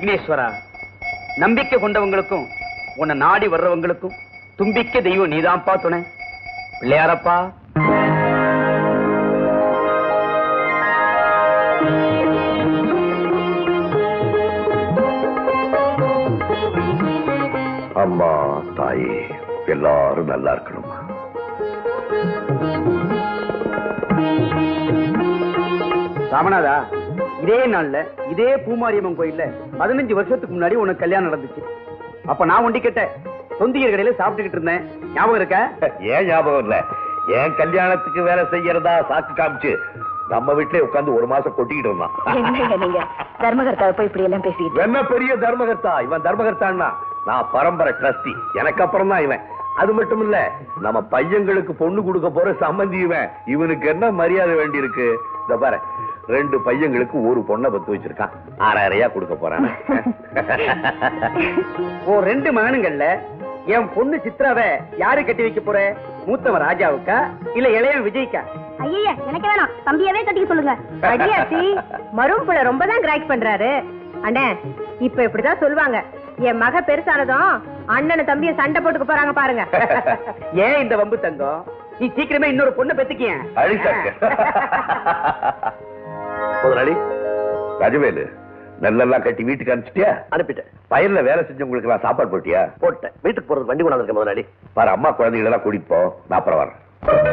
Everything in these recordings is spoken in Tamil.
விக்னேஸ்வரா நம்பிக்கை கொண்டவங்களுக்கும் உன்னை நாடி வர்றவங்களுக்கும் தும்பிக்கை தெய்வம் நீதான்ப்பா துணை பிள்ளையாரப்பா அம்மா தாயே எல்லாரும் நல்லா இருக்கணுமா ராமநாதா இதே நாள்ல இதே பூமாரியம்மன் கோயில்ல பதினஞ்சு வருஷத்துக்கு முன்னாடி உனக்கு கல்யாணம் நடந்துச்சு அப்ப நான் ஒண்டி கேட்ட தொந்தியர் கடையில சாப்பிட்டுக்கிட்டு இருந்தேன் ஞாபகம் இருக்கா ஏன் ஞாபகம் இல்ல என் கல்யாணத்துக்கு வேலை செய்யறதா சாக்கு காமிச்சு நம்ம வீட்லயே உட்கார்ந்து ஒரு மாசம் கொட்டிக்கிட்டு இருந்தான் என்னங்க நீங்க தர்மகர்த்தாவை போய் இப்படி எல்லாம் பேசிக்கிட்டு என்ன பெரிய தர்மகர்த்தா இவன் தர்மகர்த்தான்னா நான் பரம்பரை ட்ரஸ்டி எனக்கு அப்புறம் தான் இவன் அது மட்டும் இல்ல நம்ம பையங்களுக்கு பொண்ணு கொடுக்க போற சம்மந்தி இவன் இவனுக்கு என்ன மரியாதை வேண்டி இருக்கு இந்த பாரு ரெண்டு பையங்களுக்கு ஒரு பொண்ணை பத்து வச்சிருக்கான் ஆறாயிரையா கொடுக்க போறான் ஓ ரெண்டு மகனுங்கள்ல என் பொண்ணு சித்ராவை யாரு கட்டி வைக்க போற மூத்தவன் ராஜாவுக்கா இல்ல இளையன் விஜய்க்கா ஐயா எனக்கு வேணாம் தம்பியவே கட்டிக்க சொல்லுங்க அடியாச்சி மரும்புல ரொம்ப தான் கிராக் பண்றாரு அண்ணே இப்ப இப்படிதான் சொல்லுவாங்க என் மக பெருசானதும் அண்ணன் தம்பிய சண்டை போட்டுக்க போறாங்க பாருங்க ஏன் இந்த வம்பு தங்கம் நீ சீக்கிரமே இன்னொரு பொண்ணை பெத்துக்கிய அழிச்சாக்க முதலாளி ராஜவேலு நெல்லெல்லாம் கட்டி வீட்டுக்கு அனுப்பிச்சிட்டியா அனுப்பிட்டேன் வயல்ல வேலை செஞ்சவங்களுக்கு எல்லாம் சாப்பாடு போட்டியா போட்டேன் வீட்டுக்கு போறது வண்டி கொண்டாந்து முதலாளி பாரு அம்மா குழந்தைகள் எல்லாம் கூட்டிட்டு போ நான் அப்புறம் வரேன்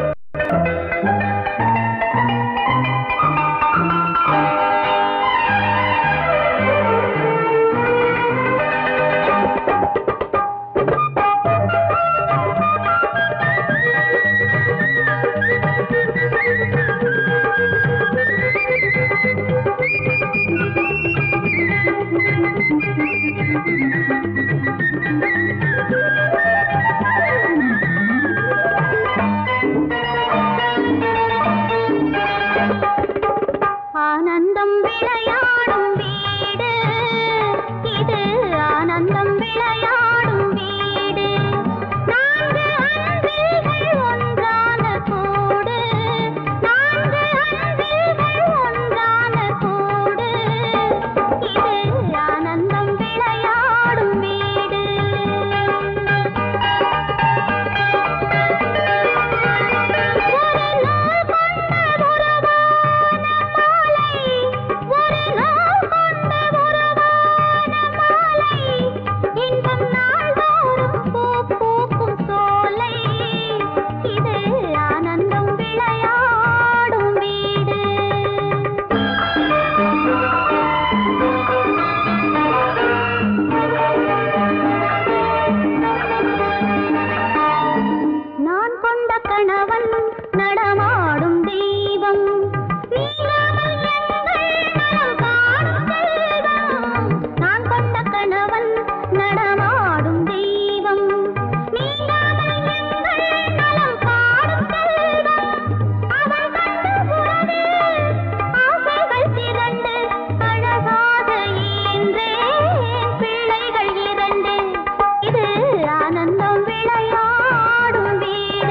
ஆனந்தம் விளையாடும் வீடு இது ஆனந்தம் விளையாடும் வீடு நான்கு அன்பில்கள் ஒன்றான கூடு நான்கு அன்பில்கள் ஒன்றான கூடு இது ஆனந்தம் விளையாடும் வீடு ஒரு நாள் கொண்ட உறவான மாலை ஒரு நாள் கொண்ட உறவான மாலை இன்பம் நாள்தோறும் பூ பூக்கும் சோலை இது ஆனந்தம் விளையாடும் வீடு நான் கொண்ட கணவன் நடமாடும் தெய்வம் நீங்காமல் எங்கள் நலம் காணும் செல்வம். நான் கொண்ட கணவன் நடமாடும் தெய்வம் நீங்காமல் எங்கள் நலம் காணும் செல்வம். அவன் கண்ட புறவில் ஆசைகள் திரண்டு அழகாக ஈன்றேன் பிள்ளைகள் இரண்டு இது ஆனந்தம் விளையாடும் வீடு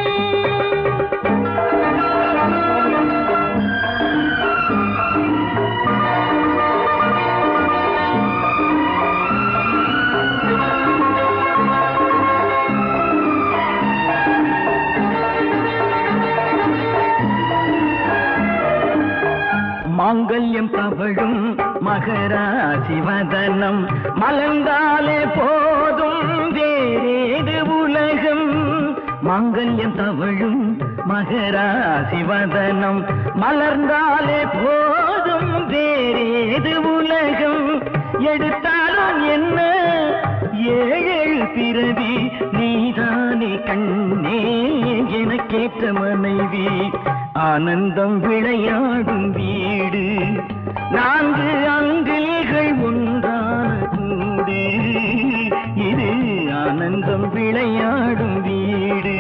மாங்கல்யம் தவழும் மகராசி வதனம் மலர்ந்தாலே போதும் வேறேது உலகம் மாங்கல்யம் தவழும் மகராசி வதனம் மலர்ந்தாலே போதும் வேறேது உலகம் எடுத்தாலும் என்ன ஏழு பிறவி நீதானே கண்ணே எனக்கேற்ற மனைவி ஆனந்தம் விளையாடும் வீடு நான்கு அங்கில்கள் ஒன்றான கூடு இது ஆனந்தம் விளையாடும் வீடு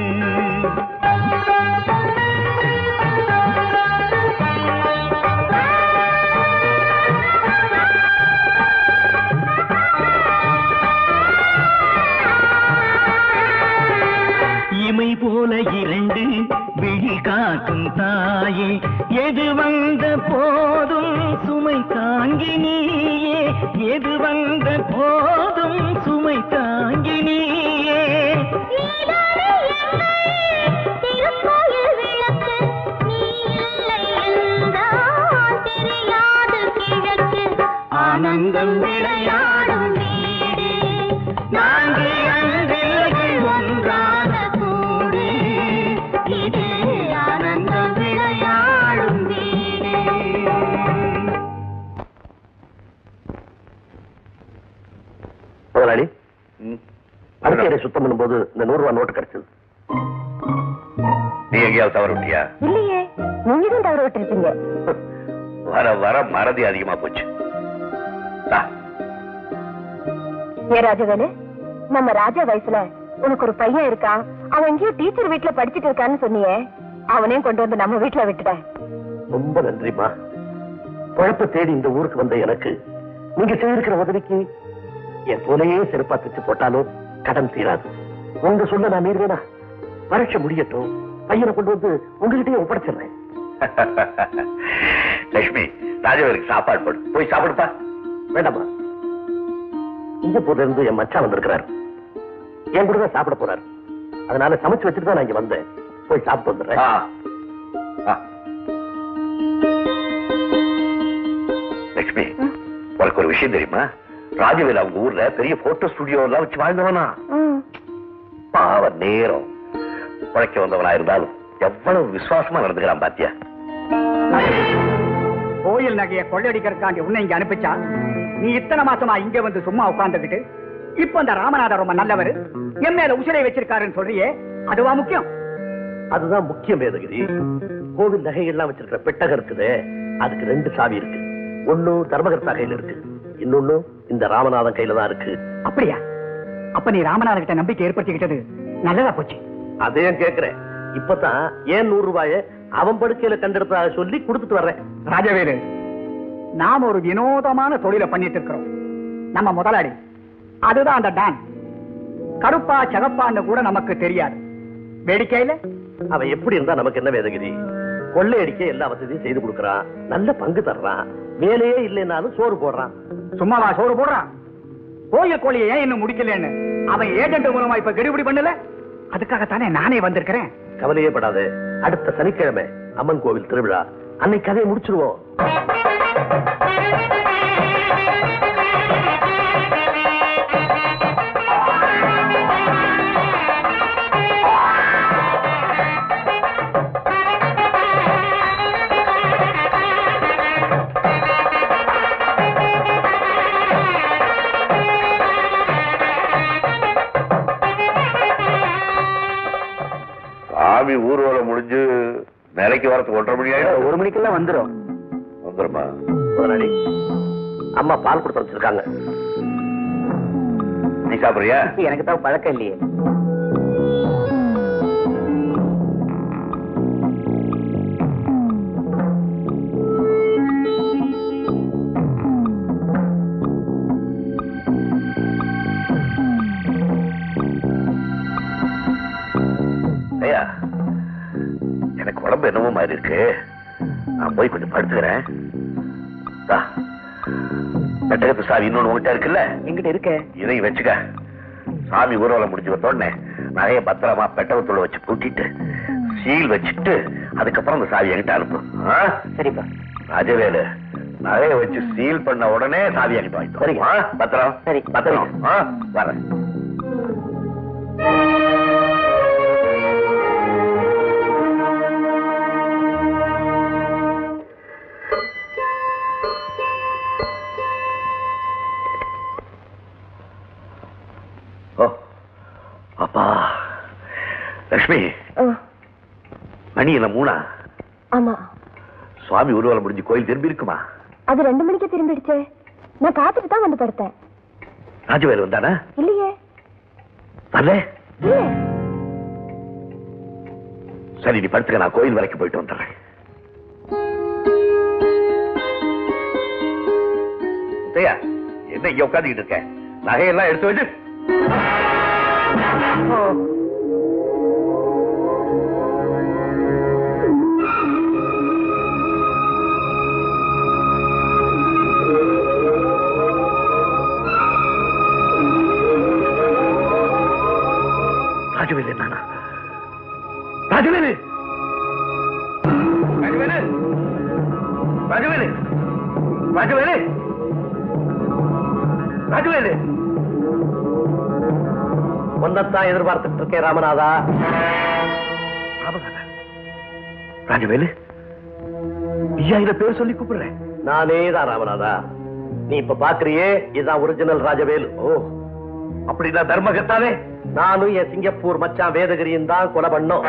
இமை போல இரண்டு விழி காக்கும் தாயே எது வந்த போதும் சுமை தாங்கி நீயே எது வந்த போதும் சுமை தாங்கி நீயே நீதானே எங்கள் திருக்கோயில் விளக்கு நீ இல்லை என்றால் தெரியாது கிழக்கு ஆனந்தம் விளையாடும் வீடு நான்கு அன்பில்கள் ஒன்றாக கூடி இது ஆனந்தம் விளையாடும் வீடு முதலாளி அடுக்கையரை சுத்தம் பண்ணும்போது இந்த நூறு ரூபாய் நோட்டு கிடைச்சது நீ எங்கேயாவது தவறு விட்டியா இல்லையே நீங்க தான் தவற விட்டுருப்பீங்க வர வர மறதி அதிகமா போச்சு தா. ஏ ராஜவேலு நம்ம ராஜா வயசுல உனக்கு ஒரு பையன் இருக்கான் அவன் எங்கேயோ டீச்சர் வீட்டுல படிச்சிட்டு இருக்கான்னு சொன்னியே அவனையும் கொண்டு வந்து நம்ம வீட்டுல விட்டுட்டேன் ரொம்ப நன்றிமா குழப்ப தேடி இந்த ஊருக்கு வந்த எனக்கு நீங்க செய்திருக்கிற உதவிக்கு என் போலையே செருப்பா தச்சு போட்டாலும் கடன் தீராது உங்க சொல்ல நான் மீறுவேனா பரீட்சை முடியட்டும் பையனை கொண்டு வந்து உங்ககிட்டயே ஒப்படைச்சிடுறேன் லட்சுமி ராஜவேலுக்கு சாப்பாடு போடு போய் சாப்பிடுப்பா வேண்டாமா சிங்கப்பூர்ல இருந்து என் மச்சான் வந்திருக்கிறாரு என் கூட தான் சாப்பிட போறாரு அதனால சமைச்சு வச்சுட்டு தான் நான் இங்க வந்தேன் போய் சாப்பிட்டு வந்துடுறேன் லட்சுமி உனக்கு ஒரு விஷயம் தெரியுமா ராஜவேல் அவங்க ஊர்ல பெரிய போட்டோ ஸ்டுடியோ எல்லாம் வச்சு வாழ்ந்தவனா பாவ நேரம் உழைக்க வந்தவனா இருந்தாலும் எவ்வளவு விசுவாசமா நடந்துக்கிறான் பாத்தியா கோயில் நகையை கொள்ளையடிக்கிறதுக்காண்டி உன்னை இங்க அனுப்பிச்சா நீ இத்தனை மாசமா இங்க வந்து சும்மா உட்கார்ந்துகிட்டு இப்ப அந்த ராமநாதர் ரொம்ப நல்லவர் என் மேல உசிரை வச்சிருக்காருன்னு சொல்றியே அதுவா முக்கியம் அதுதான் முக்கியம் வேதகிரி கோவில் நகைகள்லாம் வச்சிருக்கிற பெட்டகம் இருக்குது அதுக்கு ரெண்டு சாவி இருக்கு ஒண்ணு தர்மகர்த்தா கையில இருக்கு இன்னொன்னு இந்த ராமநாதன் கையில தான் இருக்கு அப்படியா அப்ப நீ ராமநாதர் கிட்ட நம்பிக்கை ஏற்படுத்திக்கிட்டது நல்லதா போச்சு அதையும் கேக்குறேன் இப்பதான் ஏன் நூறு ரூபாய அவன் படுக்கையில கண்டெடுத்ததாக சொல்லி கொடுத்துட்டு வர்றேன் ராஜவேலு நாம ஒரு வினோதமான தொழிலை பண்ணிட்டு இருக்கிறோம் நம்ம முதலாளி அதுதான் அந்த டான் கருப்பா சகப்பான்னு கூட நமக்கு தெரியாது வேடிக்கையில அவன் எப்படி இருந்தா நமக்கு என்ன வேதகிரி கொள்ளையடிக்க எல்லா வசதியும் செய்து கொடுக்கறான் நல்ல பங்கு தர்றான் வேலையே இல்லைனாலும் சோறு போடுறான் சும்மாவா சோறு போடுறான் கோயில் கோழியை ஏன் இன்னும் முடிக்கலன்னு அவன் ஏஜென்ட் மூலமா இப்ப கெடுபிடி பண்ணல அதுக்காகத்தானே நானே வந்திருக்கிறேன் கவலையே படாது அடுத்த சனிக்கிழமை அம்மன் கோவில் திருவிழா அன்னைக்கு கதையை முடிச்சிருவோம் சாமி ஊர்வலம் முடிஞ்சு நிலைக்கு வரத்துக்கு ஒன்றரை மணி ஆயிடும் ஒரு மணிக்கெல்லாம் வந்துரும் வந்துருமா முதலாளி அம்மா பால் கொடுத்து வச்சிருக்காங்க நீ சாப்பிடுறியா எனக்கு தான் பழக்கம் இல்லையே ஐயா எனக்கு உடம்பு என்னமோ மாதிரி இருக்கு நான் போய் கொஞ்சம் படுத்துக்கிறேன் தா. பெட்டகத்து சாவி இன்னொன்னு உங்ககிட்ட இருக்குல்ல எங்கிட்ட இருக்க இதையும் வச்சுக்க சாமி ஊர்வலம் முடிஞ்சு வந்தோடனே நிறைய பத்திரமா பெட்டகத்துள்ள வச்சு பூட்டிட்டு சீல் வச்சுட்டு அதுக்கப்புறம் அந்த சாவி என்கிட்ட அனுப்பு ஆ? சரிப்பா ராஜவேலு நகைய வச்சு சீல் பண்ண உடனே சாவி என்கிட்ட வாங்கிட்டு சரிங்க. வா. ஆ? பத்திரம் சரி. பத்திரம் ஆ? வரேன் ஓ அப்பா லட்சுமி மணி என்ன மூணா ஆமா சுவாமி ஊர்வலம் முடிஞ்சு கோயில் திரும்பி இருக்குமா அது ரெண்டு மணிக்கு திரும்பிடுச்சே நான் பார்த்துட்டு தான் வந்து படுத்தேன் ராஜவேல் வந்தானா இல்லையே வரல இல்லையே சரி நீ படுத்துக்க நான் கோயில் வரைக்கும் போயிட்டு வந்துடுறேன் முத்தையா, என்ன இங்க உட்காந்துக்கிட்டு இருக்க நகையெல்லாம் எடுத்து வச்சு ராஜவேலு ராஜவேலு ராஜவேலு ராஜவேலு ராஜவேலு ஒன்னத்தான் எதிர்பார்த்துட்டு இருக்கேன் ராமநாதா ராமநாதா ராஜவேலு ஐயாயிரம் பேர் சொல்லி கூப்பிடுறேன் நானே தான் ராமநாதா நீ இப்ப பாக்குறியே இதுதான் ஒரிஜினல் ராஜவேலு ஓ அப்படின்னா தர்மகத்தாவே நானும் என் சிங்கப்பூர் மச்சான் வேதகிரியும் தான் கொலை பண்ணோம்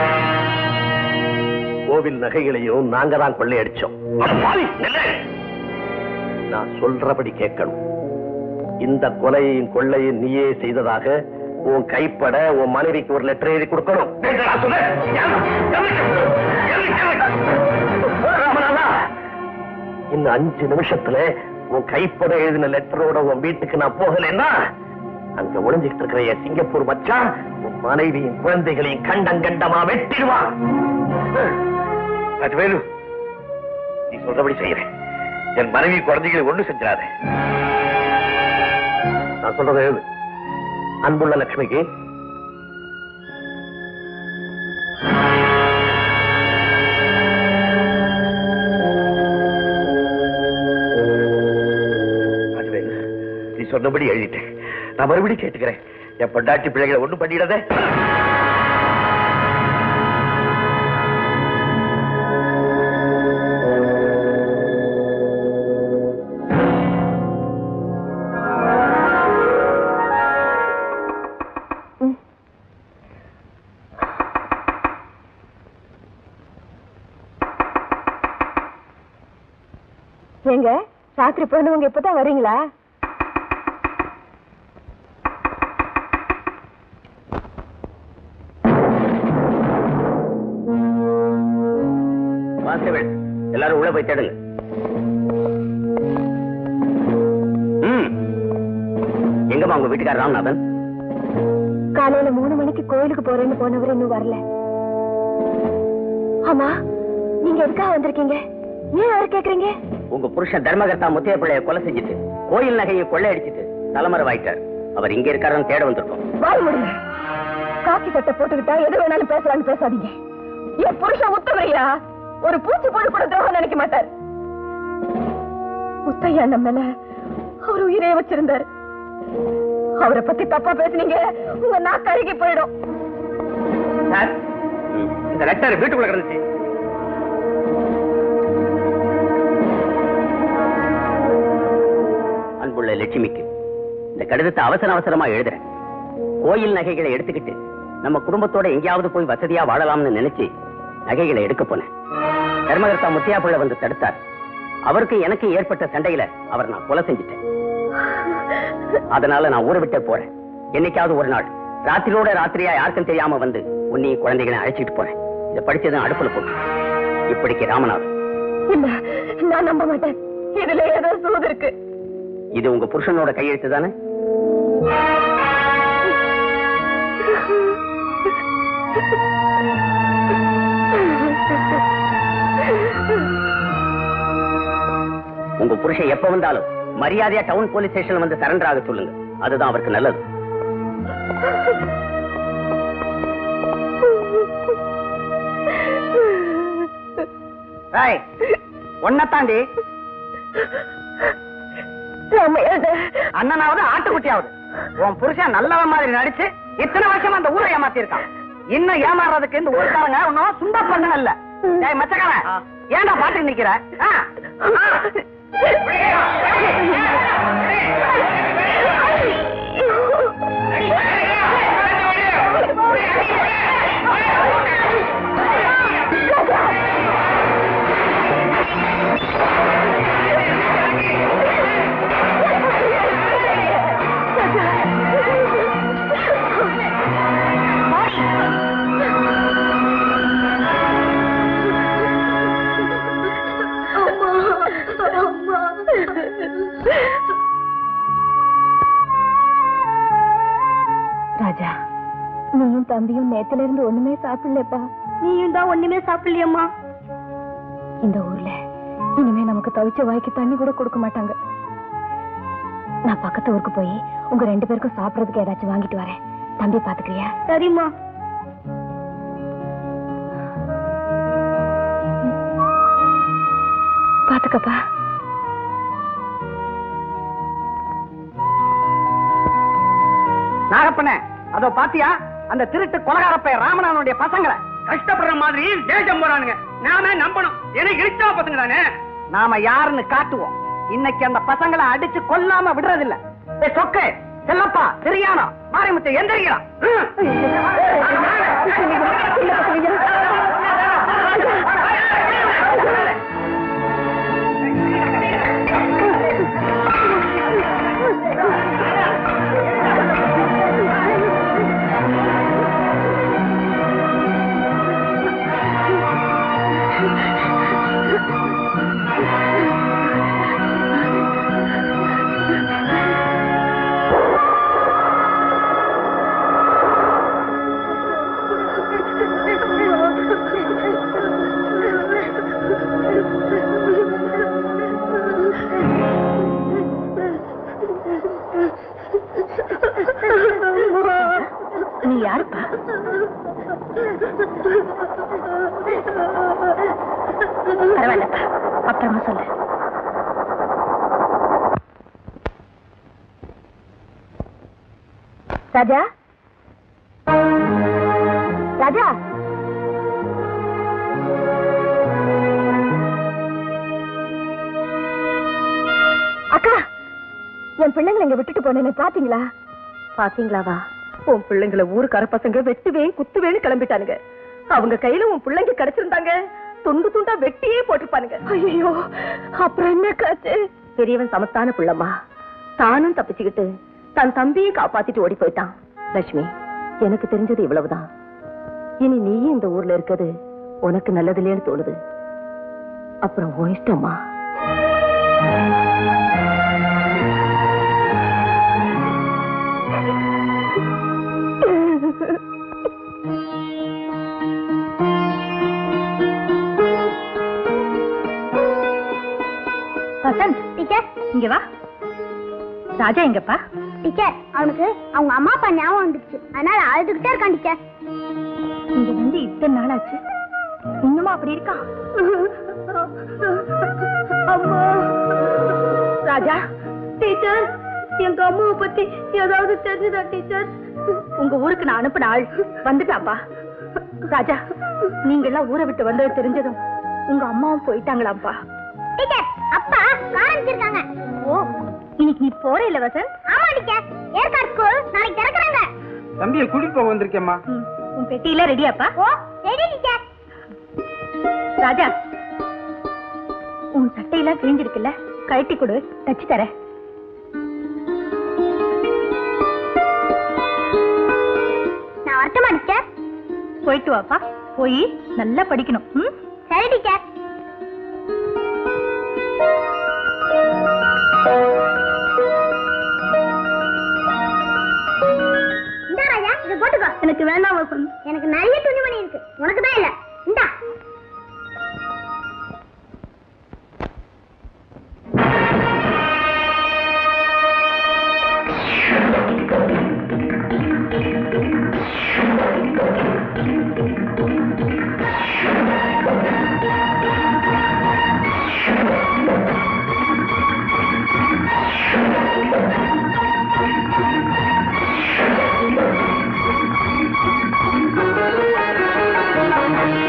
கோவில் நகைகளையும் நாங்க தான் கொள்ளையடிச்சோம் அட பாவி, நில்லு. நான் சொல்றபடி கேட்கணும் இந்த கொலையையும் கொள்ளையும் நீயே செய்ததாக உன் கைப்பட உன் மனைவிக்கு ஒரு லெட்டர் எழுதி கொடுக்கணும் ராமநாதா, இன்னும் அஞ்சு நிமிஷத்துல உன் கைப்பட எழுதின லெட்டரோட உன் வீட்டுக்கு நான் போகலைன்னா அங்க ஒளிஞ்சிட்டு இருக்கிற என் சிங்கப்பூர் மச்சான் உன் மனைவியும் குழந்தைகளையும் கண்டங்கண்டமா வெட்டிடுவான் வேலு நீ சொல்றபடி செய்யறேன் என் மனைவி குழந்தைகளை ஒண்ணு செஞ்சிடாத நான் சொல்றது எழுது அன்புள்ள லட்சுமிக்கு ராஜவேலு, நீ சொன்னபடி எழுதிட்டேன் நான் மறுபடியும் கேட்டுக்கிறேன் என் பொண்டாட்டி பிள்ளைகளை ஒண்ணும் பண்ணிடாத ஏங்க ராத்திரி போனவங்க இப்பதான் வரீங்களா கான்ஸ்டபிள் எல்லாரும் உள்ள போய் தேடுங்க ம். எங்கம்மா உங்க வீட்டுக்காரர் ராமநாதன் காலையில மூணு மணிக்கு கோயிலுக்கு போறேன்னு போனவர் இன்னும் வரல ஆமா நீங்க எதுக்காக வந்திருக்கீங்க ஏன் அவர் கேக்குறீங்க உங்க புருஷன் தர்மகர்த்தா முத்தைய பிள்ளைய கொலை செஞ்சுட்டு கோயில் நகையை கொள்ளையடிச்சிட்டு தலைமறைவாயிட்டார் அவர் இங்க இருக்காருன்னு தேட வந்திருக்கோம் வாய் முடிங்க காக்கி சட்டை போட்டுக்கிட்டா எது வேணாலும் பேசலாம்னு பேசாதீங்க என் புருஷன் உத்தமையா ஒரு பூச்சி போடு கூட துரோகம் நினைக்க மாட்டார் முத்தையா நம்ம மேல அவர் உயிரே வச்சிருந்தாரு அவரை பத்தி தப்பா பேசுனீங்க உங்க நாக்கு அருகி போயிடும் சார் இந்த லெட்டர் வீட்டுக்குள்ள கிடந்துச்சு அன்புள்ள லட்சுமிக்கு இந்த கடிதத்தை அவசர அவசரமா எழுதுறேன் கோயில் நகைகளை எடுத்துக்கிட்டு நம்ம குடும்பத்தோட எங்கேயாவது போய் வசதியா வாழலாம்னு நினைச்சு நகைகளை எடுக்க போனேன் தர்மகர்த்தா முத்தியா பிள்ளை வந்து தடுத்தார் அவருக்கு எனக்கு ஏற்பட்ட சண்டையில அவர் நான் கொலை செஞ்சுட்டேன் அதனால நான் ஊரை விட்டே போறேன் என்னைக்காவது ஒரு நாள் ராத்திரியோட ராத்திரியா யாருக்கும் தெரியாம வந்து உன்னையும் குழந்தைகளை அழைச்சிட்டு போறேன் இதை படிச்சதும் அடுப்புல போட்டு இப்படிக்கு ராமநாதன் இல்ல நான் நம்ப மாட்டேன் இதுல ஏதோ சூது இருக்கு இது உங்க புருஷனோட கையெழுத்து தானே உங்க புருஷன் எப்ப வந்தாலும் மரியாதையா டவுன் போலீஸ் ஸ்டேஷன்ல வந்து சரண்டர் ஆக சொல்லுங்க அதுதான் அவருக்கு நல்லது ஒன்னத்தாண்டி அண்ணனாவது ஆட்டுக்குட்டியாவது உன் புருஷன் நல்லவன் மாதிரி நடிச்சு இத்தனை வருஷமா அந்த ஊரை ஏமாத்தி இருக்கான் இன்னும் ஏமாறுறதுக்கு இந்த ஊருக்காரங்க ஒன்னும் சுண்ட பண்ண இல்ல டேய் மச்சக்காரன் ஏன்டா பாட்டு நிக்கிற ஆ? ஆ? ராஜா நீயும் தம்பியும் நேத்துல இருந்து ஒண்ணுமே சாப்பிடலப்பா நீயும் தான் ஒண்ணுமே சாப்பிடலையம்மா இந்த ஊர்ல இனிமே நமக்கு தவிச்ச வாய்க்கு தண்ணி கூட கொடுக்க மாட்டாங்க நான் பக்கத்து ஊருக்கு போய் உங்க ரெண்டு பேருக்கும் சாப்பிடறதுக்கு ஏதாச்சும் வாங்கிட்டு வரேன் தம்பி பாத்துக்கிறியா சரிம்மா பாத்துக்கப்பா நாகப்பண்ண அதோ பாத்தியா அந்த திருட்டு கொலகாரப்பை ராமநாதனுடைய பசங்களை கஷ்டப்படுற மாதிரி தேசம் போறானுங்க நாம நம்பணும் ஏன்னா இழிச்சா பசங்க தானே நாம யாருன்னு காட்டுவோம் இன்னைக்கு அந்த பசங்களை அடிச்சு கொல்லாம விடுறதில்ல ஏய், சொக்கு செல்லப்பா தெரியானா மாரிமுத்து எந்திரிக்கிறா நீ யாருப்பா பரவாயில்லப்பா அப்புறமா சொல்லு ராஜா ராஜா அக்கா என் பிள்ளைங்களை இங்க விட்டுட்டு போனேன்னு பாத்தீங்களா பாத்தீங்களாவா உன் பிள்ளைங்களை ஊருக்கார பசங்க வெட்டுவேன் குத்துவேன்னு கிளம்பிட்டானுங்க அவங்க கையில உன் பிள்ளைங்க கிடைச்சிருந்தாங்க துண்டு துண்டா வெட்டியே போட்டிருப்பானுங்க ஐயோ அப்புறம் என்ன காச்சு பெரியவன் சமத்தான பிள்ளம்மா தானும் தப்பிச்சுக்கிட்டு தன் தம்பியை காப்பாத்திட்டு ஓடி போயிட்டான் லட்சுமி எனக்கு தெரிஞ்சது இவ்வளவுதான் இனி நீயும் இந்த ஊர்ல இருக்கிறது உனக்கு நல்லதுலேன்னு தோணுது அப்புறம் உன் இஷ்டம்மா வசந்த் டீச்சர் இங்க வா ராஜா எங்கப்பா டீச்சர் அவனுக்கு அவங்க அம்மா அப்பா ஞாபகம் வந்துருச்சு அதனால அழுதுகிட்டே இருக்கான் டீச்சர் இங்க வந்து இத்தனை நாள் ஆச்சு இன்னுமா அப்படி இருக்கான் அம்மா ராஜா டீச்சர் எங்க அம்மாவை பத்தி ஏதாவது தெரிஞ்சுதா டீச்சர் உங்க ஊருக்கு நான் அனுப்பின ஆள் வந்துட்டாப்பா ராஜா நீங்க எல்லாம் ஊரை விட்டு வந்தது தெரிஞ்சதும் உங்க அம்மாவும் போயிட்டாங்களாப்பா டீச்சர் அப்பா காரம்பிச்சிருக்காங்க ஓ இன்னைக்கு நீ போற இல்ல வசந்த் ஆமா டீச்சர் ஏற்காடு ஸ்கூல் நாளைக்கு திறக்கறாங்க தம்பியை கூட்டிட்டு போக வந்திருக்கேம்மா ம், உன் பெட்டியெல்லாம் ரெடியாப்பா ஓ ரெடி டீச்சர் ராஜா உன் சட்டையெல்லாம் கிழிஞ்சிருக்குல்ல கழட்டி கொடு தச்சு தரேன் நான் வரட்டுமா டீச்சர் போயிட்டு வாப்பா போய் நல்லா படிக்கணும் ம் சரி டீச்சர் இந்தா ராஜா இதை போட்டுக்கோ எனக்கு வேண்டாம் வசந்த் எனக்கு நிறைய துணிமணி இருக்கு உனக்கு தான் இல்ல இந்தா ஆ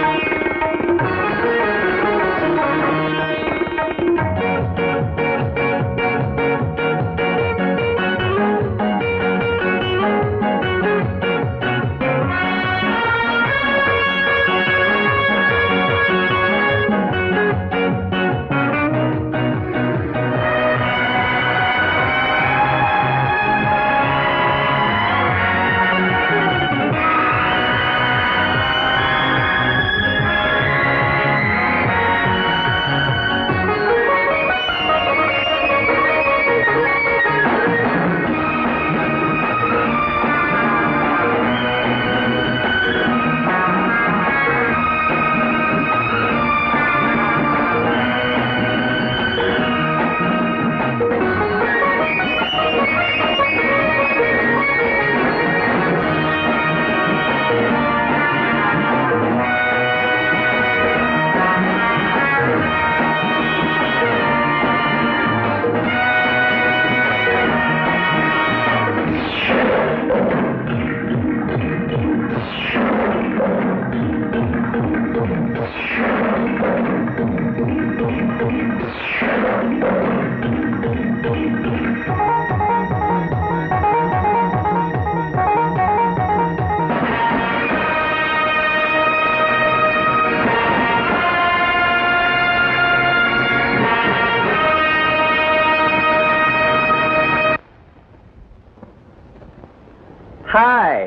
ஹாய்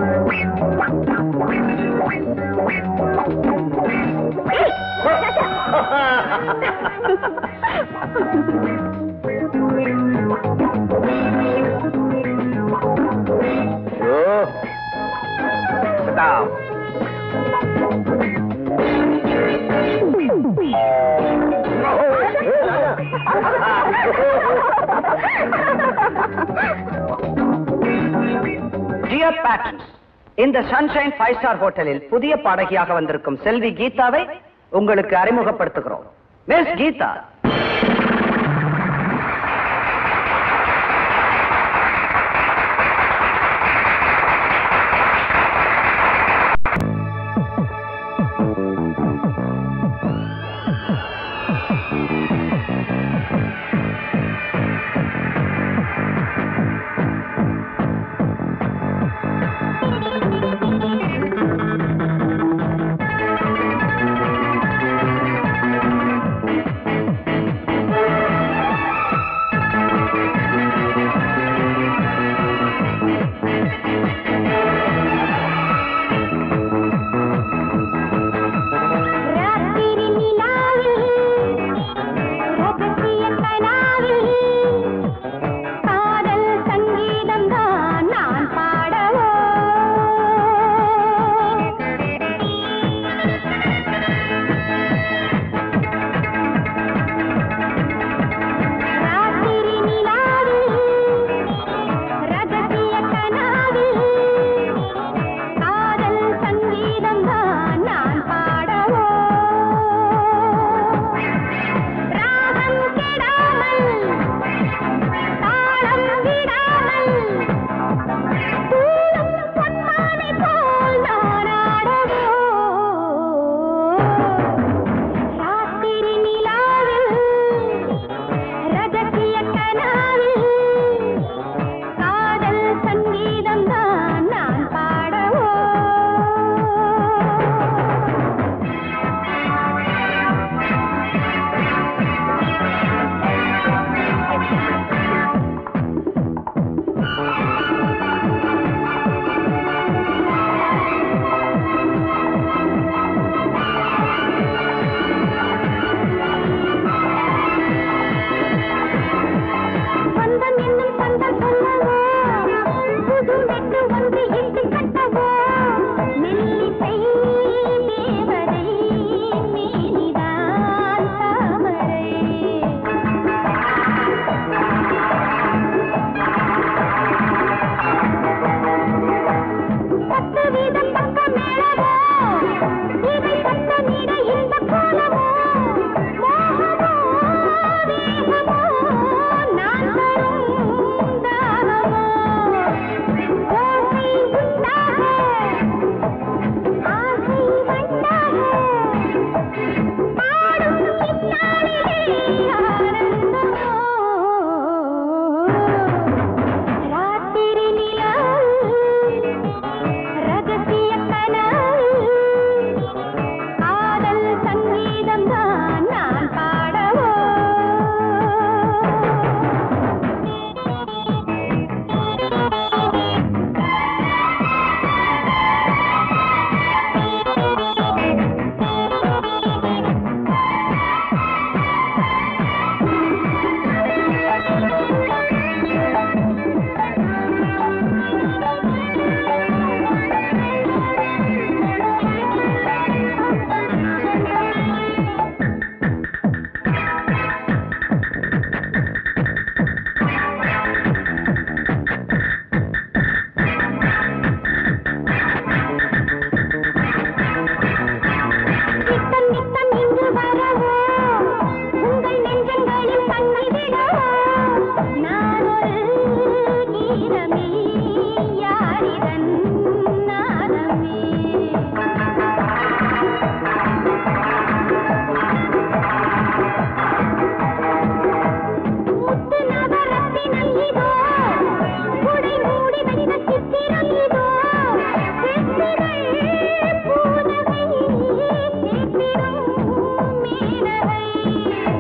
ஓ ஜியர் பேட்டர்ன்ஸ் இந்த சன்ஷைன் ஃபைவ் ஸ்டார் ஹோட்டலில் புதிய பாடகியாக வந்திருக்கும் செல்வி கீதாவை உங்களுக்கு அறிமுகப்படுத்துகிறோம் மிஸ் கீதா ராத்திரி நிலாவில் ரகசிய கனாவில் காதல் சங்கீதம் தான் நான் பாடவோ ராத்திரி நிலாவில் ரகசிய கனாவில் காதல் சங்கீதம் தான் நான் பாடவோ ராகம் கெடாமல் தாளம் விடாமல் தூளும் பொன்மானை போல் நான் ஆடவோ ராத்திரி நிலாவில் ரகசிய கனாவில் காதல் சங்கீதம் தான் நான் பாடவோ சொந்தம் என்னும் சொந்தம் சொல்லவோ புது மெட்டு ஒன்று இட்டு கட்டவோ மெல்லிசை தேவதை மேனிதான் தாமரை பத்து வீதம் பக்க மேளவோ இதை பத்த நீட இந்த கோலமோ மோகமோ வேகமோ நான் தரும் தாகமோ ஓசை உண்டாக ஆசை வண்டாக பாடும் இந்நாளிலே ஆனந்தமோ ராத்திரி நிலாவில் ரகசிய கனவில் காதல் சங்கீதம் தான் நான் பாடவோ நித்தம் நித்தம் இங்கு வரவோ உங்கள் நெஞ்சங்களில் தங்கிவிடவோ நான் ஒரு கீதமே யாரிதன் நாதமே முத்து நவரத்தினம் இதோ குடை மூடி வைத்த சித்திரம் இதோ செத்திகள் பூனகை சித்திரம் மீனகை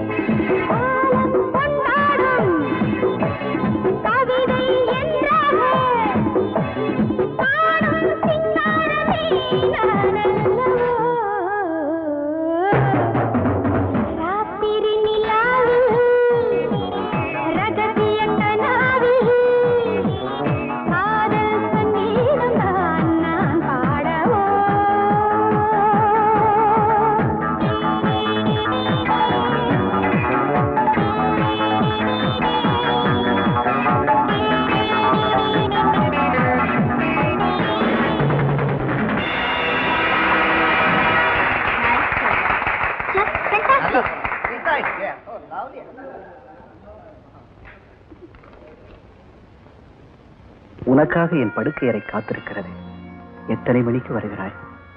காலம் கொண்டாடும் கவிதை என்றாக உனக்காக என் படுக்கை அறை காத்திருக்கிறது எத்தனை மணிக்கு வருகிறாய்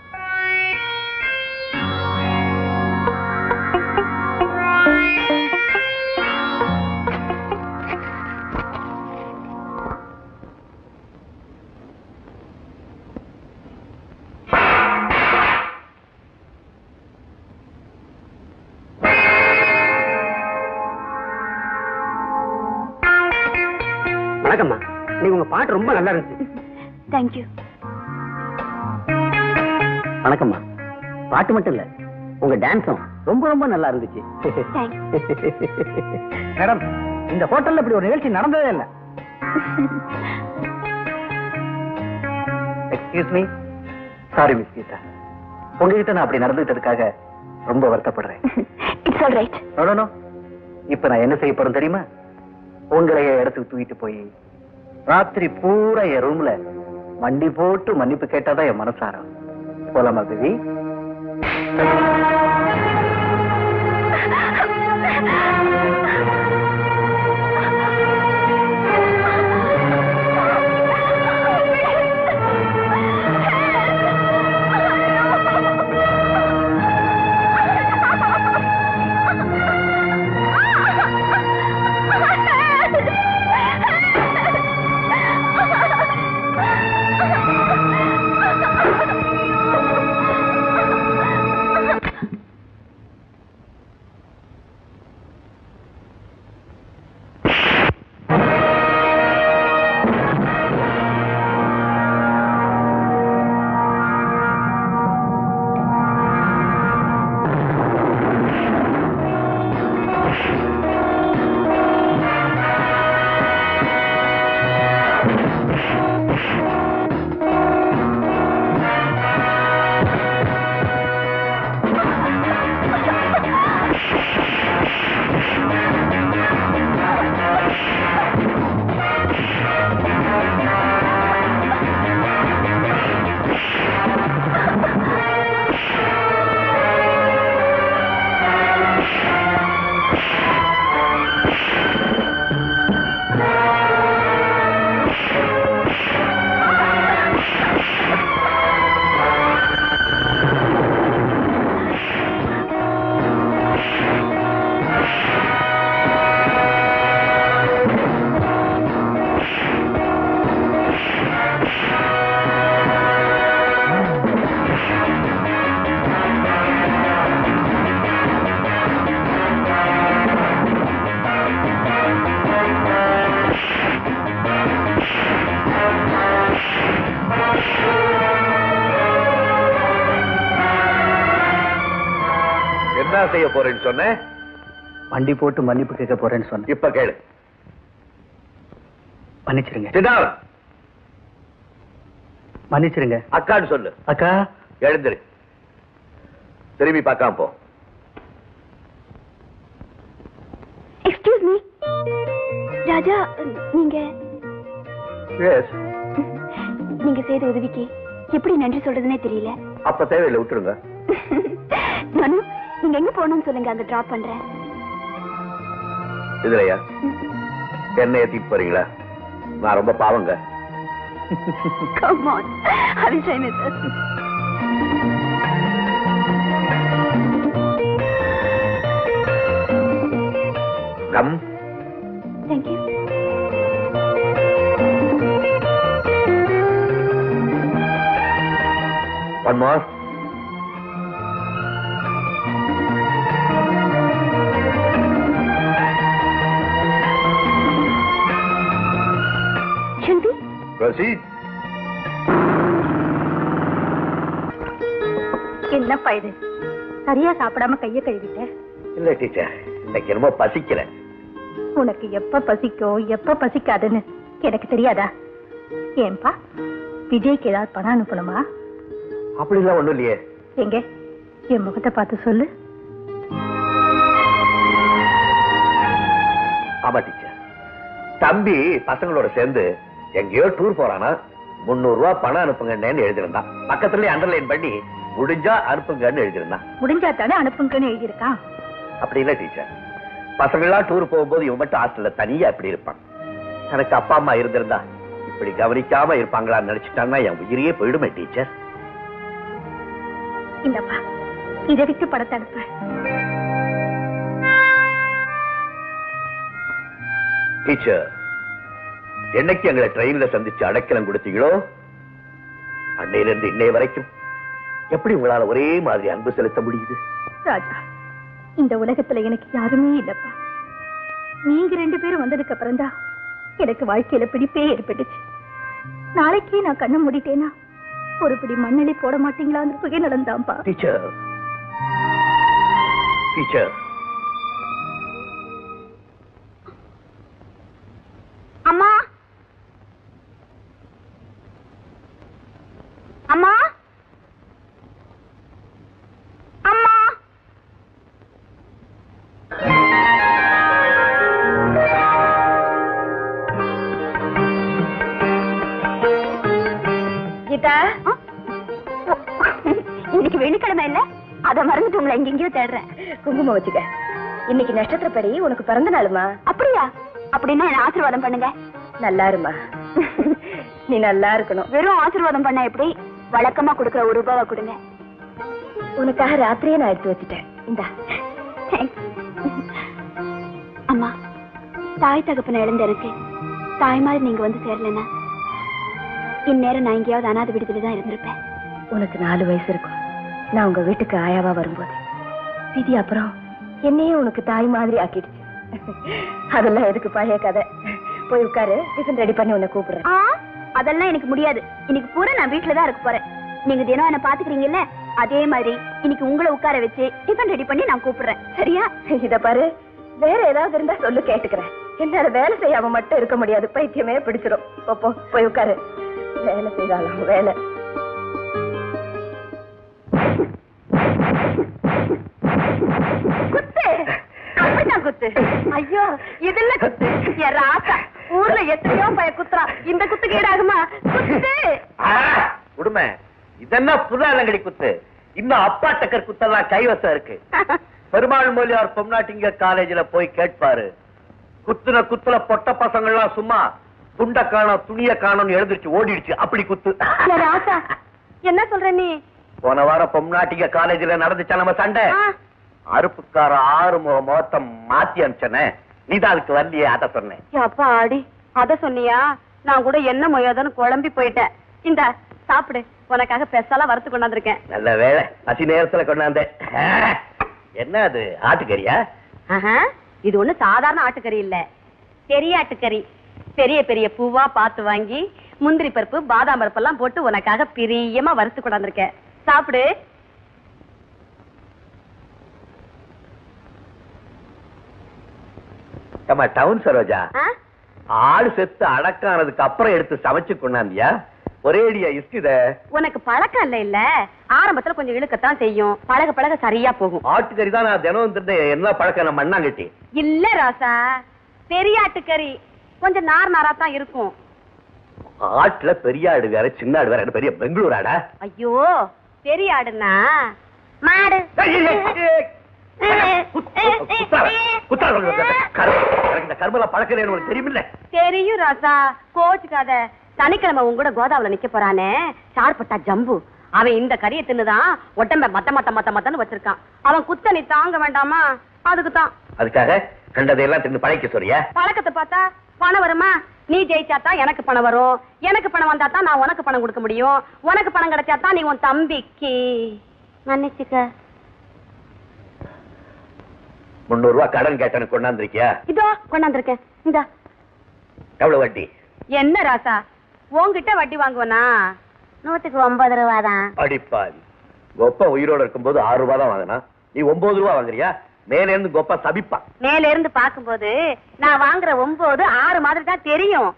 வணக்கம்மா நீங்க உங்க பாட்டு ரொம்ப நல்லா இருந்துச்சு தேங்க்யூ வணக்கம்மா பாட்டு மட்டும் இல்ல உங்க டான்ஸும் ரொம்ப ரொம்ப நல்லா இருந்துச்சு தேங்க்ஸ் மேடம் இந்த ஹோட்டல்ல இப்படி ஒரு நிகழ்ச்சி நடந்ததே இல்ல excuse me sorry miss Geetha உங்ககிட்ட நான் அப்படி நடந்துட்டதுக்காக ரொம்ப வருத்தப்படுறேன் it's all right No, no, no. இப்ப நான் என்ன செய்ய போறேன் தெரியுமா உங்களை என் இடத்துக்கு தூக்கிட்டு போய் ராத்திரி பூரா என் ரூம்ல மண்டி போட்டு மன்னிப்பு கேட்டாதான் என் மனசாரம் போலாமா பேபி என்ன செய்ய போறேன்னு சொன்னேன் மண்டி போட்டு மன்னிப்பு கேட்க போறேன்னு சொன்னேன் இப்ப கேளு மன்னிச்சிருங்க சிதாவ மன்னிச்சிருங்க அக்கான்னு சொல்லு அக்கா எழுந்திரு திரும்பி பார்க்காம போ எக்ஸ்கியூஸ் மீ ராஜா நீங்க எஸ் நீங்க செய்த உதவிக்கு எப்படி நன்றி சொல்றதுனே தெரியல அப்ப தேவையில்லை விட்டுருங்க நானு நீங்க எங்க போகணும்னு சொல்லுங்க அங்க டிராப் பண்றேன் இதுலயா என்ன ஏத்திட்டு போறீங்களா நான் ரொம்ப பாவங்க Come on. I will try my best. Come Thank you. One more Shilpi, proceed என்னப்பா இது சரியா சாப்பிடாம கைய கழுவிட்ட இல்ல டீச்சர் இன்னைக்கு என்னமோ பசிக்கல உனக்கு எப்ப பசிக்கும் எப்ப பசிக்காதுன்னு எனக்கு தெரியாதா ஏன்பா விஜய்க்கு ஏதாவது பணம் அனுப்பணுமா அப்படிலாம் ஒண்ணும் இல்லையே எங்க என் முகத்தை பார்த்து சொல்லு ஆமா டீச்சர் தம்பி பசங்களோட சேர்ந்து எங்கேயோ டூர் போறானா முந்நூறு ரூபாய் பணம் அனுப்புங்கன்னு எழுதிருந்தான் பக்கத்துலயே அண்டர்லைன் பண்ணி முடிஞ்சா அனுப்புங்கன்னு எழுதிருந்தான் முடிஞ்சா தானே அனுப்புங்கன்னு எழுதியிருக்கான் அப்படி இல்ல டீச்சர் பசங்கள்லாம் டூர் போகும்போது இவன் மட்டும் ஹாஸ்டல்ல தனியா இப்படி இருப்பான் எனக்கு அப்பா அம்மா இருந்திருந்தா இப்படி கவனிக்காம இருப்பாங்களான்னு நினைச்சிட்டாங்கன்னா என் உயிரையே போயிடுமே டீச்சர் இந்தப்பா இதை விட்டு படத்தை அனுப்பு டீச்சர் என்னைக்கு எங்களை ட்ரெயின்ல சந்திச்சு அடைக்கலம் கொடுத்தீங்களோ அன்னையில இருந்து இன்னைய வரைக்கும் எப்படி உங்களால ஒரே மாதிரி அன்பு செலுத்த முடியுது ராஜா இந்த உலகத்துல எனக்கு யாருமே இல்லப்பா நீங்க ரெண்டு பேரும் வந்ததுக்கு அப்புறம் தான் எனக்கு வாழ்க்கையில பிடிப்பே ஏற்பட்டுச்சு நாளைக்கே நான் கண்ணை மூடிட்டேனா ஒரு பிடி மண்ணெளி போட மாட்டீங்களான்னு புகை நடந்தாம்பா டீச்சர் டீச்சர் அம்மா அம்மா அம்மா கீதா இன்னைக்கு வெள்ளிக்கிழமை இல்ல அத மறந்துட்டு உங்களை எங்கெங்கயோ தேடுறேன் குங்குமம் வச்சுக்க இன்னைக்கு நட்சத்திரப்படி உனக்கு பிறந்த நாளுமா அப்படியா அப்படின்னா என்ன ஆசீர்வாதம் பண்ணுங்க நல்லா இருமா நீ நல்லா இருக்கணும் வெறும் ஆசீர்வாதம் பண்ண எப்படி வழக்கமா கொடுக்கிற ஒரு ரூபாவை கொடுங்க உனக்காக ராத்திரியே நான் எடுத்து வச்சுட்டேன் இந்தா அம்மா தாய் தகப்பன இழந்த எனக்கு தாய் மாதிரி நீங்க வந்து சேரலன்னா இந்நேரம் நான் எங்கேயாவது அனாதை விடுதலை தான் இருந்திருப்பேன் உனக்கு நாலு வயசு இருக்கும் நான் உங்க வீட்டுக்கு ஆயாவா வரும்போது விதி அப்புறம் என்னையே உனக்கு தாய் மாதிரி ஆக்கிடுச்சு அதெல்லாம் எதுக்கு பழைய கதை போய் உட்காரு டிஃபன் ரெடி பண்ணி உன்னை கூப்பிடுறேன் ஆ அதெல்லாம் எனக்கு முடியாது இன்னைக்கு பூரா நான் வீட்டுல தான் இருக்க போறேன் நீங்க தினம் என்ன பாத்துக்கிறீங்கல்ல அதே மாதிரி இன்னைக்கு உங்களை உட்கார வச்சு டிஃபன் ரெடி பண்ணி நான் கூப்பிடுறேன் சரியா இத பாரு வேற ஏதாவது இருந்தா சொல்லு கேட்டுக்கிறேன் என்னால வேலை செய்யாம மட்டும் இருக்க முடியாது பைத்தியமே பிடிச்சிரும் போ, போ போய் உட்காரு வேலை செய்தாலாம் வேலை குத்து அப்படிதான் குத்து ஐயோ இதுல குத்து என் ராசா ஊர்ல எத்தனையோ பய குத்துறா இந்த குத்துக்கு ஈடாகுமா குத்து உடுமை இதென்ன புதாலங்கடி குத்து இன்னும் அப்பா டக்கர் குத்தெல்லாம் கைவசம் இருக்கு பெருமாள் மொழியார் பொம்நாட்டிங்க காலேஜ்ல போய் கேட்பாரு குத்துன குத்துல பொட்ட பசங்கள்லாம் சும்மா துண்ட காணோம் துணிய காணோம்னு எழுந்திருச்சு ஓடிடுச்சு அப்படி குத்து என் ராசா என்ன சொல்ற நீ போன வாரம் பொம்நாட்டிங்க காலேஜ்ல நடந்துச்சா நம்ம சண்டை ஆ, அருப்புக்கார ஆறு முக முகத்தை மாத்தி அனுப்பிச்சனே நீதான் அதுக்கு வரலையே அத சொன்னேன் அப்பா ஆடி அத சொன்னியா நான் கூட என்ன மொய்யாதன்னு குழம்பி போயிட்டேன் இந்த சாப்பிடு உனக்காக பெருசாலாம் வறுத்து கொண்டாந்துருக்கேன் நல்ல வேலை பசி நேரத்துல கொண்டாந்தேன் என்ன அது ஆட்டுக்கறியா இது ஒண்ணு சாதாரண ஆட்டுக்கறி இல்ல பெரிய ஆட்டுக்கறி பெரிய பெரிய பூவா பார்த்து வாங்கி முந்திரி பருப்பு பாதாம் பருப்பு எல்லாம் போட்டு உனக்காக பிரியமா வறுத்து கொண்டாந்துருக்கேன் சாப்பிடு ஏம்மா டவுன் சரோஜா ஆ? ஆடு செத்து அடக்கானதுக்கு அப்புறம் எடுத்து சமைச்சு கொண்டாந்தியா ஒரேடியா இஸ்கித உனக்கு பழக்கம் இல்ல இல்ல ஆரம்பத்துல கொஞ்சம் இழுக்கத்தான் செய்யும் பழக பழக சரியா போகும் ஆட்டுக்கறி தான் நான் தினம் இருந்தேன் என்ன பழக்கம் நம்ம மண்ணாங்கட்டி இல்ல ராசா பெரிய ஆட்டுக்கறி கொஞ்சம் நார் நாரா தான் இருக்கும் ஆட்டுல பெரிய ஆடு வேற சின்ன ஆடு வேற என்ன பெரிய பெங்களூர் ஆடா ஐயோ பெரிய ஆடுனா மாடு கர்மல பழக்கம் உனக்கு தெரியுமில்ல தெரியும் ராசா கோச்சுக்காத சனிக்கிழமை உன் கூட கோதாவுல நிக்க போறானே சார்பட்டா ஜம்பு அவன் இந்த கறியை தின்னுதான் உடம்ப மத்த மத்த மத்த மத்தன்னு வச்சிருக்கான் அவன் குத்த நீ தாங்க வேண்டாமா அதுக்கு தான் அதுக்காக கண்டதையெல்லாம் தின்னு பழைக்க சொல்றியா பழக்கத்தை பார்த்தா பணம் வருமா நீ ஜெயிச்சாதான் எனக்கு பணம் வரும் எனக்கு பணம் வந்தா தான் நான் உனக்கு பணம் கொடுக்க முடியும் உனக்கு பணம் கிடைச்சா தான் நீ உன் தம்பிக்கு மன்னிச்சுக்க முன்னூறு ரூபாய் கடன் கேட்டனு கொண்டாந்துருக்கியா இதோ கொண்டாந்துருக்கேன் இந்த எவ்வளவு வட்டி என்ன ராசா உன்கிட்ட வட்டி வாங்குவனா நூத்துக்கு ஒன்பது ரூபா தான் அடிப்பாதி கொப்பா உயிரோட இருக்கும்போது ஆறு ரூபாய் தான் வாங்கினா நீ ஒன்பது ரூபாய் வாங்குறியா மேல இருந்து கொப்பா சபிப்பான் மேல இருந்து பாக்கும்போது நான் வாங்குற ஒன்பது ஆறு மாதிரி தான் தெரியும்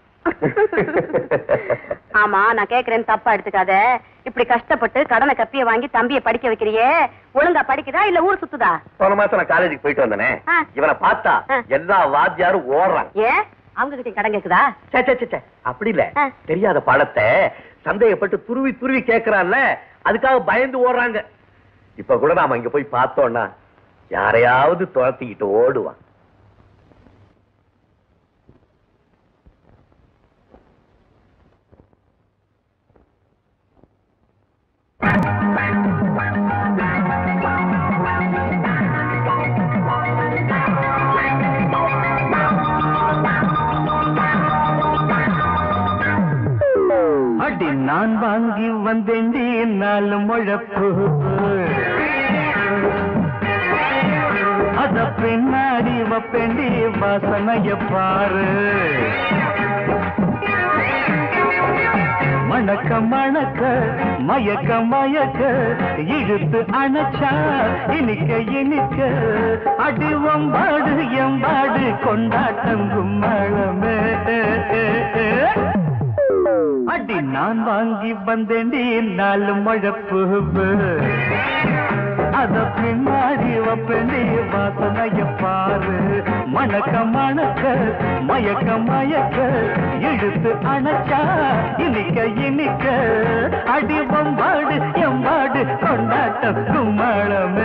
ஆமா நான் கேக்குறேன்னு தப்பா எடுத்துக்காத இப்படி கஷ்டப்பட்டு கடனை கப்பிய வாங்கி தம்பிய படிக்க வைக்கிறியே ஒழுங்கா படிக்குதா இல்ல ஊர் சுத்துதா போன மாசம் நான் காலேஜுக்கு போயிட்டு வந்தனே ஆ. இவனை பார்த்தா ஆ. எல்லா வாத்தியாரும் ஓடுறான் ஏன் அவங்க கிட்ட கடன் கேக்குதா சே, சே, சே, சே. அப்படி இல்ல ஆ. தெரியாத படத்தை சந்தேகப்பட்டு துருவி துருவி கேக்குறான்ல அதுக்காக பயந்து ஓடுறாங்க இப்ப கூட நாம இங்க போய் பார்த்தோம்னா யாரையாவது துரத்திக்கிட்டு ஓடுவான் நான் வாங்கி வந்தேண்டி நாலு முழப்பு அத பின்னாடி வப்பேண்டி வாசனைய பாரு மணக்க மணக்க மயக்க மயக்க இழுத்து அணைச்சா இனிக்க இனிக்க அடி ஒம்பாடு எம்பாடு கொண்டாட்டம் கும்மளமே அடி நான் வாங்கி வந்தேண்டி நாலு முழப்பு அத பின்னாடி வப்பேண்டி வாசனைய பாரு மணக்க மணக்க மயக்க மயக்க இழுத்து அணைச்சா இனிக்க இனிக்க அடி வம்பாடு எம்பாடு கொண்டாட்டம் கும்மளமே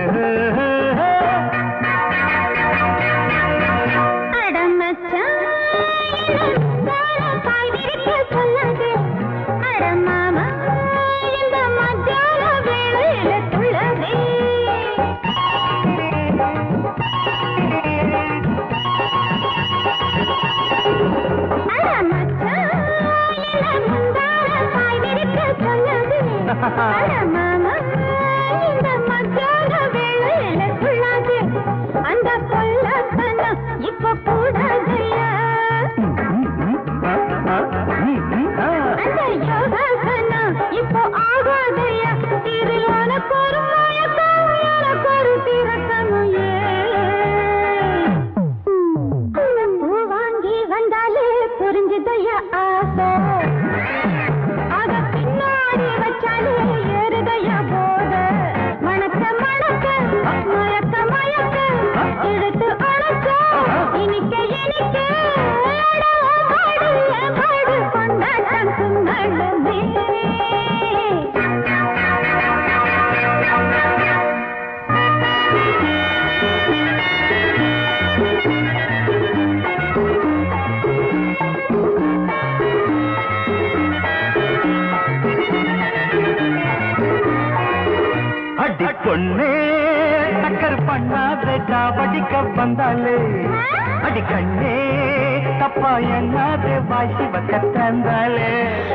அந்த கொல்லத்தனம் இப்ப கூடாதையா அந்த யோகாசனம் இப்போ ஆகாதையா இதில் உனக்கு ஒரு மயக்கம் எனக்கு ஒரு திறக்கணும் பூ வாங்கி வந்தாலே புரிஞ்சுதையா ஆசை அத பின்னாடி வச்சாலே ஏறுதையா போத மணக்க மணக்க மயக்க மயக்க எடுத்து அணைக்க இனிக்க இனிக்க பாடு பாடு கொண்டாட்டம் கும்பலுமே அடி பொண்ணே டக்கர் பண்ணாத காவடிக்க வந்தாலே அடி கண்ணே தப்பா எண்ணாத வாசி வக்க தந்தாலே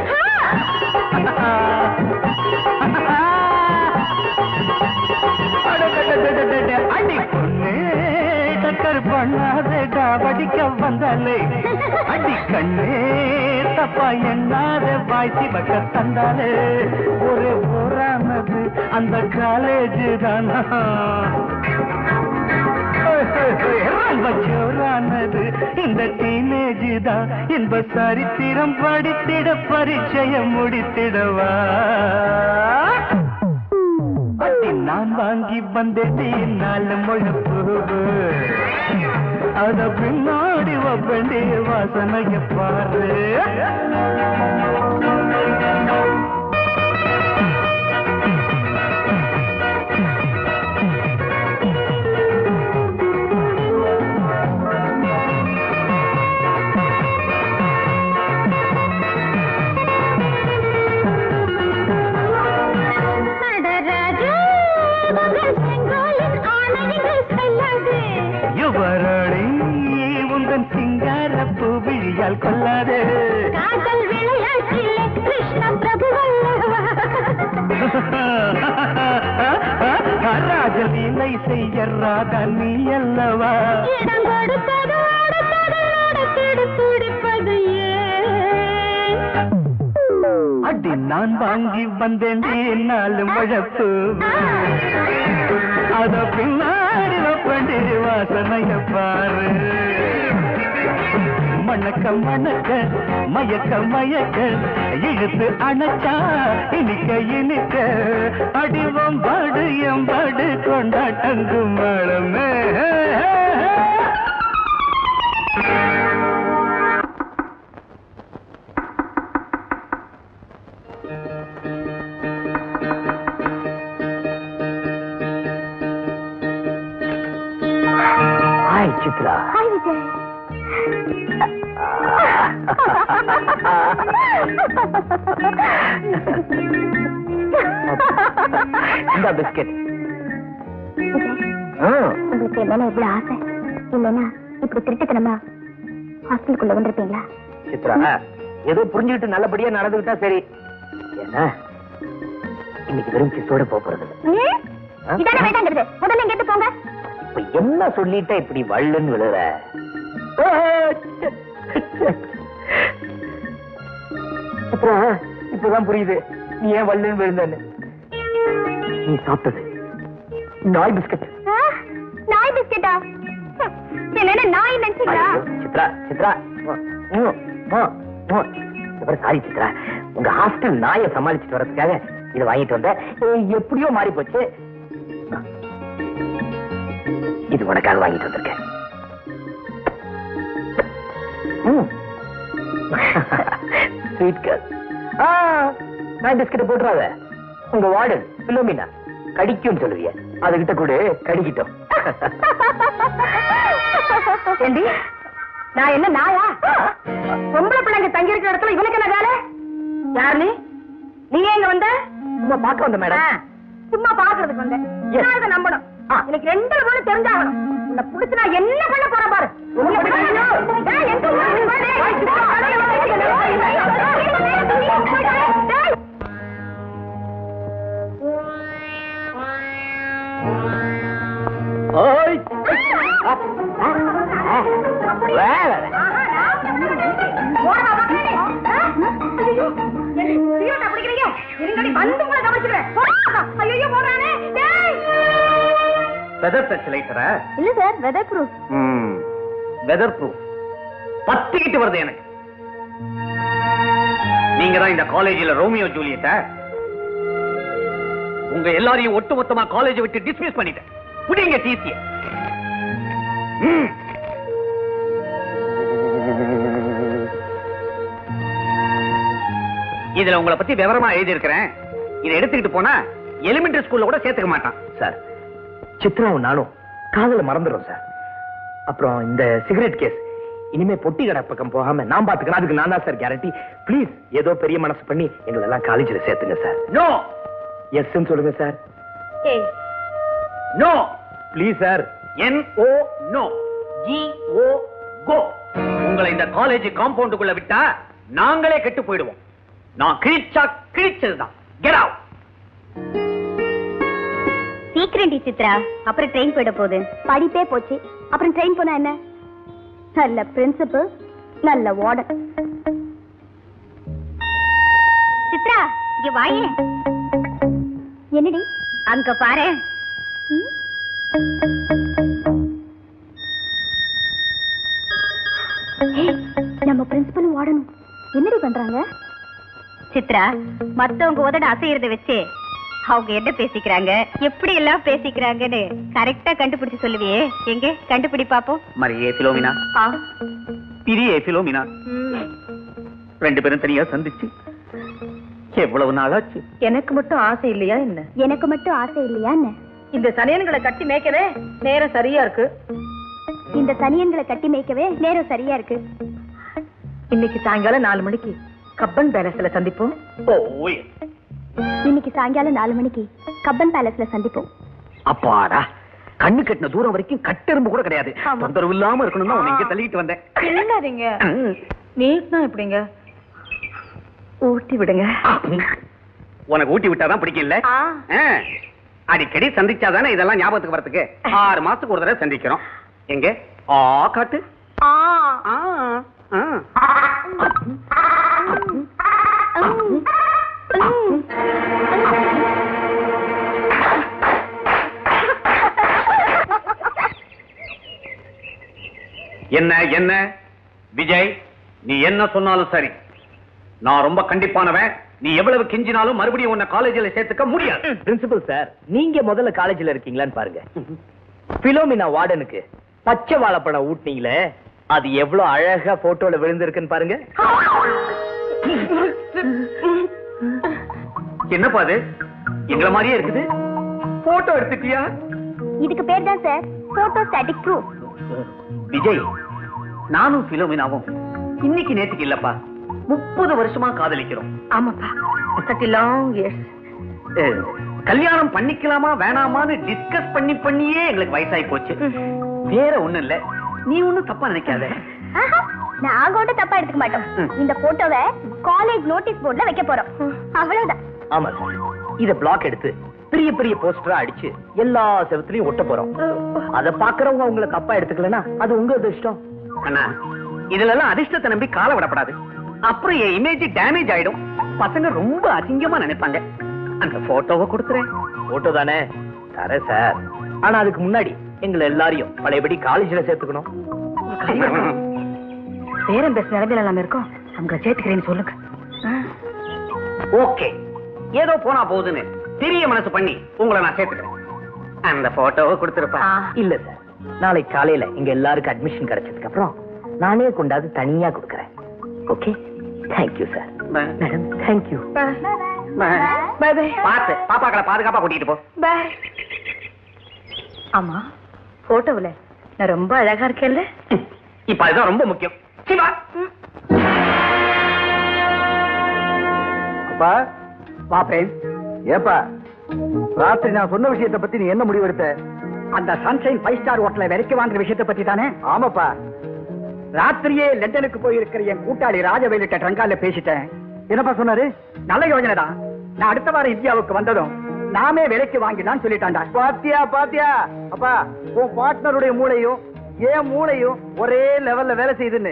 அடி பொண்ணே டக்கர் பண்ணாத காவடிக்க வந்தாலே அடி கண்ணே தப்பா எண்ணாத வாய்ச்சி வக்க தந்தாலே ஒரு ஊரானது அந்த காலேஜ் தானா ரொம்ப ஜோரானது இந்த டீனேஜ் தான் என்ப சரித்திரம் படித்திட பரிச்சயம் முடித்திடவா அடி நான் வாங்கி வந்தேன் நாலு முழப்பு அத பின்னாடி வப்பண்டி வாசனைய பாரு நடராஜா மகள் செங்கோலின் ஆணைகள் செல்லாது யுவரடி உந்தன் சிங்கார பூவிழியால் கொள்ளாதே காதல் விளையாட்டிலே கிருஷ்ண பிரபு அல்லவா ராஜலீலை செய்ய ராதா நீ அல்லவா இடம் கொடுத்தது அடுத்தது நடத்திடு துடிப்பது ஏன் அடி நான் வாங்கி வந்தேன் நாலு முழப்பு அத பின்னாடி வப்பண்டி வாசனைய பாரு மணக்க மணக்க மயக்க மயக்க இழுத்து அணைச்சா இனிக்க இனிக்க அடிவம் பாடு எம்பாடு கொண்டாட்டங்கு மழமே ஹாய் சித்ரா ஹாய் விஜய் இந்த பிஸ்கெட் உங்களுக்கு என்னன்னா இவ்வளவு ஆசை இல்லைன்னா இப்படி திருட்டுத்தனமா ஹாஸ்டலுக்குள்ள வந்திருப்பீங்களா சித்ரா ஏதோ புரிஞ்சுக்கிட்டு நல்லபடியா நடந்துகிட்டா சரி ஏன்னா இன்னைக்கு வெறும் கிஸோட போக போறது இல்ல. இதானே வேண்டாங்கிறது முதல்ல இங்க இருந்து போங்க இப்ப என்ன சொல்லிட்டா இப்படி வள்ளுன்னு விழுற அப்புறம் இப்பதான் புரியுது நீ ஏன் வள்ளுன்னு விழுந்தன்னு நீ சாப்பிட்டது நாய் பிஸ்கட் ஆ, நாய் பிஸ்கெட்டா என்ன நாய் நினைச்சீங்களா சித்ரா சித்ரா சாரி சித்ரா உங்க ஹாஸ்டல் நாயை சமாளிச்சுட்டு வர்றதுக்காக இதை வாங்கிட்டு வந்தேன் ஏய், எப்படியோ மாறி போச்சு இது உனக்காக வாங்கிட்டு வந்திருக்கேன் ஸ்வீட் கேர்ள் நான் பிஸ்கட்டை போட்டுறாத உங்க வார்டன் பிலோமினா கடிக்கும்னு சொல்லுவிய அதுகிட்ட கூட கடிக்கிட்டோம் ஏண்டி நான் என்ன நாயா பொம்பளை பிள்ளைங்க தங்கி இருக்கிற இடத்துல இவனுக்கு என்ன வேலை யார் நீ நீ எங்க வந்த சும்மா பார்க்க வந்த மேடம் ஆ, சும்மா பாக்குறதுக்கு வந்தேன் Yes. நான் இதை நம்பணும் எனக்கு ரெண்டு ஒண்ணு தெரிஞ்சாகணும் உன்னை புடிச்சு நான் என்ன பண்ண போறேன் பாரு உன்னை பிடிக்கலையோ? டேய், எங்க போற? டேய். ஓய் வேற போடா, மக்களே. ஆ? ஐயோ, என்ன சீரியஸா பிடிக்கிறீங்க? இருங்கடி, வந்து உங்களை கவனிச்சுக்கிறேன். போடா. ஐயையோ, போடுறானே. டேய். வெதர் டச் லைட்டரா இல்ல sir weatherproof weatherproof பத்திக்கிட்டு வருது எனக்கு நீங்க தான் இந்த காலேஜில் ரோமியோ ஜூலியட்ட உங்க எல்லாரையும் ஒட்டுமொத்தமா காலேஜ் விட்டு டிஸ்மிஸ் பண்ணிட்டேன் புடிங்க டிசிய இதுல உங்களை பத்தி விவரமா எழுதி இருக்கிறேன் இதை எடுத்துக்கிட்டு போனா எலிமெண்டரி ஸ்கூல்ல கூட சேர்த்துக்க மாட்டான் சார் சித்ராவும் நானும் காதல மறந்துடும் சார் அப்புறம் இந்த சிகரெட் கேஸ் இனிமே பொட்டி கடை பக்கம் போகாம நான் பாத்துக்கிறேன் அதுக்கு நான் தான் சார் கேரண்டி ப்ளீஸ் ஏதோ பெரிய மனசு பண்ணி எங்களை எல்லாம் காலேஜ்ல சேர்த்துங்க சார் நோ எஸ் சொல்லுங்க சார் ஏய், no please sir N O no G O go உங்களை இந்த காலேஜ் காம்பவுண்டுக்குள்ள விட்டா நாங்களே கெட்டு போயிடுவோம் நான் கிழிச்சா கிழிச்சதுதான் கெட் அவுட் சீக்கிரம் டி சித்ரா அப்புறம் ட்ரெயின் போயிட போகுது படிப்பே போச்சு அப்புறம் ட்ரெயின் போனா என்ன நல்ல பிரின்சிபல் நல்ல வார்டன் சித்ரா இங்க வாயே என்னடி அங்க பாரு நம்ம பிரின்சிபலும் வார்டனும் என்னடி பண்றாங்க சித்ரா மத்தவங்க உதட அசையறத வச்சு அவங்க என்ன பேசிக்கிறாங்க எப்படி எல்லாம் பேசிக்கிறாங்கன்னு கரெக்டா கண்டுபிடிச்சு சொல்லுவியே எங்க கண்டுபிடி பாப்போம் மரியே பிலோமினா ஆ. பிரியே பிலோமினா ம். ரெண்டு பேரும் தனியா சந்திச்சு எவ்வளவு நாளாச்சு எனக்கு மட்டும் ஆசை இல்லையா என்ன எனக்கு மட்டும் ஆசை இல்லையா என்ன இந்த சனியன்களை கட்டி மேய்க்கவே நேரம் சரியா இருக்கு இந்த தனியன்களை கட்டி மேய்க்கவே நேரம் சரியா இருக்கு இன்னைக்கு சாயங்காலம் நாலு மணிக்கு கப்பன் பேலஸ்ல சந்திப்போம் ஓ இன்னைக்கு சாயங்காலம் நாலு மணிக்கு கப்பன் பேலஸ்ல சந்திப்போம் அப்பாடா கண்ணு கட்டின தூரம் வரைக்கும் கட்டெரும்பு கூட கிடையாது ஆமா. தொந்தரவு இல்லாம இருக்கணும் தான் உன்னை இங்க தள்ளிட்டு வந்தேன் என்னறீங்க நீட்னா எப்படிங்க ஊட்டி விடுங்க உனக்கு ஊட்டி விட்டாதான் பிடிக்கல ஆ. ஆ. அடிக்கடி சந்திச்சாதானே இதெல்லாம் ஞாபகத்துக்கு வரதுக்கு ஆறு மாசத்துக்கு ஒரு தடவை சந்திக்கிறோம் எங்க ஆ காட்டு ஆ. ஆ, ஆ. என்ன என்ன விஜய் நீ என்ன சொன்னாலும் சரி நான் ரொம்ப கண்டிப்பானவன் நீ எவ்வளவு கெஞ்சினாலும் மறுபடியும் உன்னை காலேஜில் சேர்த்துக்க முடியாது பிரின்சிபல் சார் நீங்க முதல்ல காலேஜ்ல இருக்கீங்களான்னு பாருங்க பிலோமினா வார்டனுக்கு பச்சை வாழைப்பழம் ஊட்டினீங்களே அது எவ்வளவு அழகா போட்டோல விழுந்திருக்குன்னு பாருங்க என்னப்பா அது எங்களை மாதிரியே இருக்குது போட்டோ எடுத்துட்டியா இதுக்கு பேர் தான் sir photo static proof Vijay நானும் பிலோமினாவும் இன்னைக்கு நேத்துக்கு இல்லப்பா முப்பது வருஷமா காதலிக்கிறோம் ஆமாப்பா சட்டி லாங் இயர்ஸ் அஹ், கல்யாணம் பண்ணிக்கலாமா வேணாமான்னு டிஸ்கஸ் பண்ணி பண்ணியே எங்களுக்கு வயசாகி போச்சு வேற ஒண்ணும் இல்ல நீ ஒண்ணும் தப்பா நினைக்காத நாங்க ஒன்றும் தப்பா எடுத்துக்க மாட்டோம் ம். இந்த போட்டோவை காலேஜ் நோட்டீஸ் போர்ட்ல வைக்க போறோம் அவ்வளவுதான் ஆமா சார் இத பிளாக் எடுத்து பெரிய பெரிய போஸ்டரா அடிச்சு எல்லா செவத்துலயும் ஒட்ட போறோம் அத பாக்குறவங்க உங்களை தப்பா எடுத்துக்கலனா அது உங்க அதிர்ஷ்டம் அண்ணா இதுல எல்லாம் அதிர்ஷ்டத்தை நம்பி கால விடப்படாது அப்புறம் என் இமேஜ் டேமேஜ் ஆயிடும் பசங்க ரொம்ப அசிங்கமா நினைப்பாங்க அந்த போட்டோவை கொடுத்துறேன் போட்டோ தானே தரேன் சார் ஆனா அதுக்கு முன்னாடி எங்களை எல்லாரையும் பழையபடி காலேஜ்ல சேர்த்துக்கணும் பேரம் பேச நிலைமையில நம்ம இருக்கோம் அவங்களை சேர்த்துக்கிறேன்னு சொல்லுங்க ஓகே ஏதோ போனா போகுதுன்னு பெரிய மனசு பண்ணி உங்களை நான் சேர்த்துக்கிறேன் அந்த போட்டோவை கொடுத்துருப்பா ஆ. இல்ல சார் நாளைக்கு காலையில இங்க எல்லாருக்கும் அட்மிஷன் கிடைச்சதுக்கு அப்புறம் நானே கொண்டாந்து தனியா கொடுக்கறேன் okay thank you sir madam thank you bye bye பார்த்து பாப்பாக்களை பாதுகாப்பா கூட்டிட்டு போ பை ஆமா போட்டோவுல நான் ரொம்ப அழகா இருக்கேன்ல இப்ப அதுதான் ரொம்ப முக்கியம் சிவா அப்பா வா பிரேம் ஏப்பா ராத்திரி நான் சொன்ன விஷயத்தை பத்தி நீ என்ன முடிவெடுத்த அந்த சன்ஷைன் ஃபைவ் ஸ்டார் ஹோட்டல விலைக்கு வாங்குற விஷயத்தை பத்தி தானே ஆமாப்பா ராத்திரியே லண்டனுக்கு போயிருக்கிற என் கூட்டாளி ராஜவேலிட்ட ட்ரங்கால பேசிட்டேன் என்னப்பா சொன்னாரு நல்ல யோஜனை தான் நான் அடுத்த வாரம் இந்தியாவுக்கு வந்ததும் நாமே விலைக்கு வாங்கிடலாம் சொல்லிட்டான்டா பாத்தியா பாத்தியா அப்பா உன் பார்ட்னருடைய மூளையும் என் மூளையும் ஒரே லெவல்ல வேலை செய்யுதுன்னு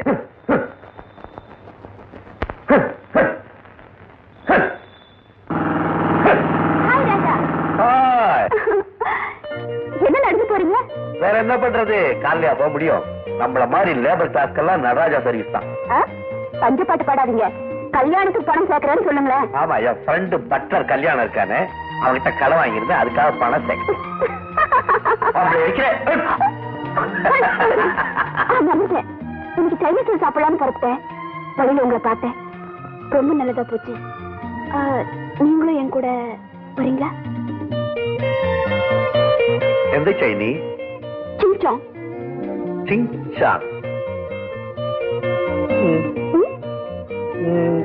ஹாய் ராஜா ஹாய். என்ன நடந்து போறீங்க வேற என்ன பண்றது காலையா போக முடியும் நம்மள மாதிரி லேபர் கிளாஸ்க்கெல்லாம் நடராஜா சர்வீஸ் தான் ஆ? பஞ்ச பாட்டு பாடாதீங்க கல்யாணத்துக்கு பணம் சேர்க்கறேன்னு சொல்லுங்களேன் ஆமா என் ஃப்ரெண்டு பட்லர் கல்யாணம் இருக்கானே அவன்கிட்ட கடை வாங்கியிருந்தேன் அதுக்காக பணம் சேர்க்க அப்படி இருக்கிறேன் ஆ, மறந்துட்டேன். இன்னைக்கு சைனீஸ்ல சாப்பிடலாம்னு புறப்பட்டேன் வழியில உங்களை பார்த்தேன் ரொம்ப நல்லதா போச்சு ஆ, நீங்களும் என் கூட வரீங்களா எந்த Saini சிங்சாங் Singh song hmm? Hmm?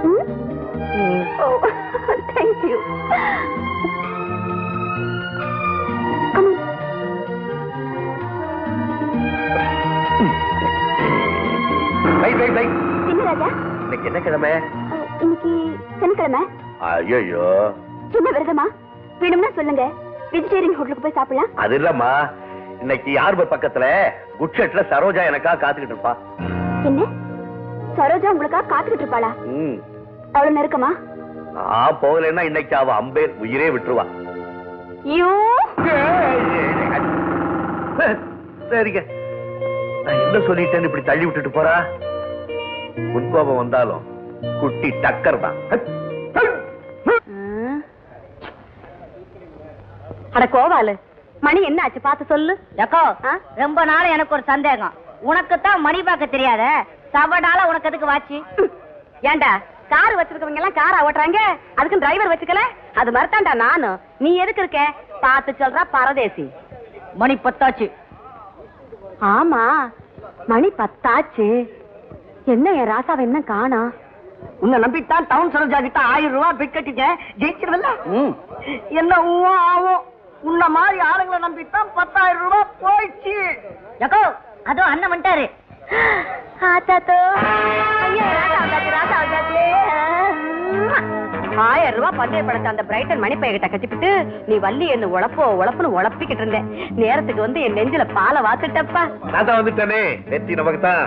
Oh thank you bye bye bye என்ன ராஜா இன்னைக்கு என்ன கிழமை ஆ, இன்னைக்கு சனிக்கிழமை ஐயோ சின்ன விரதமா வேணும்னா சொல்லுங்க வெஜிடேரியன் ஹோட்டலுக்கு போய் சாப்பிடலாம் அது இல்லம்மா இன்னைக்கு யார்பர் பக்கத்துல குட்ஷெட்ல சரோஜா எனக்கா காத்துக்கிட்டு இருப்பா என்ன சரோஜா உங்களுக்காக காத்துக்கிட்டு இருப்பாளா ம் அவ்வளவு நெருக்கமா நான் போகலைன்னா இன்னைக்கு அவ அம்பேர் உயிரே விட்டுருவா ஐயோ சரிங்க நான் என்ன சொல்லிட்டேன்னு இப்படி தள்ளி விட்டுட்டு போறா உட்கோபம் வந்தாலும் குட்டி டக்கர் தான் அட கோவாலு மணி என்ன ஆச்சு பார்த்து சொல்லு எக்கோ ரொம்ப நாள் எனக்கு ஒரு சந்தேகம் உனக்கு தான் மணி பார்க்க தெரியாத சவடால உனக்கு எதுக்கு வாச்சு ஏண்டா கார் வச்சிருக்கவங்க எல்லாம் காரா ஓட்டுறாங்க அதுக்கு டிரைவர் வச்சுக்கல அது மறத்தாண்டா நானும் நீ எதுக்கு இருக்க பார்த்து சொல்றா பரதேசி மணி பத்தாச்சு ஆமா மணி பத்தாச்சு என்ன என் ராசாவை என்ன காணா உன்னை நம்பித்தான் டவுன் சரோஜா கிட்ட ஆயிரம் ரூபாய் பிட் கட்டிட்டேன் ஜெயிச்சிருவல்ல என்ன ஊவா ஆகும் உன்ன மாதிரி ஆளுங்களை நம்பித்தான் பத்தாயிரம் ரூபாய் போயிடுச்சு எக்கோ அதுவும் அண்ணன் வந்துட்டாரு ஆத்தாத்தோ ஐயோ ராசா வந்தாச்சு ராசா வந்தாச்சு ஆயிரம் ரூபாய் பந்தயப்படத்தை அந்த பிரைட்டன் மணிப்பைய கிட்ட கட்டிப்பிட்டு நீ வள்ளி என்ன உழப்போ உழப்புன்னு உழப்பிக்கிட்டு இருந்தேன் நேரத்துக்கு வந்து என் நெஞ்சில பாலை வாத்துட்டப்பா நான் தான் வந்துட்டேனே வெற்றி நமக்கு தான்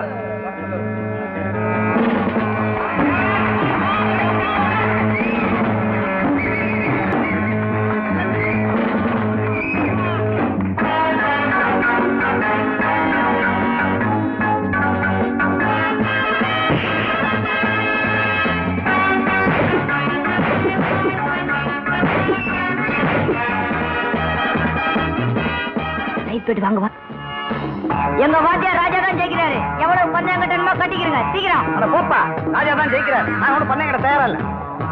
ரைட் போயிட்டு வாங்க வா எங்க வாத்தியார் ராஜா தான் ஜெயிக்கிறாரு எவ்வளவு பந்தயம் கட்டணுமோ கட்டிக்கிறங்க சீக்கிரம் அட போப்பா ராஜா தான் ஜெயிக்கிறார் நான் ஒன்றும் பண்ண கிட்ட தயாரா இல்ல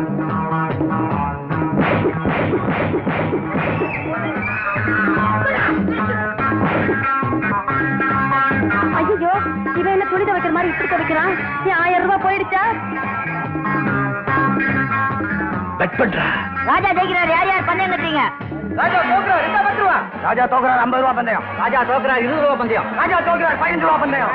ஐயோ இவன் என்ன துணி துவைக்கிற மாதிரி இப்படி துவைக்கிறான் என் ஆயிரம் ரூபாய் போயிடுச்சா பெட் பண்றா ராஜா ஜெயிக்கிறாரு யார் யார் பந்தயம் கட்டுறீங்க ராஜா தோக்குறார் ரெண்டா பத்து ரூபா ராஜா தோக்குறார் ஐம்பது ரூபா பந்தயம் ராஜா தோக்குறார் இருபது ரூபா பந்தயம் ராஜா தோக்குறார் பதினஞ்சு ரூபா பந்தயம்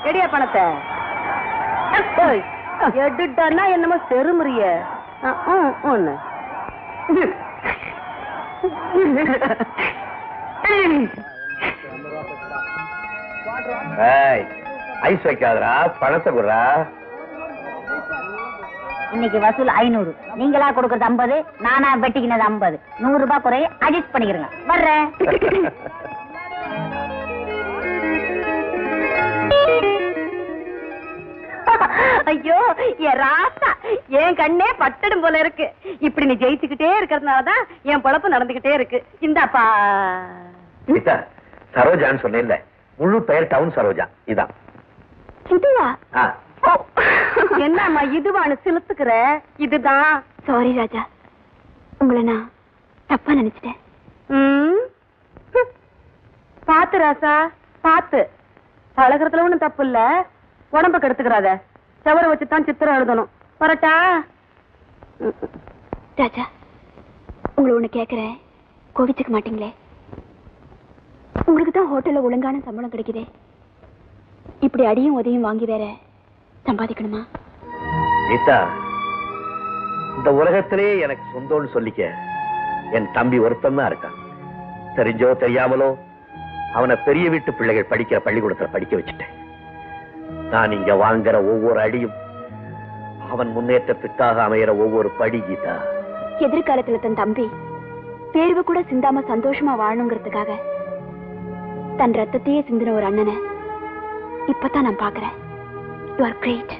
எடியா பணத்தை ஏய், எடுட்டான்னா என்னமோ செருமுறிய ஒண்ணு ஏய், ஐஸ் வைக்காதடா பணத்தை குடுறா இன்னைக்கு வசூல் ஐநூறு நீங்களா கொடுக்கறது ஐம்பது நானா வெட்டிக்கினது ஐம்பது நூறு ரூபாய் குறைய அட்ஜஸ்ட் பண்ணிக்கிறேங்க வர்றேன் ஐயோ என் ராசா என் கண்ணே பட்டடும் போல இருக்கு இப்படி நீ ஜெயிச்சுக்கிட்டே இருக்கிறதுனாலதான் என் பொழப்பு நடந்துகிட்டே இருக்கு இந்தாப்பா கீதா சரோஜான்னு சொன்னேன்ல முழு பெயர் டவுன் சரோஜா இதான் இதுவா ஆ. என்னம்மா இதுவானு சிலுத்துக்கிற இதுதான் சாரி ராஜா உங்களை நான் தப்பா நினைச்சிட்டேன் ம். ஹம். பாத்து ராசா பாத்து பழகிறதுல ஒண்ணும் தப்பு இல்ல உடம்ப கெடுத்துக்கிறாத செவரை வச்சுதான் சித்திரம் எழுதணும் வரட்டா ம், ம். ராஜா உங்களை ஒண்ணு கேக்குறேன் கோவிச்சுக்க மாட்டீங்களே உங்களுக்கு தான் ஹோட்டல்ல ஒழுங்கான சம்பளம் கிடைக்குதே இப்படி அடியும் உதையும் வாங்கி வேற சம்பாதிக்கணுமா கீதா இந்த உலகத்திலே எனக்கு சொந்தம்னு சொல்லிக்க என் தம்பி ஒருத்தன் தான் இருக்கான் தெரிஞ்சோ தெரியாமலோ அவனை பெரிய வீட்டு பிள்ளைகள் படிக்கிற பள்ளிக்கூடத்துல படிக்க வச்சுட்டேன் நான் இங்க வாங்குற ஒவ்வொரு அடியும் அவன் முன்னேற்றத்துக்காக அமைகிற ஒவ்வொரு படி கீதா எதிர்காலத்துல தன் தம்பி தேர்வு கூட சிந்தாம சந்தோஷமா வாழணுங்கிறதுக்காக தன் ரத்தத்தையே சிந்தின ஒரு அண்ணனை இப்பதான் நான் பாக்குறேன் யூ ஆர் கிரேட்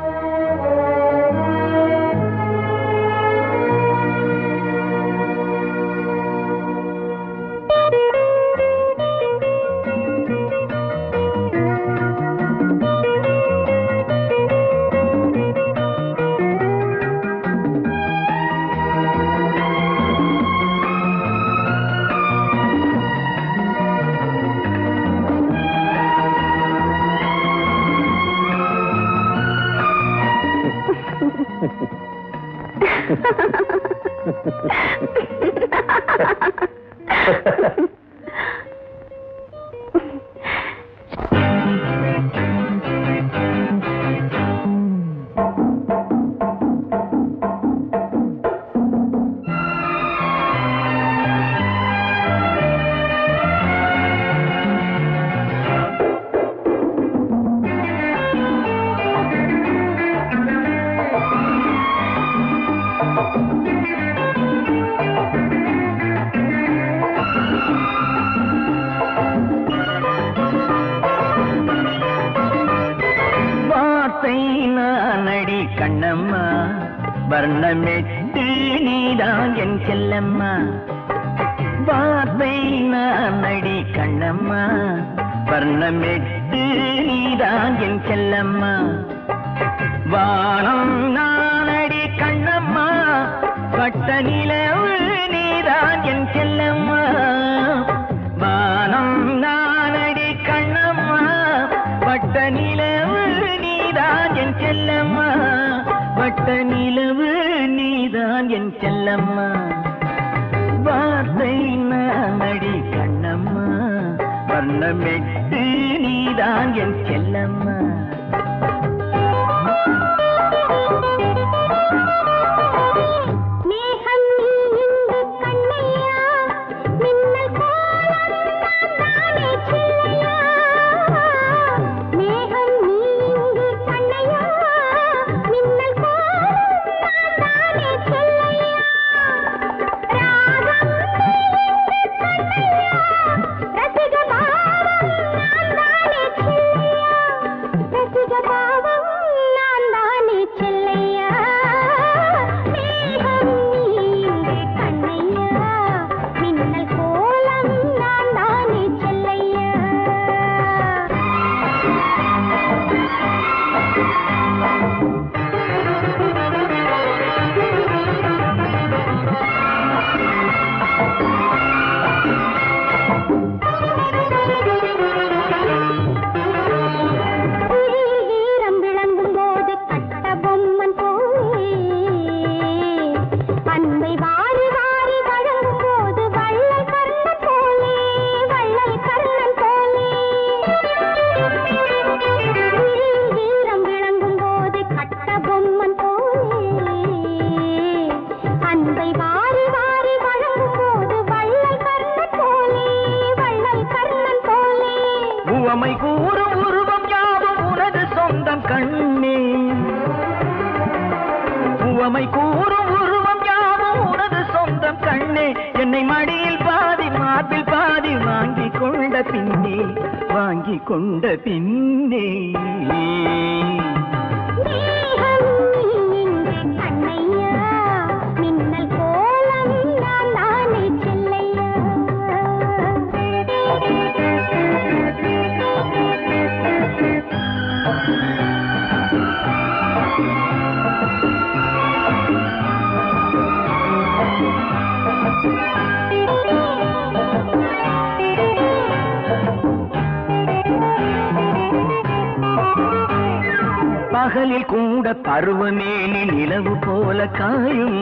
வார்த்தை நானடி கண்ணம்மா வர்ணமெட்டு நீதான் என் செல்லம்மா வார்த்தை நானடி கண்ணம்மா வர்ணமெட்டு நீதான் என் செல்லம்மா வானம் நானடி கண்ணம்மா வட்ட நிலவு நீதான் என் செல்லம்மா வானம் நானடி கண்ணம்மா வட்ட நிலவு நீதான் என் செல்லம்மா வட்ட நிலவு நீதான் என் செல்லம்மா வார்த்தை நானடி கண்ணம்மா வர்ணமெட்டு நீதான் என் செல்லம்மா மேகம் இங்கு கண்ணையா மின்னல் நானே சில்லையா மேகம் இங்கு கண்ணையா மின்னல் நானே சில்லையா ராகம் ரசிக பாவம் நான் தானே சில்லையா ரசிக பாவம் நான் தானே சில்லையா மேகம் நீங்கு கண்ணையா மின்னல் கோலம் நான் தானே சில்லையா ஈரம் சொந்தம் கண்ணே உவமை கூறும் உருவம் யாவும் உனது சொந்தம் கண்ணே என்னை மடியில் பாதி மார்பில் பாதி வாங்கி கொண்ட பின்னே வாங்கி கொண்ட பின்னே மின்னல் கோலம் நான் நானே பகலில் கூட பருவமேனி நிலவு போல காயும்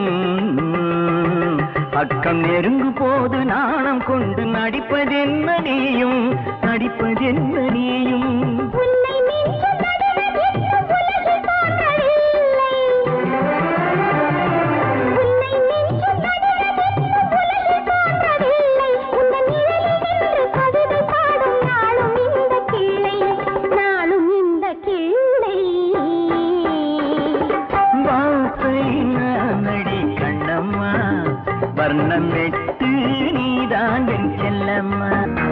பக்கம் நெருங்கு போது நாணம் கொண்டு நடிப்பதென்ன நீயும் நடிப்பதென்ன நீயும் உன்னை மிஞ்ச நடுவதென்ன உலகில் தோன்றவில்லை உன்னை மிஞ்ச நடுவதென்ன உலகில் தோன்றவில்லை உந்தன் நிழலில் நின்று கவிதை பாடும் நாளும் இந்த கிள்ளை நாளும் இந்த கிள்ளை வார்த்தை நடி கண்ணம்மா வர்ணம் வெட்டு நீதான் என் செல்லம்மா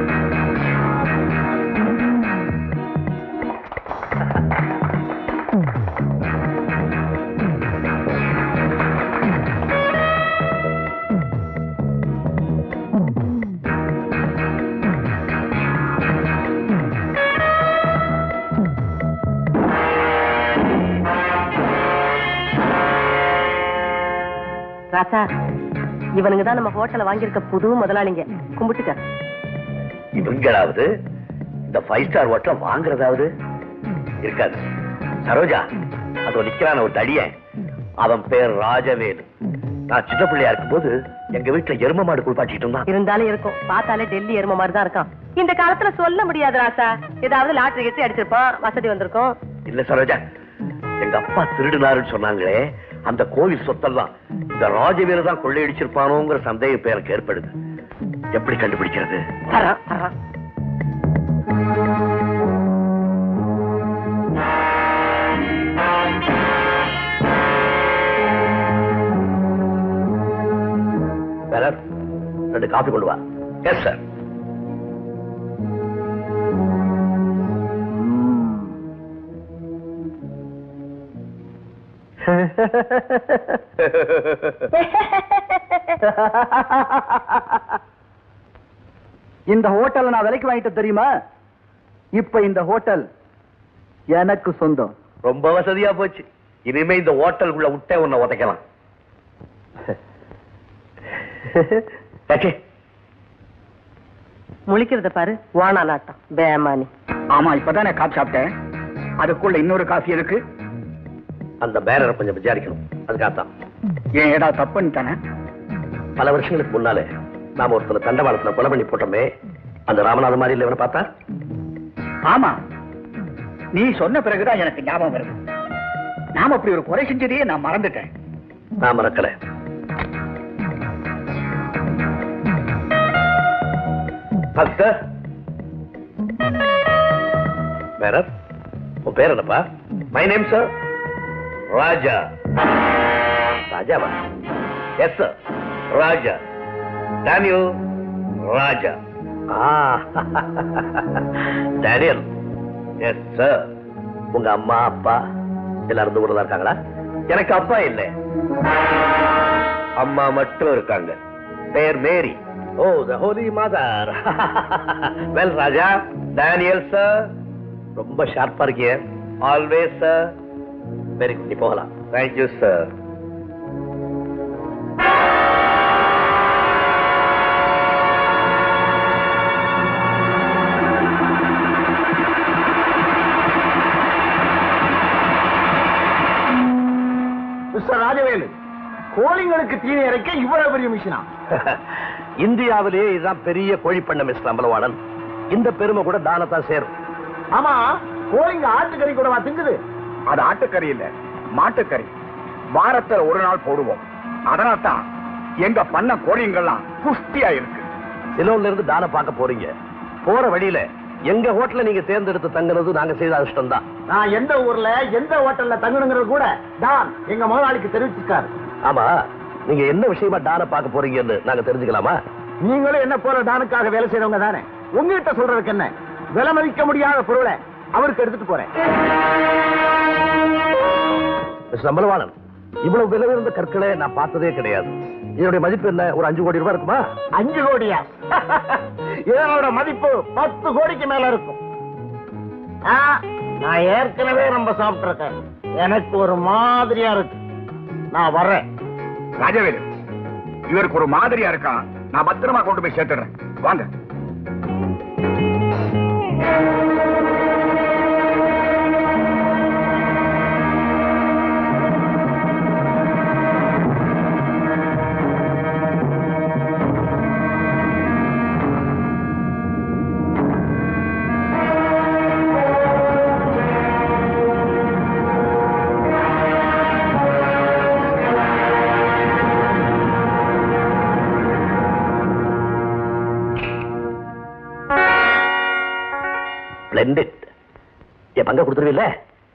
ராசா இவனுங்க தான் நம்ம ஹோட்டல்ல வாங்கியிருக்க புது முதலாளிங்க கும்பிட்டுக்க இவங்களாவது இந்த ஃபைவ் ஸ்டார் ஹோட்டல வாங்குறதாவது இருக்காது சரோஜா அதோ நிக்கிறான ஒரு தடியன் அவன் பேர் ராஜவேலு நான் சின்ன பிள்ளையா இருக்கும்போது எங்க வீட்டுல எரும மாடு குளிப்பாட்டிட்டு இருந்தான் இருந்தாலும் இருக்கும் பார்த்தாலே டெல்லி எரும மாதிரி தான் இருக்கான் இந்த காலத்துல சொல்ல முடியாது ராசா ஏதாவது லாட்டரி கட்டி அடிச்சிருப்பான் வசதி வந்திருக்கும் இல்ல சரோஜா எங்க அப்பா திருடுனாருன்னு சொன்னாங்களே அந்த கோவில் சொத்தெல்லாம் இந்த ராஜவேலு தான் கொள்ளையடிச்சிருப்பானோங்கிற சந்தேகம் இப்ப எனக்கு ஏற்படுது எப்படி கண்டுபிடிக்கிறது வரான், வரான். வேற ரெண்டு காபி கொண்டு வா எஸ் சார் இந்த ஹோட்டலை நான் விலைக்கு வாங்கிட்டு தெரியுமா இப்ப இந்த ஹோட்டல் எனக்கு சொந்தம் ரொம்ப வசதியா போச்சு இனிமே இந்த ஹோட்டலுக்குள்ள விட்டே உன்னை உதைக்கலாம் ஏச்சே, முழிக்கிறத பாரு வானா நாட்டம் பேமானி ஆமா இப்பதானே காப்பி சாப்பிட்டேன் அதுக்குள்ள இன்னொரு காஃபி இருக்கு அந்த பேரரை கொஞ்சம் விசாரிக்கணும் அதுக்காகத்தான் ஏன் ஏடா தப்புன்னு பல வருஷங்களுக்கு முன்னாலே நாம ஒருத்தனை தண்டவாளத்துல கொலை பண்ணி போட்டோமே அந்த ராமநாத மாதிரி இல்ல இவனை பார்த்தா ஆமா நீ சொன்ன பிறகுதான் எனக்கு ஞாபகம் வருது நாம அப்படி ஒரு குறை செஞ்சதையே நான் மறந்துட்டேன் நான் மறக்கல பாஸ்டர் பேரர் உன் பேர் என்னப்பா மை நேம் சார் ராஜா ராஜாவா yes sir Raja Daniel Raja ah Daniel yes sir உங்க அம்மா அப்பா எல்லாரும் இந்த ஊர்ல தான் இருக்காங்களா எனக்கு அப்பா இல்லை அம்மா மட்டும் இருக்காங்க பேர் Mary oh the holy mother well Raja Daniel sir ரொம்ப ஷார்ப்பா இருக்கீங்க ஆல்வேஸ் சார் வெரி குட் நீ போகலாம் தேங்க்யூ சார் மிஸ்டர் ராஜவேலு கோழிங்களுக்கு தீனி இறைக்க இவ்வளவு பெரிய மிஷினா இந்தியாவிலேயே இதுதான் பெரிய கோழி பண்ண மிஸ்டர் அம்பலவாணன் இந்த பெருமை கூட தானத்தான் சேரும் ஆமா கோழிங்க ஆட்டுக்கறி கூடவா திங்குது அது ஆட்டுக்கறி இல்ல மாட்டுக்கறி வாரத்துல ஒரு நாள் போடுவோம் அதனால தான் எங்க பண்ண கோழிங்கெல்லாம் புஷ்டியா இருக்கு சிலோன்ல இருந்து தானம் பார்க்க போறீங்க போற வழியில எங்க ஹோட்டல்ல நீங்க தேர்ந்தெடுத்து தங்குறது நாங்க செய்த அதிர்ஷ்டம் தான் நான் எந்த ஊர்ல எந்த ஹோட்டல்ல தங்கணுங்கிறது கூட தான் எங்க முதலாளிக்கு தெரிவிச்சிருக்காரு ஆமா நீங்க என்ன விஷயமா டான பார்க்க போறீங்கன்னு நாங்க தெரிஞ்சுக்கலாமா நீங்களும் என்ன போல டானுக்காக வேலை செய்யறவங்க தானே உங்ககிட்ட சொல்றதுக்கு என்ன விலை மதிக்க முடியாத பொருளை அவருக்கு எடுத்துட்டு போறேன் மிஸ்டர் அம்பலவாணன் இவ்வளவு விலை உயர்ந்த கற்களை நான் பார்த்ததே கிடையாது இதனுடைய மதிப்பு என்ன ஒரு அஞ்சு கோடி ரூபாய் இருக்குமா அஞ்சு கோடியா இதனோட மதிப்பு பத்து கோடிக்கு மேல இருக்கும் ஆ, நான் ஏற்கனவே ரொம்ப சாப்பிட்டிருக்கேன் எனக்கு ஒரு மாதிரியா இருக்கு நான் வர்றேன் ராஜவேலு இவருக்கு ஒரு மாதிரியா இருக்கான் நான் பத்திரமா கொண்டு போய் சேர்த்துடுறேன் வாங்க ஸ்பிளெண்டிட் என் பங்க கொடுத்துருவில்ல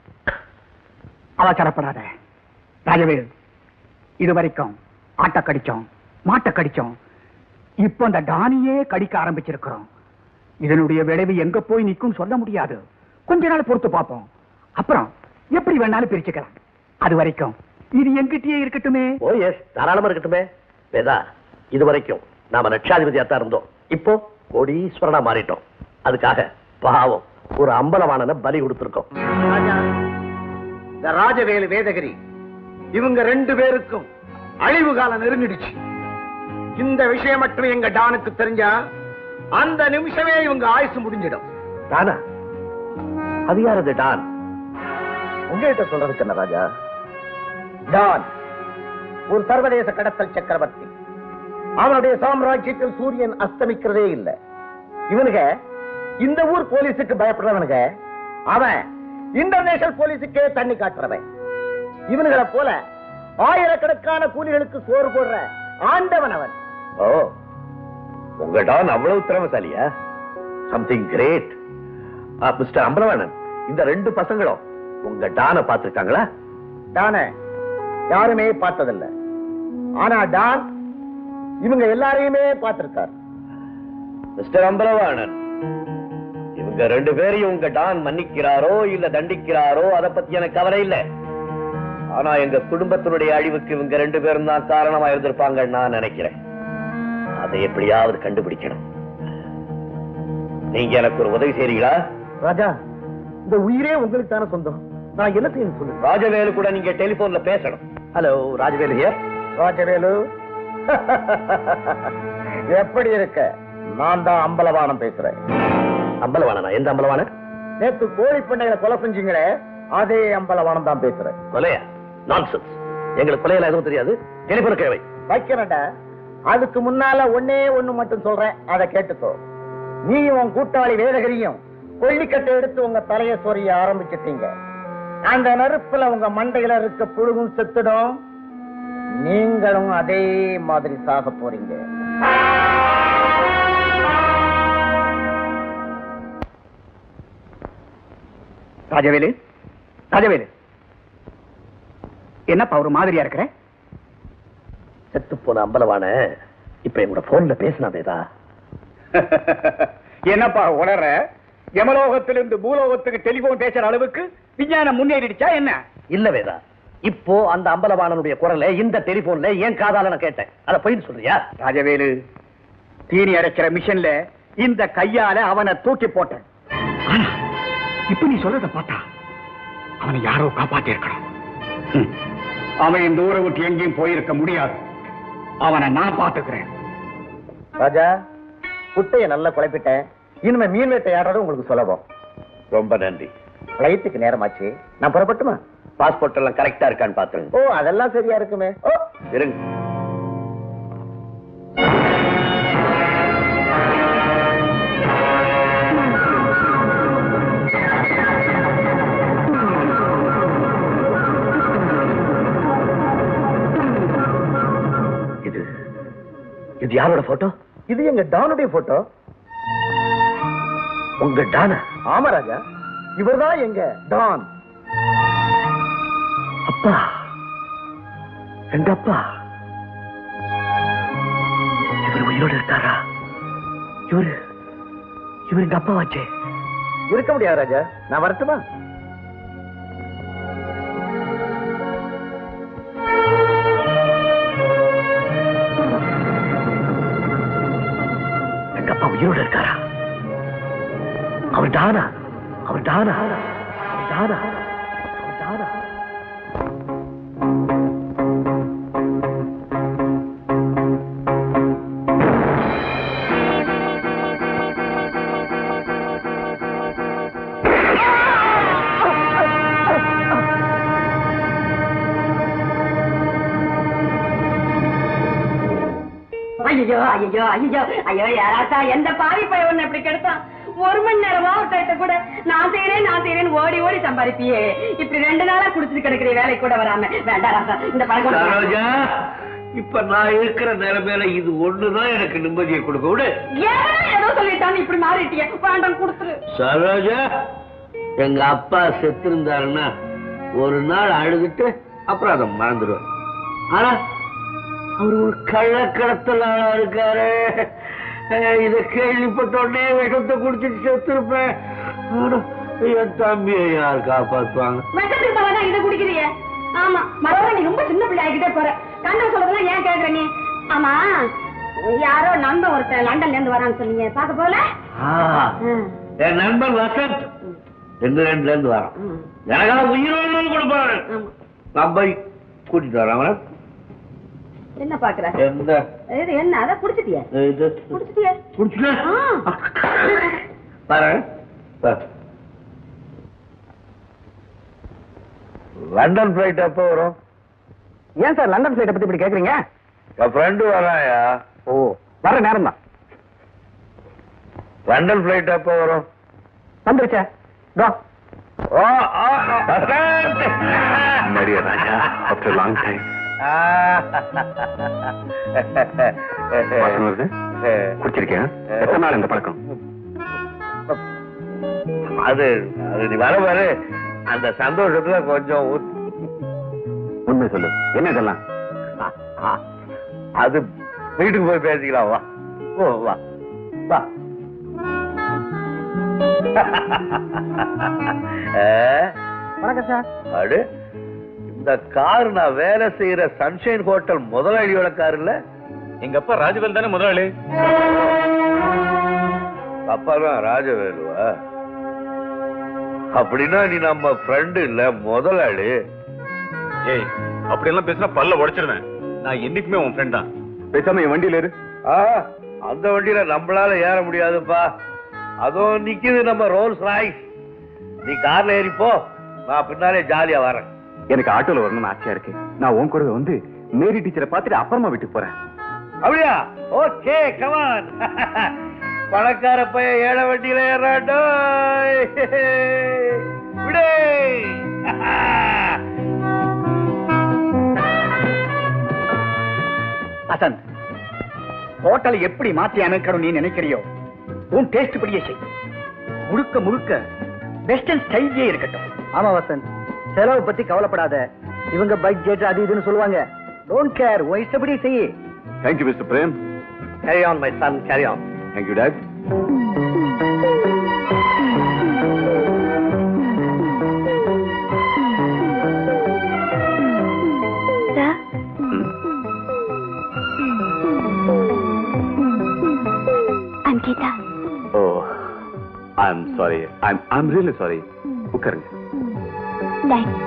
அவசரப்படாத ராஜவேலு இது வரைக்கும் ஆட்ட கடிச்சோம் மாட்ட கடிச்சோம் இப்போ அந்த டானியே கடிக்க ஆரம்பிச்சிருக்கிறோம் இதனுடைய விளைவு எங்க போய் நிக்கும் சொல்ல முடியாது கொஞ்ச நாள் பொறுத்து பார்ப்போம் அப்புறம் எப்படி வேணாலும் பிரிச்சுக்கலாம் அது வரைக்கும் இது எங்கிட்டயே இருக்கட்டுமே ஓ எஸ் தாராளமா இருக்கட்டுமே வேதா இது வரைக்கும் நாம லட்சாதிபதியா தான் இருந்தோம் இப்போ கோடீஸ்வரனா மாறிட்டோம் அதுக்காக பாவம் ஒரு அம்பலவாணனை பலி கொடுத்திருக்கோம் ராஜா இந்த ராஜவேலு வேதகிரி இவங்க ரெண்டு பேருக்கும் அழிவு காலம் நெருங்கிடுச்சு இந்த விஷயம் மட்டும் எங்க டானுக்கு தெரிஞ்சா அந்த நிமிஷமே இவங்க ஆயுசு முடிஞ்சிடும் டானா அது யார் அது டான் உங்ககிட்ட சொல்றதுக்கு என்ன ராஜா டான் ஒரு சர்வதேச கடத்தல் சக்கரவர்த்தி அவனுடைய சாம்ராஜ்யத்தில் சூரியன் அஸ்தமிக்கிறதே இல்ல இவனுங்க இந்த ஊர் போலீஸுக்கு பயப்படுறவனுங்க அவன் இன்டர்நேஷனல் போலீஸுக்கே தண்ணி காட்டுறவன் இவனுங்களை போல ஆயிரக்கணக்கான கூலிகளுக்கு சோறு போடுற ஆண்டவன் அவன் ஓ உங்க டான் அவ்வளவு திறமசாலியா சம்திங் கிரேட் மிஸ்டர் அம்பலவாணன் இந்த ரெண்டு பசங்களும் உங்க டானை பார்த்திருக்காங்களா டான யாருமே பார்த்ததில்ல ஆனா டான் இவங்க எல்லாரையுமே பார்த்திருக்கார் மிஸ்டர் அம்பலவாணன் இவங்க ரெண்டு பேரையும் உங்க டான் மன்னிக்கிறாரோ இல்ல தண்டிக்கிறாரோ அத பத்தி எனக்கு கவலை இல்ல ஆனா எங்க குடும்பத்தினுடைய அழிவுக்கு இவங்க ரெண்டு பேரும் தான் காரணமா இருந்திருப்பாங்கன்னு நான் நினைக்கிறேன் அதை எப்படியாவது கண்டுபிடிக்கணும் நீங்க எனக்கு ஒரு உதவி செய்றீங்களா ராஜா இந்த உயிரே உங்களுக்கு தானே சொந்தம் நான் என்ன செய்யணும் சொல்லு ராஜவேலு கூட நீங்க டெலிபோன்ல பேசணும் ஹலோ ராஜவேலு ஹியர் ராஜவேலு எப்படி இருக்க நான் தான் அம்பலவானம் பேசுறேன் அம்பலவாணனா எந்த அம்பலவாணன் நேத்து கோழி பண்ணையில கொலை செஞ்சீங்களே அதே அம்பலவானம் தான் பேசுறேன் கொலையா நான்சென்ஸ் எங்களுக்கு கொலையெல்லாம் எதுவும் தெரியாது டெலிபோன் கேவை வைக்கிறேன்டா அதுக்கு முன்னால ஒன்னே ஒண்ணு மட்டும் சொல்றேன் அதை கேட்டுக்கோ நீ உன் கூட்டாளி வேதகிரியும் கொல்லிக்கட்டை எடுத்து உங்க தலைய சொரிய ஆரம்பிச்சிட்டீங்க அந்த நெருப்புல உங்க மண்டையில இருக்க புழுகும் செத்துடும் நீங்களும் அதே மாதிரி சாக போறீங்க ராஜவேலு ராஜவேலு என்னப்பா ஒரு மாதிரியா இருக்கிற செத்து போன அம்பலவான இப்ப எங்களோட போன்ல பேசினா வேதா என்னப்பா உணர யமலோகத்திலிருந்து பூலோகத்துக்கு டெலிபோன் பேசுற அளவுக்கு விஞ்ஞானம் முன்னேறிடுச்சா என்ன இல்ல வேதா இப்போ அந்த அம்பலவாணனுடைய குரலை இந்த டெலிபோன்ல ஏன் காதால நான் கேட்டேன் அத போய் சொல்றியா ராஜவேலு தீனி அரைக்கிற மிஷன்ல இந்த கையால அவனை தூக்கி போட்டேன் ஆனா, இப்ப நீ சொல்றத பார்த்தா அவனை யாரோ காப்பாத்தி இருக்கணும் ம். அவன் இந்த ஊரை விட்டு எங்கேயும் போயிருக்க முடியாது அவனை நான் பாத்துக்கிறேன் ராஜா குட்டைய நல்லா குழப்பிட்டேன் இனிமே மீன் வேட்டையாடுறது உங்களுக்கு சுலபம் ரொம்ப நன்றி ஃபிளைட்டுக்கு நேரமாச்சு நான் புறப்பட்டுமா பாஸ்போர்ட் எல்லாம் கரெக்டா இருக்கான்னு பாத்துருங்க ஓ அதெல்லாம் சரியா இருக்குமே ஓ இருங்க இது இது யாரோட போட்டோ இது எங்க டானுடைய போட்டோ உங்க டானா ஆமா ராஜா இவர்தான் எங்க டான் அப்பா எங்க அப்பா இவர் உயிரோட இருக்காரா இவரு இவர் எங்க அப்பா வாச்சே இருக்க முடியாது ராஜா நான் வரட்டுமா எங்க அப்பா உயிரோட இருக்காரா அவர் டானா அவர் டானா அவர் டானா அவர் டானா ஐயோ ஐயோ ஐயோ ஐயோ யாராச்சா எந்த பாவி பையன் உன்னை இப்படி கெடுத்தான் ஒரு மணி நேரமா ஒருத்த கூட நான் செய்யறேன் நான் செய்யறேன் ஓடி ஓடி சம்பாதிப்பியே இப்படி ரெண்டு நாளா குடிச்சிட்டு கிடக்குற வேலை கூட வராம வேண்டாம் ராசா இந்த பழக்கம் சரோஜா இப்ப நான் இருக்கிற நிலைமையில இது ஒண்ணுதான் எனக்கு நிம்மதியை கொடுக்க விடு ஏன் ஏதோ சொல்லிட்டான்னு இப்படி மாறிட்டியே வேண்டாம் கொடுத்துரு சரோஜா எங்க அப்பா செத்திருந்தாருன்னா ஒரு நாள் அழுதுட்டு அப்புறம் அதை மறந்துடுவேன் ஆனா அவர் ஒரு கள்ளக்கடத்தல் ஆளா இருக்காரு அஹ் இத கேள்விப்பட்ட உடனே விஷத்தை குடிச்சிட்டு செத்துருப்பேன் ஆனா, என் தம்பியை யார் காப்பாத்துவாங்க விஷத்துக்கு போனா இதை குடிக்கிறியே ஆமா மறுபடியும் நீ ரொம்ப சின்ன பிள்ளை ஆகிட்டே போற கண்டம் சொல்றதெல்லாம் ஏன் கேக்குற நீ ஆமா யாரோ நண்பன் ஒருத்தன் லண்டன்ல இருந்து வரான்னு சொன்னீங்க பாக்க போல ஆ, என் நண்பர் வசந்த் இங்கிலாந்துல இருந்து வரான் எனக்காக உயிரோடு கொடுப்பாரு நான் போய் கூட்டிட்டு வரேன் அவனை. என்ன பாக்குற எந்த இது என்ன அதான் குடிச்சிட்டியா இது குடிச்சிட்டியா குடிச்சுட்டு ஆ. பாரு பாரு. லண்டன் பிளைட் எப்போ வரும் ஏன் சார் லண்டன் ஃபிளைட்டை பத்தி இப்படி கேக்குறீங்க என் ஃப்ரெண்டு வராயா ஓ வர நேரம் தான் லண்டன் பிளைட் எப்போ வரும் வந்துருச்சே தோ ஓ, ஓ, ஓ, Vasanth! Maria Raja after long time ஆ. வாசனை வருது குடிச்சிருக்கியா எத்தனை நாள் இந்த பழக்கம் அது அது நீ வர பாரு அந்த சந்தோஷத்துல கொஞ்சம் ஊத்- உண்மை சொல்லு என்ன இதெல்லாம் ஆ, ஆ. அது வீட்டுக்கு போய் பேசிக்கலாம் வா ஓ வா வா ஆ, வணக்கம் சார் அடு இந்த கார் நான் வேலை செய்யற சன்ஷைன் ஹோட்டல் முதலாளியோட கார் இல்ல எங்க அப்பா ராஜவேல் தானே முதலாளி அப்பா தான் ராஜவேலுவா அப்படின்னா நீ நம்ம ஃப்ரெண்டு இல்ல முதலாளி ஏய் அப்படி எல்லாம் பேசினா பல்ல உடைச்சிருவேன் நான் என்னைக்குமே உன் ஃப்ரெண்ட் தான் பேசாம என் வண்டியில இரு ஆ, அந்த வண்டியில நம்மளால ஏற முடியாதுப்பா அதுவும் நிக்குது நம்ம ரோல்ஸ் ராய்ஸ் நீ கார்ல ஏறி போ நான் பின்னாலே ஜாலியா வரேன் எனக்கு ஆட்டோல வரணும்னு ஆசையா இருக்கு நான் உன் கூட வந்து மேரி டீச்சரை பார்த்துட்டு அப்புறமா வீட்டுக்கு போறேன் அப்படியா ஓகே கமான் பணக்கார பையன் ஏழை வண்டியில ஏறாண்டோ விடே வசந்த் ஹோட்டலை எப்படி மாற்றி அமைக்கணும் நீ நினைக்கிறியோ உன் டேஸ்ட் படியே செய் முழுக்க முழுக்க வெஸ்டர்ன் ஸ்டைலே இருக்கட்டும் ஆமா வசந்த் செலவு பத்தி கவலைப்படாத இவங்க பட்ஜெட் அது இதுன்னு சொல்லுவாங்க டோன்ட் கேர் உன் இஷ்டப்படி செய் thank you mister Prem carry on my son carry on thank you dad sir I'm Geetha oh I am sorry I am really sorry உட்காருங்க thanks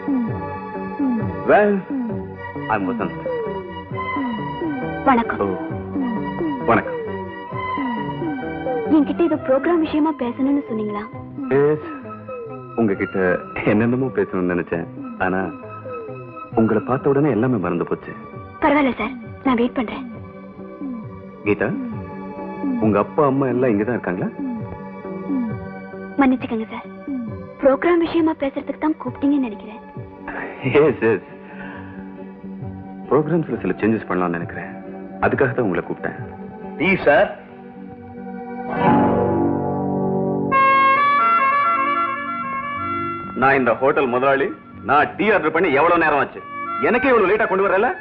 well I am Vasanth வணக்கம் ஓ வணக்கம் என்கிட்ட இது ப்ரோக்ராம் விஷயமா பேசணும்னு சொன்னீங்களா எஸ் உங்ககிட்ட என்னென்னமோ பேசணும்னு நினைச்சேன் ஆனா உங்களை பார்த்த உடனே எல்லாமே மறந்து போச்சு பரவாயில்ல சார் நான் வெயிட் பண்றேன் கீதா உங்க அப்பா அம்மா எல்லாம் இங்கதான் இருக்காங்களா மன்னிச்சுக்கங்க சார் ப்ரோக்ராம் விஷயமா பேசுறதுக்கு தான் கூப்பிட்டீங்கன்னு நினைக்கிறேன் எஸ் எஸ் ப்ரோக்ராம்ஸ்ல சில சேஞ்சஸ் பண்ணலாம்னு நினைக்கிறேன் அதுக்காக தான் உங்களை கூப்பிட்டேன் டீ சார் நான் இந்த ஹோட்டல் முதலாளி நான் டீ ஆர்டர் பண்ணி எவ்வளவு நேரம் ஆச்சு எனக்கே இவ்வளவு லேட்டா கொண்டு வரல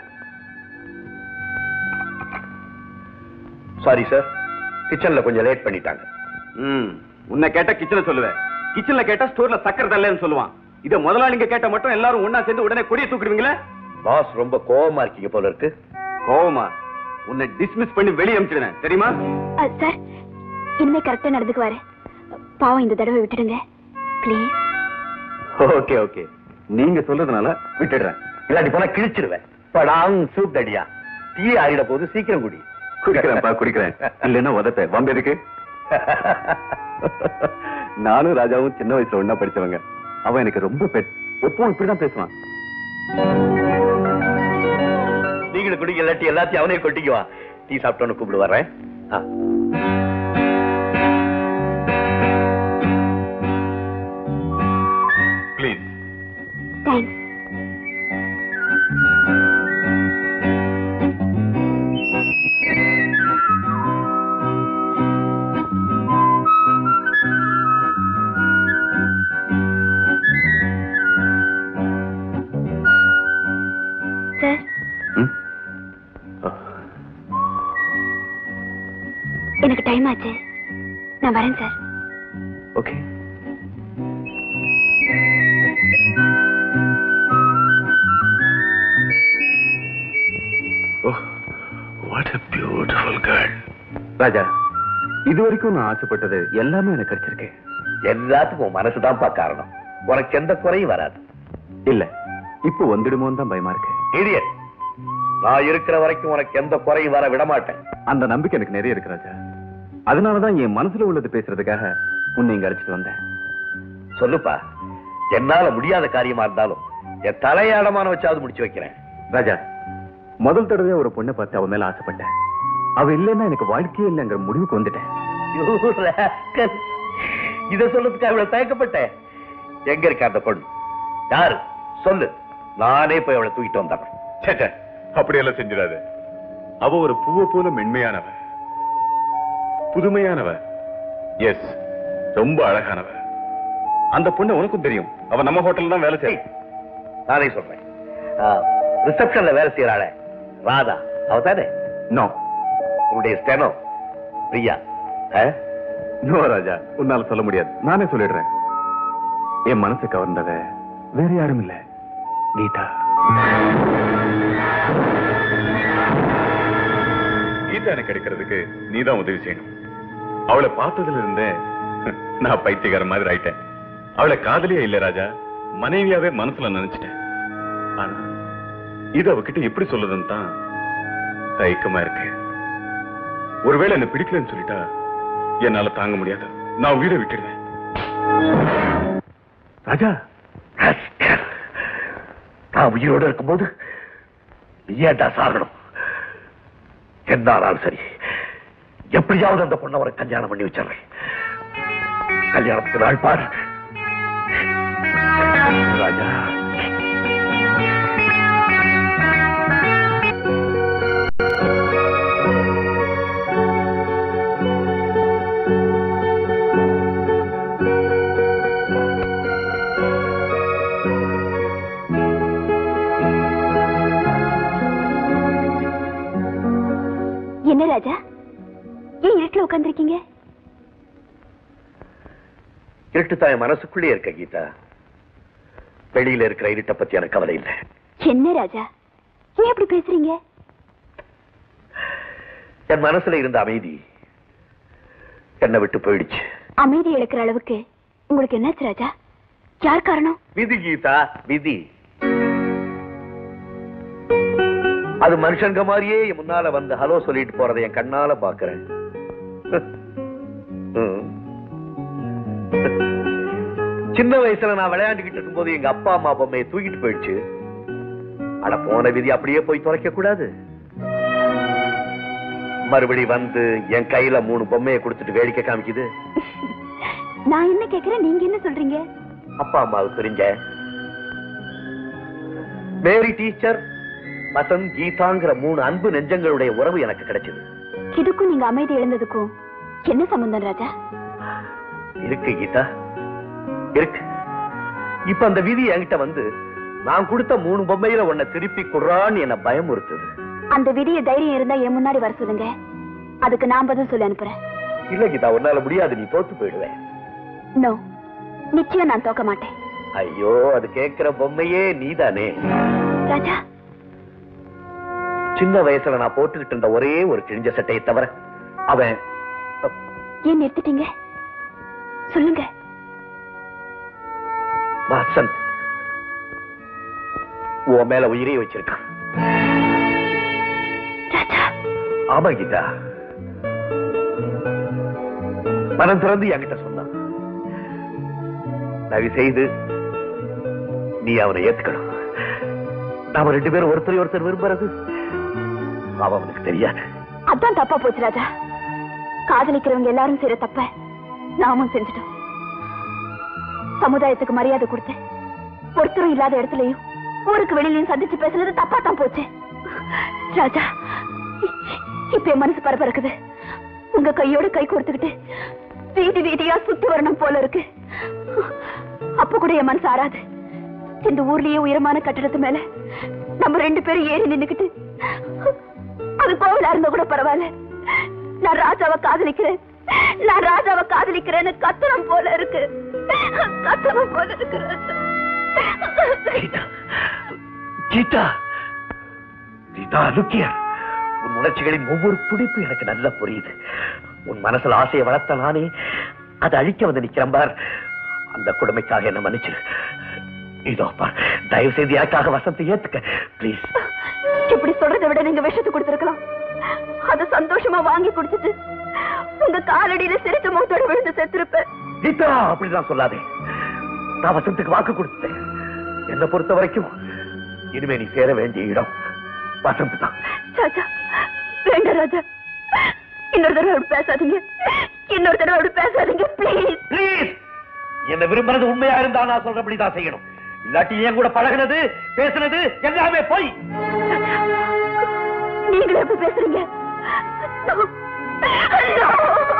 சாரி சார் கிச்சன்ல கொஞ்சம் லேட் பண்ணிட்டாங்க ம் உன்னை கேட்டா கிச்சன்ல சொல்லுவேன் கிச்சன்ல கேட்டா ஸ்டோர்ல சக்கரை தரலன்னு சொல்லுவான் இத முதலாளிங்க கேட்ட மட்டும் எல்லாரும் ஒண்ணா சேர்ந்து உடனே கொடியை தூக்கிடுவீங்களே பாஸ் ரொம்ப கோவமா இருக்கீங்க போல இருக்கு கோவமா உன்னை டிஸ்மிஸ் பண்ணி வெளியே அனுப்பிச்சிடுவேன் தெரியுமா சார் இனிமே கரெக்டா நடந்துக்குவாரு பாவம் இந்த தடவை விட்டுடுங்க ப்ளீஸ் ஓகே ஓகே நீங்க சொல்றதுனால விட்டுடுறேன் இல்லாட்டி போனா கிழிச்சிருவேன் படாங் சூப் அடியா டீ ஆறிட போது சீக்கிரம் குடி குடிக்கிறேன்ப்பா குடிக்கிறேன் இல்லைன்னா உதப்பேன் வம்பு எதுக்கு நானும் ராஜாவும் சின்ன வயசுல ஒண்ணா படிச்சவங்க அவன் எனக்கு ரொம்ப பெட் எப்பவும் இப்படிதான் பேசுவான் நீங்களும் குடிக்க இல்லாட்டி எல்லாத்தையும் அவனே கொட்டிக்குவா டீ சாப்பிட்டோன்னு கூப்பிடு வர்றேன் ஆ. ப்ளீஸ் தேங்க்ஸ் சார் எனக்கு டைம் ஆச்சு நான் வரேன் sir okay what a beautiful girl Raja இது வரைக்கும் நான் ஆசைப்பட்டது எல்லாமே எனக்கு கிடைச்சிருக்கு எல்லாத்துக்கும் உன் மனசுதான்ப்பா காரணம் உனக்கு எந்த குறையும் வராது இல்ல இப்போ வந்துடுமோன்னு தான் பயமா இருக்கு இடியட் நான் இருக்கிற வரைக்கும் உனக்கு எந்த குறையும் வர விட மாட்டேன் அந்த நம்பிக்கை எனக்கு நிறைய இருக்கு ராஜா அதனாலதான் என் மனசுல உள்ளது பேசுறதுக்காக உன்னை இங்க அழைச்சிட்டு வந்தேன் சொல்லுப்பா என்னால முடியாத காரியமா இருந்தாலும் என் தலையாடமான வச்சாவது முடிச்சு வைக்கிறேன் ராஜா முதல் தடவை ஒரு பொண்ணை பார்த்து அவ மேல ஆசைப்பட்டேன் அவ இல்லைன்னா எனக்கு வாழ்க்கையே இல்லைங்கிற முடிவுக்கு வந்துட்டேன் You rascal. இத சொல்றதுக்கு அவளை தயக்கப்பட்டேன் எங்க இருக்க அந்த பொண்ணு யாரு சொல்லு நானே போய் அவளை தூக்கிட்டு வந்தேன் அப்படியெல்லாம் செஞ்சிடாத அவ ஒரு பூவை போல மென்மையானவ புதுமையானவ எஸ் ரொம்ப அழகானவ அந்த பொண்ணு உனக்கும் தெரியும் அவ நம்ம ஹோட்டல்ல தான் வேலை செய்யும் நானே சொல்றேன் ரிசப்ஷன்ல வேலை செய்யறாள ராதா அவ தானே நோ உன்னுடைய ஸ்டெனோ பிரியா ஆ? நோ ராஜா உன்னால சொல்ல முடியாது நானே சொல்லிடுறேன் என் மனசு கவர்ந்தவ வேற யாரும் இல்ல கீதா கீதா எனக்கு கிடைக்கிறதுக்கு நீதான் உதவி செய்யணும் அவளை பார்த்ததுல இருந்தே நான் பைத்தியக்கார மாதிரி ஆயிட்டேன் அவளை காதலியே இல்ல ராஜா மனைவியாவே மனசுல நினைச்சிட்டேன் ஆனா இது அவகிட்ட எப்படி சொல்லுதுன்னு தான் தயக்கமா இருக்கு ஒருவேளை என்ன பிடிக்கலன்னு சொல்லிட்டா என்னால தாங்க முடியாது நான் வீட விட்டுடுவேன் ராஜா rascal. நான் உயிரோட இருக்கும்போது நீ ஏன்டா சாகணும் என்ன ஆனாலும் சரி எப்படியாவது அந்த பொண்ணை அவரை கல்யாணம் பண்ணி வச்சிடுறேன் கல்யாணத்துக்கு நாள் பாரு ராஜா என்ன ராஜா ஏன் இருட்டுல உட்காந்துருக்கீங்க இருட்டு தாய் மனசுக்குள்ளே இருக்க கீதா வெளியில இருக்கிற இருட்டை பத்தி எனக்கு கவலை இல்லை என்ன ராஜா ஏன் அப்படி பேசுறீங்க என் மனசுல இருந்த அமைதி என்னை விட்டு போயிடுச்சு அமைதி இழக்கிற அளவுக்கு உங்களுக்கு என்னாச்சு ராஜா யார் காரணம் விதி கீதா விதி அது மனுஷங்க மாதிரியே என் முன்னால வந்து ஹலோ சொல்லிட்டு போறதை என் கண்ணால பாக்குறேன் ம். சின்ன வயசுல நான் விளையாண்டுகிட்டு இருக்கும்போது எங்க அப்பா அம்மா பொம்மையை தூக்கிட்டு போயிடுச்சு அட போன விதி அப்படியே போய் தொலைக்க கூடாது மறுபடி வந்து என் கையில மூணு பொம்மையை கொடுத்துட்டு வேடிக்கை காமிக்குது நான் என்ன கேக்குறேன் நீங்க என்ன சொல்றீங்க அப்பா அம்மாவுக்கு தெரிஞ்ச மேரி டீச்சர் வசந்த் கீதாங்கிற மூணு அன்பு நெஞ்சங்களுடைய உறவு எனக்கு கிடைச்சது இதுக்கும் நீங்க அமைதி இழந்ததுக்கும் என்ன சம்பந்தம் ராஜா இருக்கு கீதா இருக்கு இப்ப அந்த விதி என்கிட்ட வந்து நான் கொடுத்த மூணு பொம்மையில உன்னை திருப்பி குடுறான்னு என்ன பயமுறுத்துது அந்த விதிய தைரியம் இருந்தா என் முன்னாடி வர சொல்லுங்க அதுக்கு நான் பதில் சொல்லி அனுப்புறேன் இல்ல கீதா உன்னால முடியாது நீ தோத்து போயிடுவேன் நோ நிச்சயம் நான் தோக்க மாட்டேன் ஐயோ அது கேக்குற பொம்மையே நீதானே ராஜா சின்ன வயசுல நான் போட்டுக்கிட்டு இருந்த ஒரே ஒரு கிழிஞ்ச சட்டையை தவிர அவன் ஏன் நிறுத்திட்டீங்க சொல்லுங்க வசந்த் உன் மேல உயிரே வச்சிருக்கான் ராஜா ஆமா கீதா மனம் திறந்து என்கிட்ட சொன்னான் தயவு செய்து நீ அவனை ஏத்துக்கணும் நாம ரெண்டு பேரும் ஒருத்தர் ஒருத்தர் விரும்புறது அவன் அவனுக்கு தெரியாது அதான் தப்பா போச்சு ராஜா காதலிக்கிறவங்க எல்லாரும் செய்யற தப்ப நாமும் செஞ்சுட்டோம் சமுதாயத்துக்கு மரியாதை கொடுத்து ஒருத்தரும் இல்லாத இடத்துலயும் ஊருக்கு வெளியிலயும் சந்திச்சு பேசுனது தப்பா தான் போச்சு ராஜா இ- இப்ப என் மனசு பரபரக்குது உங்க கையோட கை கோர்த்துக்கிட்டு வீதி வீதியா சுத்தி வரணும் போல இருக்கு அப்ப கூட என் மனசு ஆறாது இந்த ஊர்லயே உயரமான கட்டடத்து மேல நம்ம ரெண்டு பேரும் ஏறி நின்னுக்கிட்டு அது கோவிலா இருந்தா கூட பரவாயில்ல நான் ராஜாவை காதலிக்கிறேன் நான் ராஜாவை காதலிக்கிறேன்னு கத்தனம் போல இருக்கு கத்தனம் போல இருக்கு ராஜா. கீதா கீதா கீதா லுக்கியா உன் உணர்ச்சிகளின் ஒவ்வொரு துடிப்பு எனக்கு நல்லா புரியுது உன் மனசுல ஆசையை வளர்த்த நானே அதை அழிக்க வந்து நிக்கிறேன் பார் அந்த கொடுமைக்காக என்ன மன்னிச்சிரு இதோ பார் தயவு செய்து எனக்காக வசந்தை ஏத்துக்க ப்ளீஸ் இப்படி சொல்றதை விட நீங்க விஷத்தை கொடுத்திருக்கலாம் அத சந்தோஷமா வாங்கி குடிச்சிட்டு உங்க காலடியில சிரிச்ச முகத்தோட விழுந்து செத்துருப்பேன் கீதா அப்படிதான் சொல்லாதே நான் வசந்துக்கு வாக்கு கொடுத்தேன் என்னை பொறுத்த வரைக்கும் இனிமே நீ சேர வேண்டிய இடம் வசந்த் தான் ராஜா வேண்டாம் ராஜா இன்னொரு தடவை அப்படி பேசாதீங்க இன்னொரு தடவை அப்படி பேசாதீங்க ப்ளீஸ் ப்ளீஸ் என்ன விரும்புறது உண்மையா இருந்தா நான் சொல்றபடிதான் செய்யணும் இல்லாட்டி என் கூட பழகுனது பேசுனது எல்லாமே போய் நீங்களே எப்படி பேசுறீங்க No. No.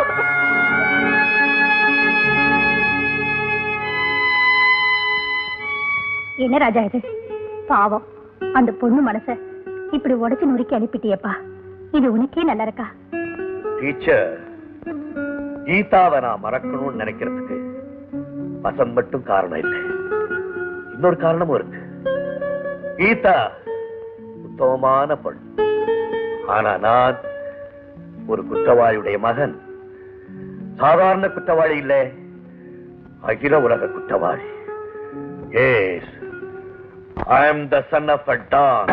என்ன ராஜா இது பாவம் அந்த பொண்ணு மனச இப்படி உடைச்சு நொறுக்கி அனுப்பிட்டியப்பா இது உனக்கே நல்லா இருக்கா டீச்சர் கீதாவை நான் மறக்கணும்னு நினைக்கிறதுக்கு வசந்த் மட்டும் காரணம் இல்லை இன்னொரு காரணமும் இருக்கு கீதா உத்தமமான பொண்ணு ஆனா நான் ஒரு குற்றவாளியுடைய மகன் சாதாரண குற்றவாளி இல்ல அகில உலக குற்றவாளி yes I am the son of a don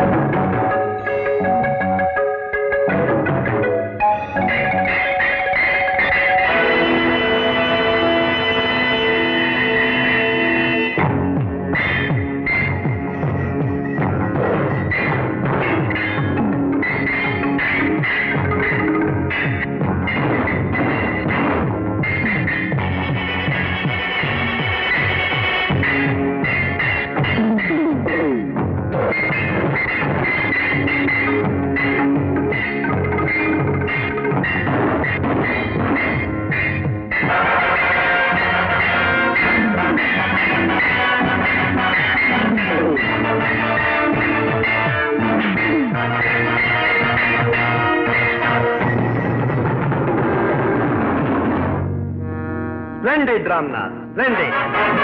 splendid ராம்னா ஸ்பிளண்டிட்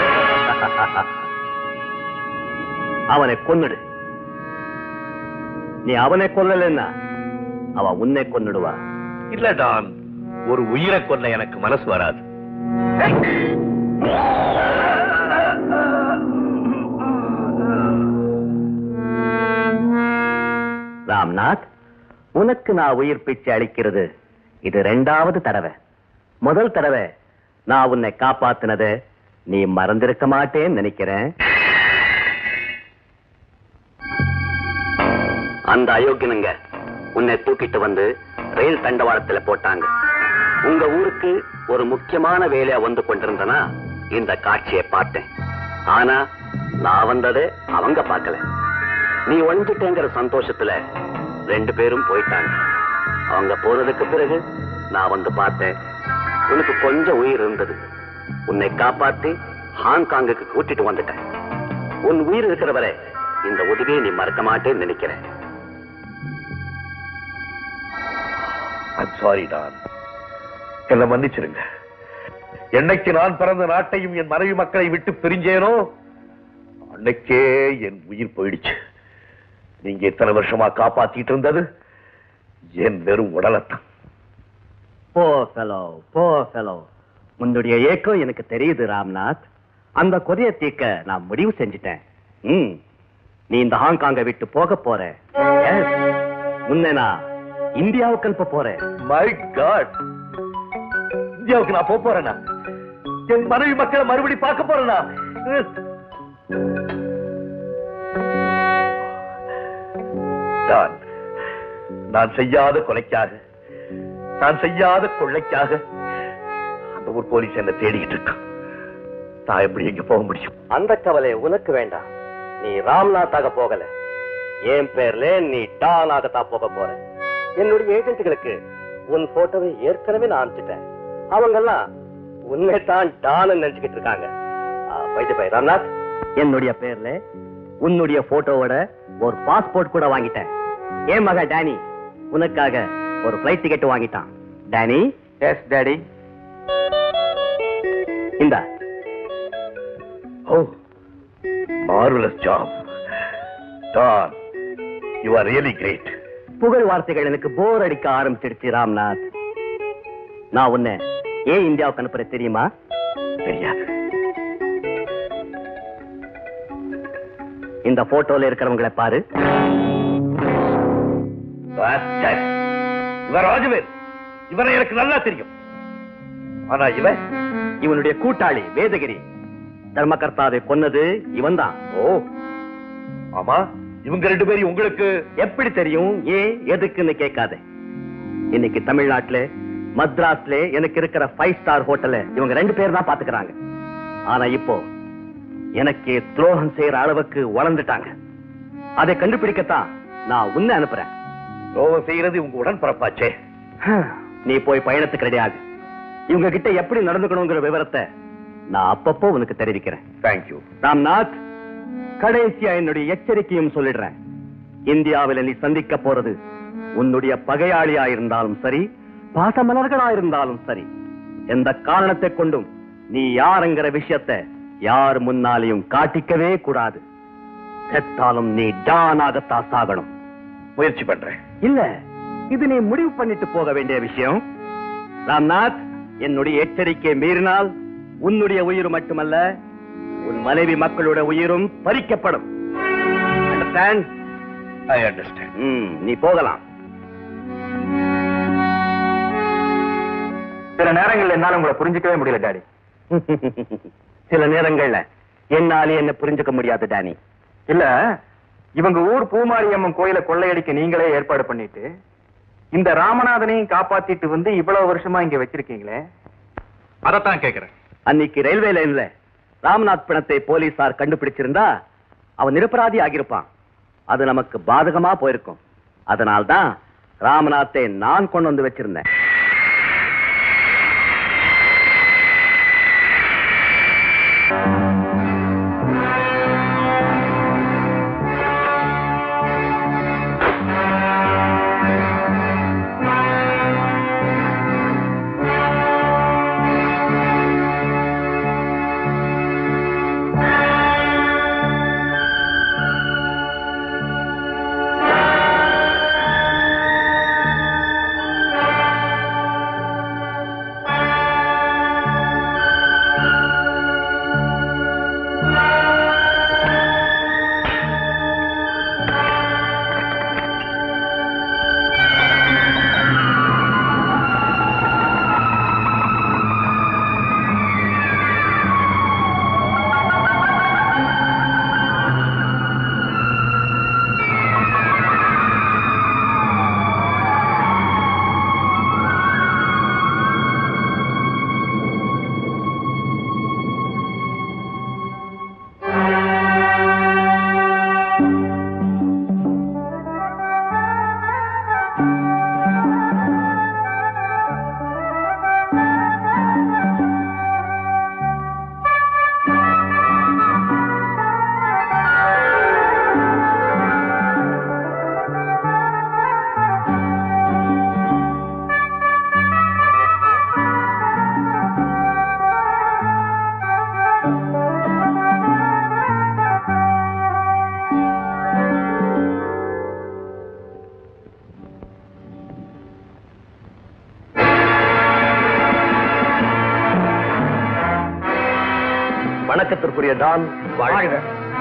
அவனை கொன்னுடு நீ அவனை கொல்லலன்னா அவன் உன்னை கொன்னுடுவா இல்ல டான் ஒரு உயிரை கொல்ல எனக்கு மனசு வராது ராம்நாத் உனக்கு நான் உயிர் பிச்சை அளிக்கிறது இது ரெண்டாவது தடவை முதல் தடவை நான் உன்னை காப்பாத்தினத நீ மறந்திருக்க மாட்டேன்னு நினைக்கிறேன் அந்த அயோக்கியனுங்க உன்னை தூக்கிட்டு வந்து ரயில் தண்டவாளத்துல போட்டாங்க உங்க ஊருக்கு ஒரு முக்கியமான வேலையா வந்து கொண்டிருந்தனா இந்த காட்சியை பார்த்தேன் ஆனா நான் வந்ததை அவங்க பார்க்கல நீ ஒழிஞ்சிட்டேங்கிற சந்தோஷத்துல ரெண்டு பேரும் போயிட்டாங்க அவங்க போனதுக்கு பிறகு நான் வந்து பார்த்தேன் உனக்கு கொஞ்சம் உயிர் இருந்தது உன்னை காப்பாத்தி ஹாங்காங்குக்கு கூட்டிட்டு வந்துட்டேன் உன் உயிர் இருக்கிற வரை இந்த உதவியை நீ மறக்க மாட்டேன்னு நினைக்கிறேன் சாரி நான் என்ன மன்னிச்சிருங்க என்னைக்கு நான் பிறந்த நாட்டையும் என் மனைவி மக்களை விட்டு பிரிஞ்சேனோ அன்னைக்கே என் உயிர் போயிடுச்சு நீங்க இத்தனை வருஷமா காப்பாத்திட்டு இருந்தது என் வெறும் உடலத்தான் போ ஃபெலோ போ ஃபெலோ உன்னுடைய ஏக்கம் எனக்கு தெரியுது ராம்நாத் அந்த கொதைய தீர்க்க நான் முடிவு செஞ்சிட்டேன் ம் நீ இந்த ஹாங்காங்கை விட்டு போக போற Yes. உன்னை நான் இந்தியாவுக்கு அனுப்ப போறேன் மை காட் இந்தியாவுக்கு நான் போக போறேனா என் மனைவி மக்களை மறுபடி பார்க்க போறேனா நான் நான் செய்யாத கொலைக்காக நான் செய்யாத கொள்ளைக்காக அந்த ஊர் போலீஸ் என்ன தேடிக்கிட்டு இருக்கான் நான் எப்படி எங்க போக முடியும் அந்த கவலை உனக்கு வேண்டாம் நீ ராம்நாத்தாக போகல என் பேர்ல நீ டானாகத்தான் போக போற என்னுடைய ஏஜென்ட்டுகளுக்கு உன் போட்டோவை ஏற்கனவே நான் அனுப்பிச்சிட்டேன் அவங்கெல்லாம் உன்னை தான் டான்னு நினைச்சுக்கிட்டு இருக்காங்க வைத்து பை ராம்நாத் என்னுடைய பேர்ல உன்னுடைய போட்டோவோட ஒரு பாஸ்போர்ட் கூட வாங்கிட்டேன் என் மக டேனி உனக்காக ஒரு ஃபிளைட் டிக்கெட் வாங்கிட்டான் டேனி எஸ் டேடி இந்தா oh marvellous job don you are really great புகழ் வார்த்தைகள் எனக்கு போர் அடிக்க ஆரம்பிச்சிடுச்சு ராம்நாத் நான் உன்னை ஏன் இந்தியாவுக்கு அனுப்புற தெரியுமா தெரியாது இந்த போட்டோல இருக்கிறவங்களை பாரு Bastard. இவன் ராஜவேல் இவரை எனக்கு நல்லா தெரியும் ஆனா இவன் இவனுடைய கூட்டாளி வேதகிரி தர்மகர்த்தாவை கொன்னது இவன்தான் ஓ ஆமா இவங்க ரெண்டு பேரும் உங்களுக்கு எப்படி தெரியும் ஏன் எதுக்குன்னு கேட்காத இன்னைக்கு தமிழ்நாட்டுல மத்ராஸ்ல எனக்கு இருக்கிற ஃபைவ் ஸ்டார் ஹோட்டல இவங்க ரெண்டு பேர் தான் பாத்துக்கிறாங்க ஆனா இப்போ எனக்கு துரோகம் செய்யற அளவுக்கு வளர்ந்துட்டாங்க அதை கண்டுபிடிக்கத்தான் நான் உன்னை அனுப்புறேன் ரோகம் செய்யறது உங்க உடன்பிறப்பாச்சே நீ போய் பயணத்துக்கு ரெடி ஆகு இவங்க கிட்ட எப்படி நடந்துக்கணுங்கிற விவரத்தை நான் அப்பப்போ உனக்கு தெரிவிக்கிறேன் தேங்க்யூ ராம்நாத் கடைசியா என்னுடைய எச்சரிக்கையும் சொல்லிடுறேன் இந்தியாவில் நீ சந்திக்க போறது உன்னுடைய பகையாளியா இருந்தாலும் சரி பாசமலர்களா இருந்தாலும் சரி எந்த காரணத்தை கொண்டும் நீ யாருங்கிற விஷயத்தை யார் முன்னாலையும் காட்டிக்கவே கூடாது செத்தாலும் நீ டானாகத்தான் சாகணும் முயற்சி பண்றேன் இல்ல இது நீ முடிவு பண்ணிட்டு போக வேண்டிய விஷயம் ராம்நாத் என்னுடைய எச்சரிக்கை மீறினால் உன்னுடைய உயிர் மட்டுமல்ல உன் மனைவி மக்களோட உயிரும் பறிக்கப்படும் Understand? ஐ அண்டர்ஸ்டாண்ட் ம், நீ போகலாம் சில நேரங்கள்ல என்னால உங்களை புரிஞ்சுக்கவே முடியல டாடி சில நேரங்கள்ல என்னாலே என்ன புரிஞ்சுக்க முடியாது டானி இல்ல இவங்க ஊர் பூமாரியம்மன் கோயிலை கொள்ளையடிக்க நீங்களே ஏற்பாடு பண்ணிட்டு இந்த ராமநாதனையும் காப்பாத்திட்டு வந்து இவ்வளவு வருஷமா இங்க வச்சிருக்கீங்களே அதத்தான் கேக்குறேன் அன்னைக்கு ரயில்வே லைன்ல ராம்நாத் பிணத்தை போலீசார் கண்டுபிடிச்சிருந்தா அவன் நிரபராதி ஆகியிருப்பான் அது நமக்கு பாதகமா போயிருக்கும் அதனால்தான் ராமநாத்தை நான் கொண்டு வந்து வச்சிருந்தேன் மரியாதைக்குரிய டான் வாழ்க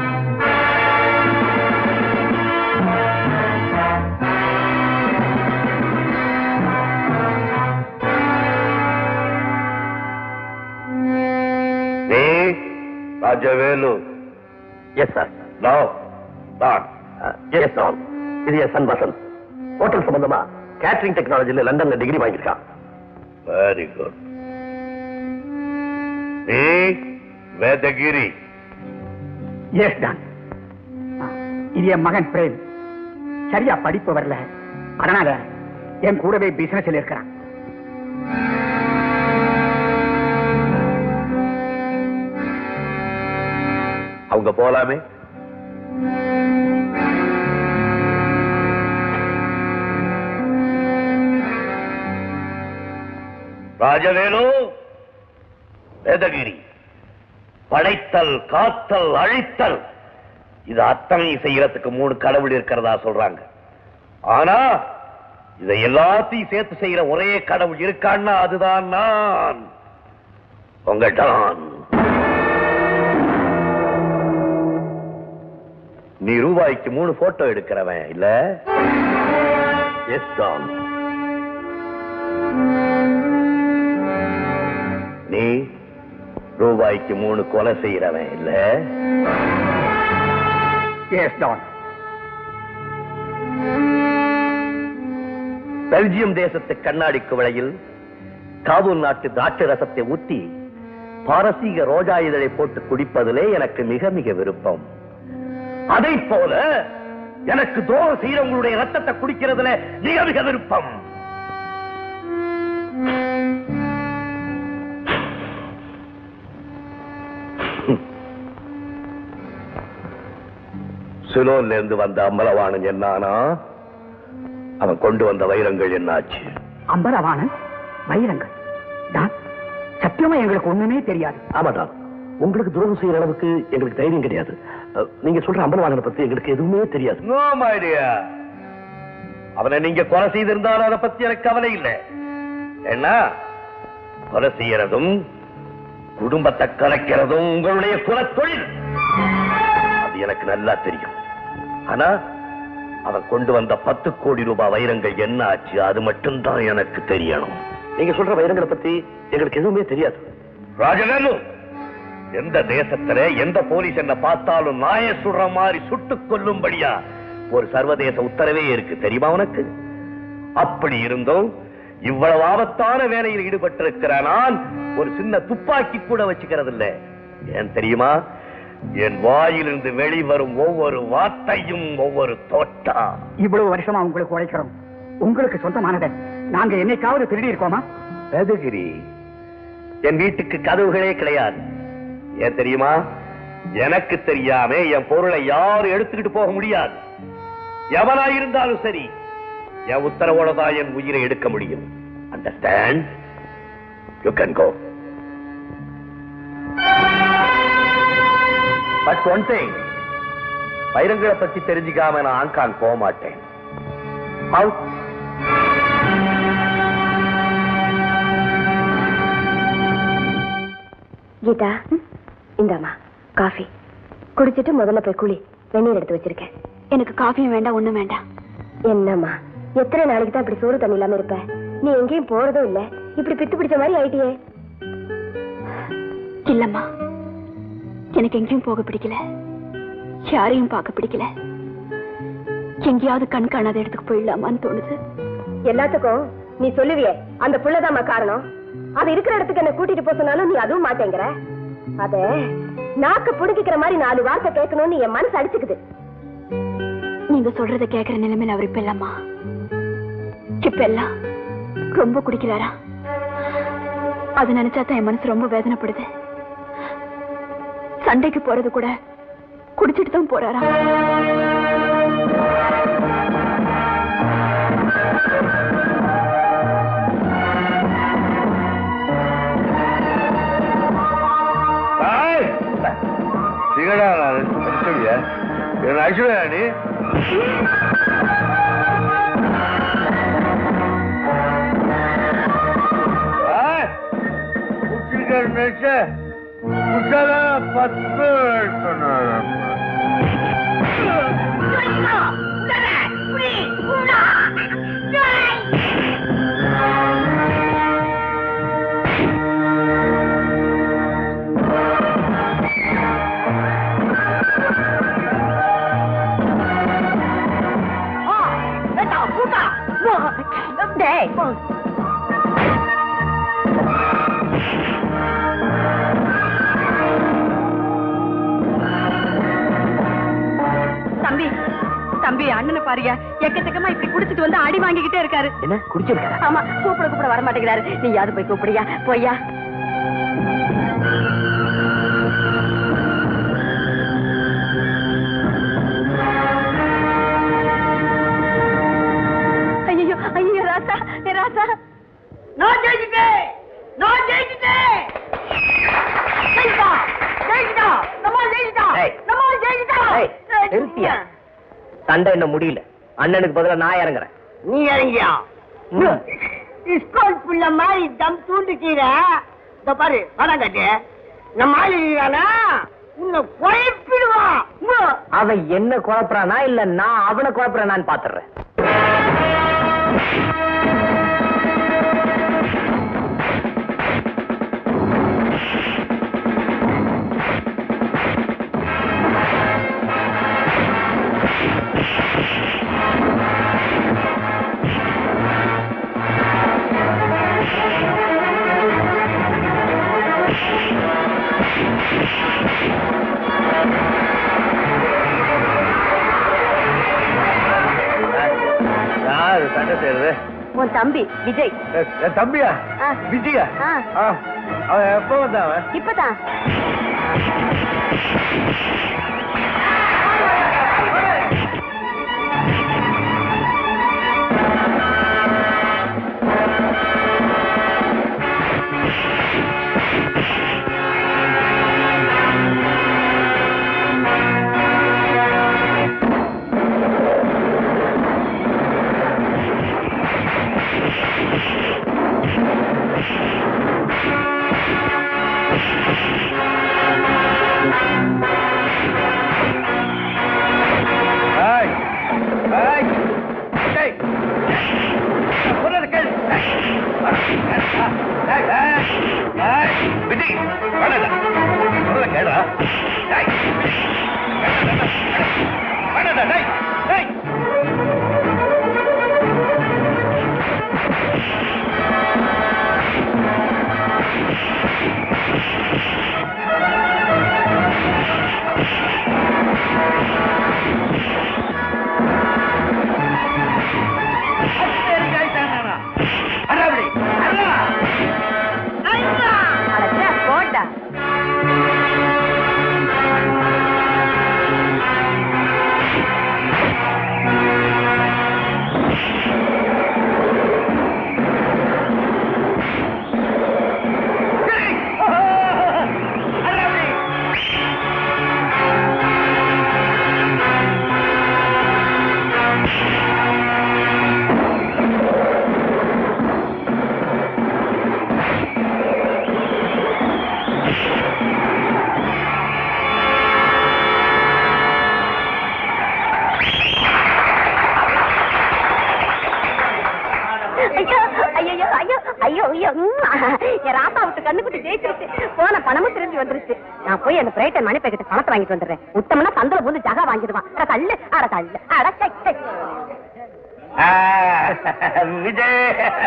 நீ Rajavelu yes sir no don yes don இது என் சன் வசந்த் ஹோட்டல் சம்பந்தமா கேட்டரிங் டெக்னாலஜில லண்டன்ல டிகிரி வாங்கியிருக்கான் வெரி குட் நீ வேதகிரி எஸ் டான் இது என் மகன் பிரேம் சரியா படிப்பு வரல அதனால என் கூடவே பிசினஸ்ல இருக்கிறான் அவங்க போலாமே ராஜவேலு வேதகிரி படைத்தல் காத்தல் அழித்தல் இது அத்தனை செய்யறதுக்கு மூணு கடவுள் இருக்கிறதா சொல்றாங்க ஆனா இதை எல்லாத்தையும் சேர்த்து செய்யற ஒரே கடவுள் இருக்கான்னா அதுதான் நான் உங்க டான் நீ ரூபாய்க்கு மூணு போட்டோ எடுக்கிறவன் இல்ல எஸ் டான் நீ ரூபாய்க்கு மூணு கொலை செய்யறவன் இல்ல எஸ் டான் பெல்ஜியம் தேசத்து கண்ணாடி குவளையில் காபூல் நாட்டு திராட்சை ரசத்தை ஊத்தி பாரசீக ரோஜா இதழை போட்டு குடிப்பதிலே எனக்கு மிக மிக விருப்பம் அதை போல எனக்கு துரோகம் செய்யறவங்களுடைய ரத்தத்தை குடிக்கிறதுல மிக மிக விருப்பம் சிலோன்ல இருந்து வந்த அம்பலவாணன் என்னானா அவன் கொண்டு வந்த வைரங்கள் என்னாச்சு அம்பரவாணன் வைரங்கள் டான் சத்தியமா எங்களுக்கு ஒண்ணுமே தெரியாது ஆமாதான் உங்களுக்கு துரோகம் செய்யற அளவுக்கு எங்களுக்கு தைரியம் கிடையாது அஹ், நீங்க சொல்ற அம்பலவாணனை பத்தி எங்களுக்கு எதுவுமே தெரியாது நோ ஐடியா அவனை நீங்க கொலை செய்திருந்தாலும் அதை பத்தி எனக்கு கவலை இல்லை என்ன கொலை செய்யறதும் குடும்பத்தை கலைக்கிறதும் உங்களுடைய குலத்தொழில் அது எனக்கு நல்லா தெரியும் ஆனா அவன் கொண்டு வந்த பத்து கோடி ரூபாய் வைரங்கள் என்ன ஆச்சு அது மட்டும்தான் எனக்கு தெரியணும் நீங்க சொல்ற வைரங்களை பத்தி எங்களுக்கு எதுவுமே தெரியாது ராஜவேலு எந்த தேசத்துல எந்த போலீஸ் என்ன பார்த்தாலும் நாய சுடுற மாதிரி சுட்டுக் கொல்லும்படியா ஒரு சர்வதேச உத்தரவே இருக்கு தெரியுமா உனக்கு அப்படி இருந்தும் இவ்வளவு ஆபத்தான வேலையில் ஈடுபட்டிருக்கிற நான் ஒரு சின்ன துப்பாக்கி கூட வச்சுக்கிறது இல்ல ஏன் தெரியுமா என் வாயிலிருந்து வெளிவரும் ஒவ்வொரு வார்த்தையும் ஒவ்வொரு தோட்டா இவ்வளவு வருஷமா உங்களுக்கு உழைக்கிறோம் உங்களுக்கு சொந்தமானதை நாங்க என்னைக்காவது திருடி இருக்கோமா வேதகிரி என் வீட்டுக்கு கதவுகளே கிடையாது ஏன் தெரியுமா எனக்கு தெரியாம என் பொருளை யாரும் எடுத்துக்கிட்டு போக முடியாது எவனா இருந்தாலும் சரி என் உத்தரவோட தான் என் உயிரை எடுக்க முடியும் understand you can go but one thing வைரங்களை பத்தி தெரிஞ்சுக்காம நான் ஆங்காங் போக மாட்டேன் அவுட் கீதா இந்தாம்மா காஃபி குடிச்சிட்டு முதல்ல போய் குளி வெந்நீர் எடுத்து வச்சிருக்கேன் எனக்கு காஃபியும் வேண்டாம் ஒண்ணும் வேண்டாம் என்னம்மா எத்தனை நாளைக்கு தான் இப்படி சோறு தண்ணி இல்லாம இருப்ப நீ எங்கேயும் போறதும் இல்ல இப்படி பித்து பிடிச்ச மாதிரி ஆயிட்டியே இல்லம்மா எனக்கு எங்கேயும் போக பிடிக்கல யாரையும் பார்க்க பிடிக்கல எங்கேயாவது கண் காணாத இடத்துக்கு போயிடலாமான்னு தோணுது எல்லாத்துக்கும் நீ சொல்லுவியே அந்த புள்ளதாம்மா காரணம் அது இருக்கிற இடத்துக்கு என்ன கூட்டிட்டு போக சொன்னாலும் நீ அதுவும் மாட்டேங்கிற அத நாக்க புடுங்கிக்கிற மாதிரி நாலு வார்த்தை கேட்கணும்னு என் மனசு அடிச்சுக்குது நீங்க சொல்றத கேக்குற நிலைமையில அவர் இப்ப இல்லம்மா இப்ப எல்லாம் ரொம்ப குடிக்கிறாரா அது நினைச்சா தான் என் மனசு ரொம்ப வேதனைப்படுது சண்டைக்கு போறது கூட குடிச்சிட்டு தான் போறாரா சிகடா சொல்லியா என்ன அழிச்சுடா நீ குடிச்சிருக்காரு நினைச்ச அங்கதான் பத்து டேய் தம்பி தம்பி அண்ணனை பாருங்க எக்கச்சக்கமா இப்படி குடிச்சிட்டு வந்து அடி வாங்கிக்கிட்டே இருக்காரு என்ன குடிச்சிருக்காரா ஆமா கூப்பிட கூப்பிட வர மாட்டேங்கிறாரு நீ யாரு போய் கூப்பிடியா போய்யா ஐயோ ஐயோ ராசா ஏ ராசா நான் ஜெயிச்சிட்டேன் நான் ஜெயிச்சிட்டேன் ஜெயிச்சிட்டா ஜெயிச்சிட்டா நம்ம ஜெயிச்சிட்டா ஏய். நம்ம ஜெயிச்சிட்டா ஏய், நிறுத்தியா? சண்டை என்ன முடியல அண்ணனுக்கு பதிலா நான் இறங்குறேன் நீ இறங்கியா ஸ்கூல் புள்ள மாதிரி தம் தூண்டுக்கீர இந்த பாரு படம் கட்டு நம்ம ஆளுதானா உன்னை குழப்பிடுவான் அவன் என்ன குழப்பறானா இல்ல நான் அவனை குழப்பறானான்னு பாத்துறேன் யாரு சண்டை செய்யறது உன் தம்பி விஜய் என் என் தம்பியா ஆ. விஜயா ஆ. ஆ. அவன் எப்ப வந்தான் அவன் இப்பதான் ஏய். ஏய். ஏய். நான் சொல்றதை கேளு. ஏய். ஏய், ஏய். ஏய். விஜி, வேணாம்டா. சொல்றதை கேளுடா. ஏய். வேணாம்டா. வேணாம்டா, டேய். டேய். அடா அப்படி. அடா. அடச்சே, போடா ஐயோ ஐயோ ஐயோ ஐயோ ஐயோ ம், என் ராசா விட்டு கண்ணுக்குட்டி ஜெயிச்சிருச்சு போன பணமும் திரும்பி வந்துருச்சு நான் போய் அந்த பிரைட்டன் மணி பேக்கெட் பணத்தை வாங்கிட்டு வந்துடுறேன் உத்தமனா சந்தில போது ஜகா வாங்கிடுவான் அட தள்ளு அட தள்ளு அட சை, சை. ஆ, விஜய்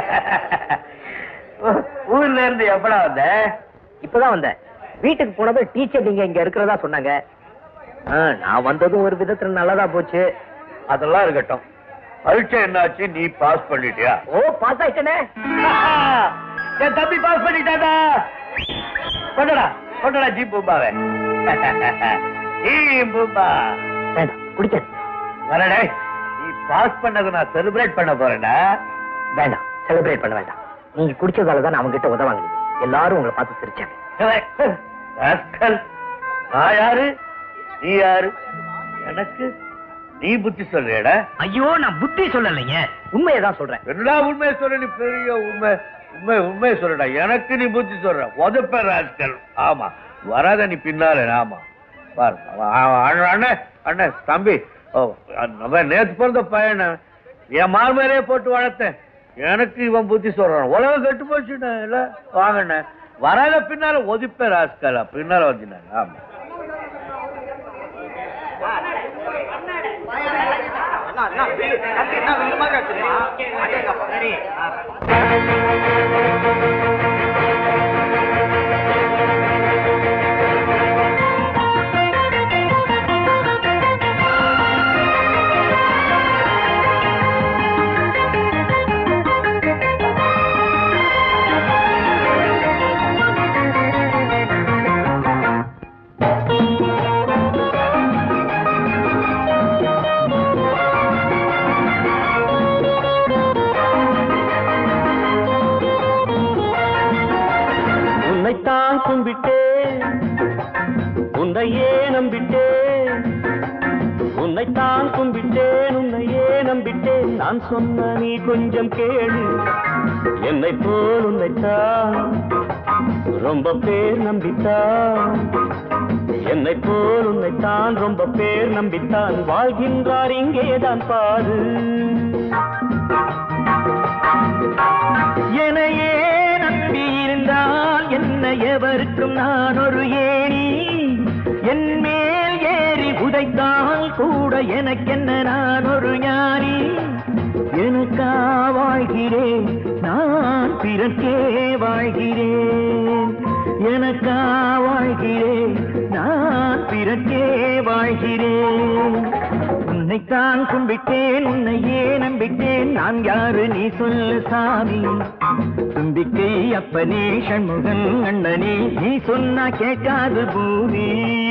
ஊர்ல இருந்து எப்படா வந்த இப்பதான் வந்தேன் வீட்டுக்கு போனதும் டீச்சர் நீங்க இங்க இருக்கிறதா சொன்னாங்க ஆ, நான் வந்ததும் ஒரு விதத்துல நல்லதா போச்சு அதெல்லாம் இருக்கட்டும் பரீட்சை என்னாச்சு நீ பாஸ் பண்ணிட்டியா ஓ பாஸ் ஆயிட்டனே என் தம்பி பாஸ் பண்ணிட்டாடா கொண்டடா கொண்டடா ஜீப் பூம்பாவே ஜீப் பூம்பா வேண்டாம் குடிக்காது வரடே நீ பாஸ் பண்ணதை நான் செலிப்ரேட் பண்ண போறேன்டா வேண்டாம் செலிப்ரேட் பண்ண வேண்டாம் நீங்க குடிச்சதால தான் அவங்க கிட்ட உதவாங்க எல்லாரும் உங்களை பார்த்து சிரிச்சாங்க ராஸ்கல். நான் யாரு நீ யாரு எனக்கு நீ புத்தி சொல்றியடா ஐயோ நான் புத்தி சொல்லலைங்க உண்மையை தான் சொல்றேன் என்னடா உண்மையை சொல்ற நீ பெரிய உண்மை உண்மை உண்மையை சொல்றடா எனக்கு நீ புத்தி சொல்ற உதப்ப ராஸ்கல் ஆமா வராத நீ பின்னால ஆமா பாரு அவன் அவன் அண்ணன் அண்ணன் அண்ணன் தம்பி ஓ நம்ம நேத்து பிறந்த பையன என் மார் மேலே போட்டு வளர்த்தேன் எனக்கு இவன் புத்தி சொல்றான் உலகம் கெட்டு போச்சுண்ணே இல்ல வாங்கண்ணே வராத பின்னால ஒதிப்பேன் ராஸ்கலா பின்னால வந்தினாங்க ஆமா உன்னைத்தான் கும்பிட்டேன் உன்னையே நம்பிட்டேன் உன்னைத்தான் கும்பிட்டேன் உன்னையே நம்பிட்டேன் நான் சொன்ன நீ கொஞ்சம் கேளு என்னை போல் உன்னைத்தான் ரொம்ப பேர் நம்பித்தான் என்னை போல் உன்னைத்தான் ரொம்ப பேர் நம்பித்தான் வாழ்கின்றார் இங்கேதான் பாரு என்னையே நம்பி இருந்தால் என்ன எவருக்கும் நான் ஒரு ஏணி என் மேல் ஏறி உதைத்தால் கூட எனக்கென்ன நான் ஒரு ஞானி எனக்கா வாழ்கிறேன் நான் பிறர்க்கே வாழ்கிறேன் எனக்கா வாழ்கிறேன் நான் பிறர்க்கே வாழ்கிறேன் உன்னைத்தான் கும்பிட்டேன் உன்னையே நம்பிட்டேன் நான் யாரு நீ சொல்லு சாமி தும்பிக்கை அப்பனே சண்முகன் அண்ணனே நீ சொன்னா கேட்காது பூமி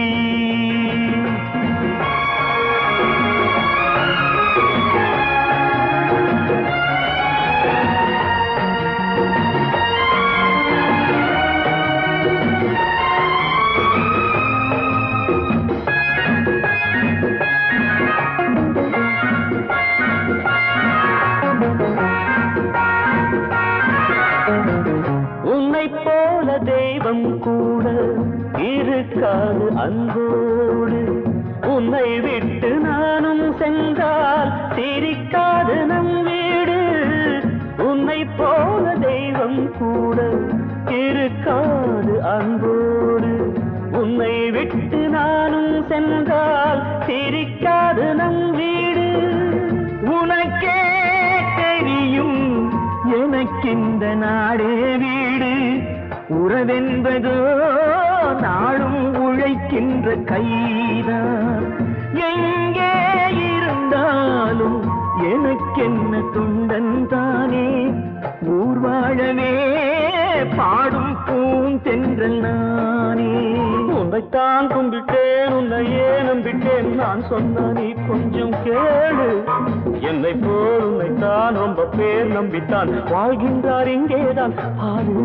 உன்னை போல தெய்வம் கூட இருக்காது அன்போடு உன்னை விட்டு நானும் சென்றால் சிரிக்காது நம் வீடு உன்னை போல தெய்வம் கூட இருக்காது அன்போடு உன்னை விட்டு நானும் சென்றால் சிரிக்காது நம் வீடு உனக்கே தெரியும் எனக்கிந்த நாடே வீடு உறவென்பதோ நாளும் உழைக்கின்ற கைதான் எங்கே இருந்தாலும் எனக்கென்ன துண்டன் தானே ஊர் வாழவே பாடும் பூந்தென்றல் நானே உன்னைத்தான் கும்பிட்டேன் உன்னையே நம்பிட்டேன் நான் சொன்ன நீ கொஞ்சம் கேளு என்னை போல் உன்னைத்தான் ரொம்ப பேர் நம்பித்தான் வாழ்கின்றார் இங்கேதான் பாரு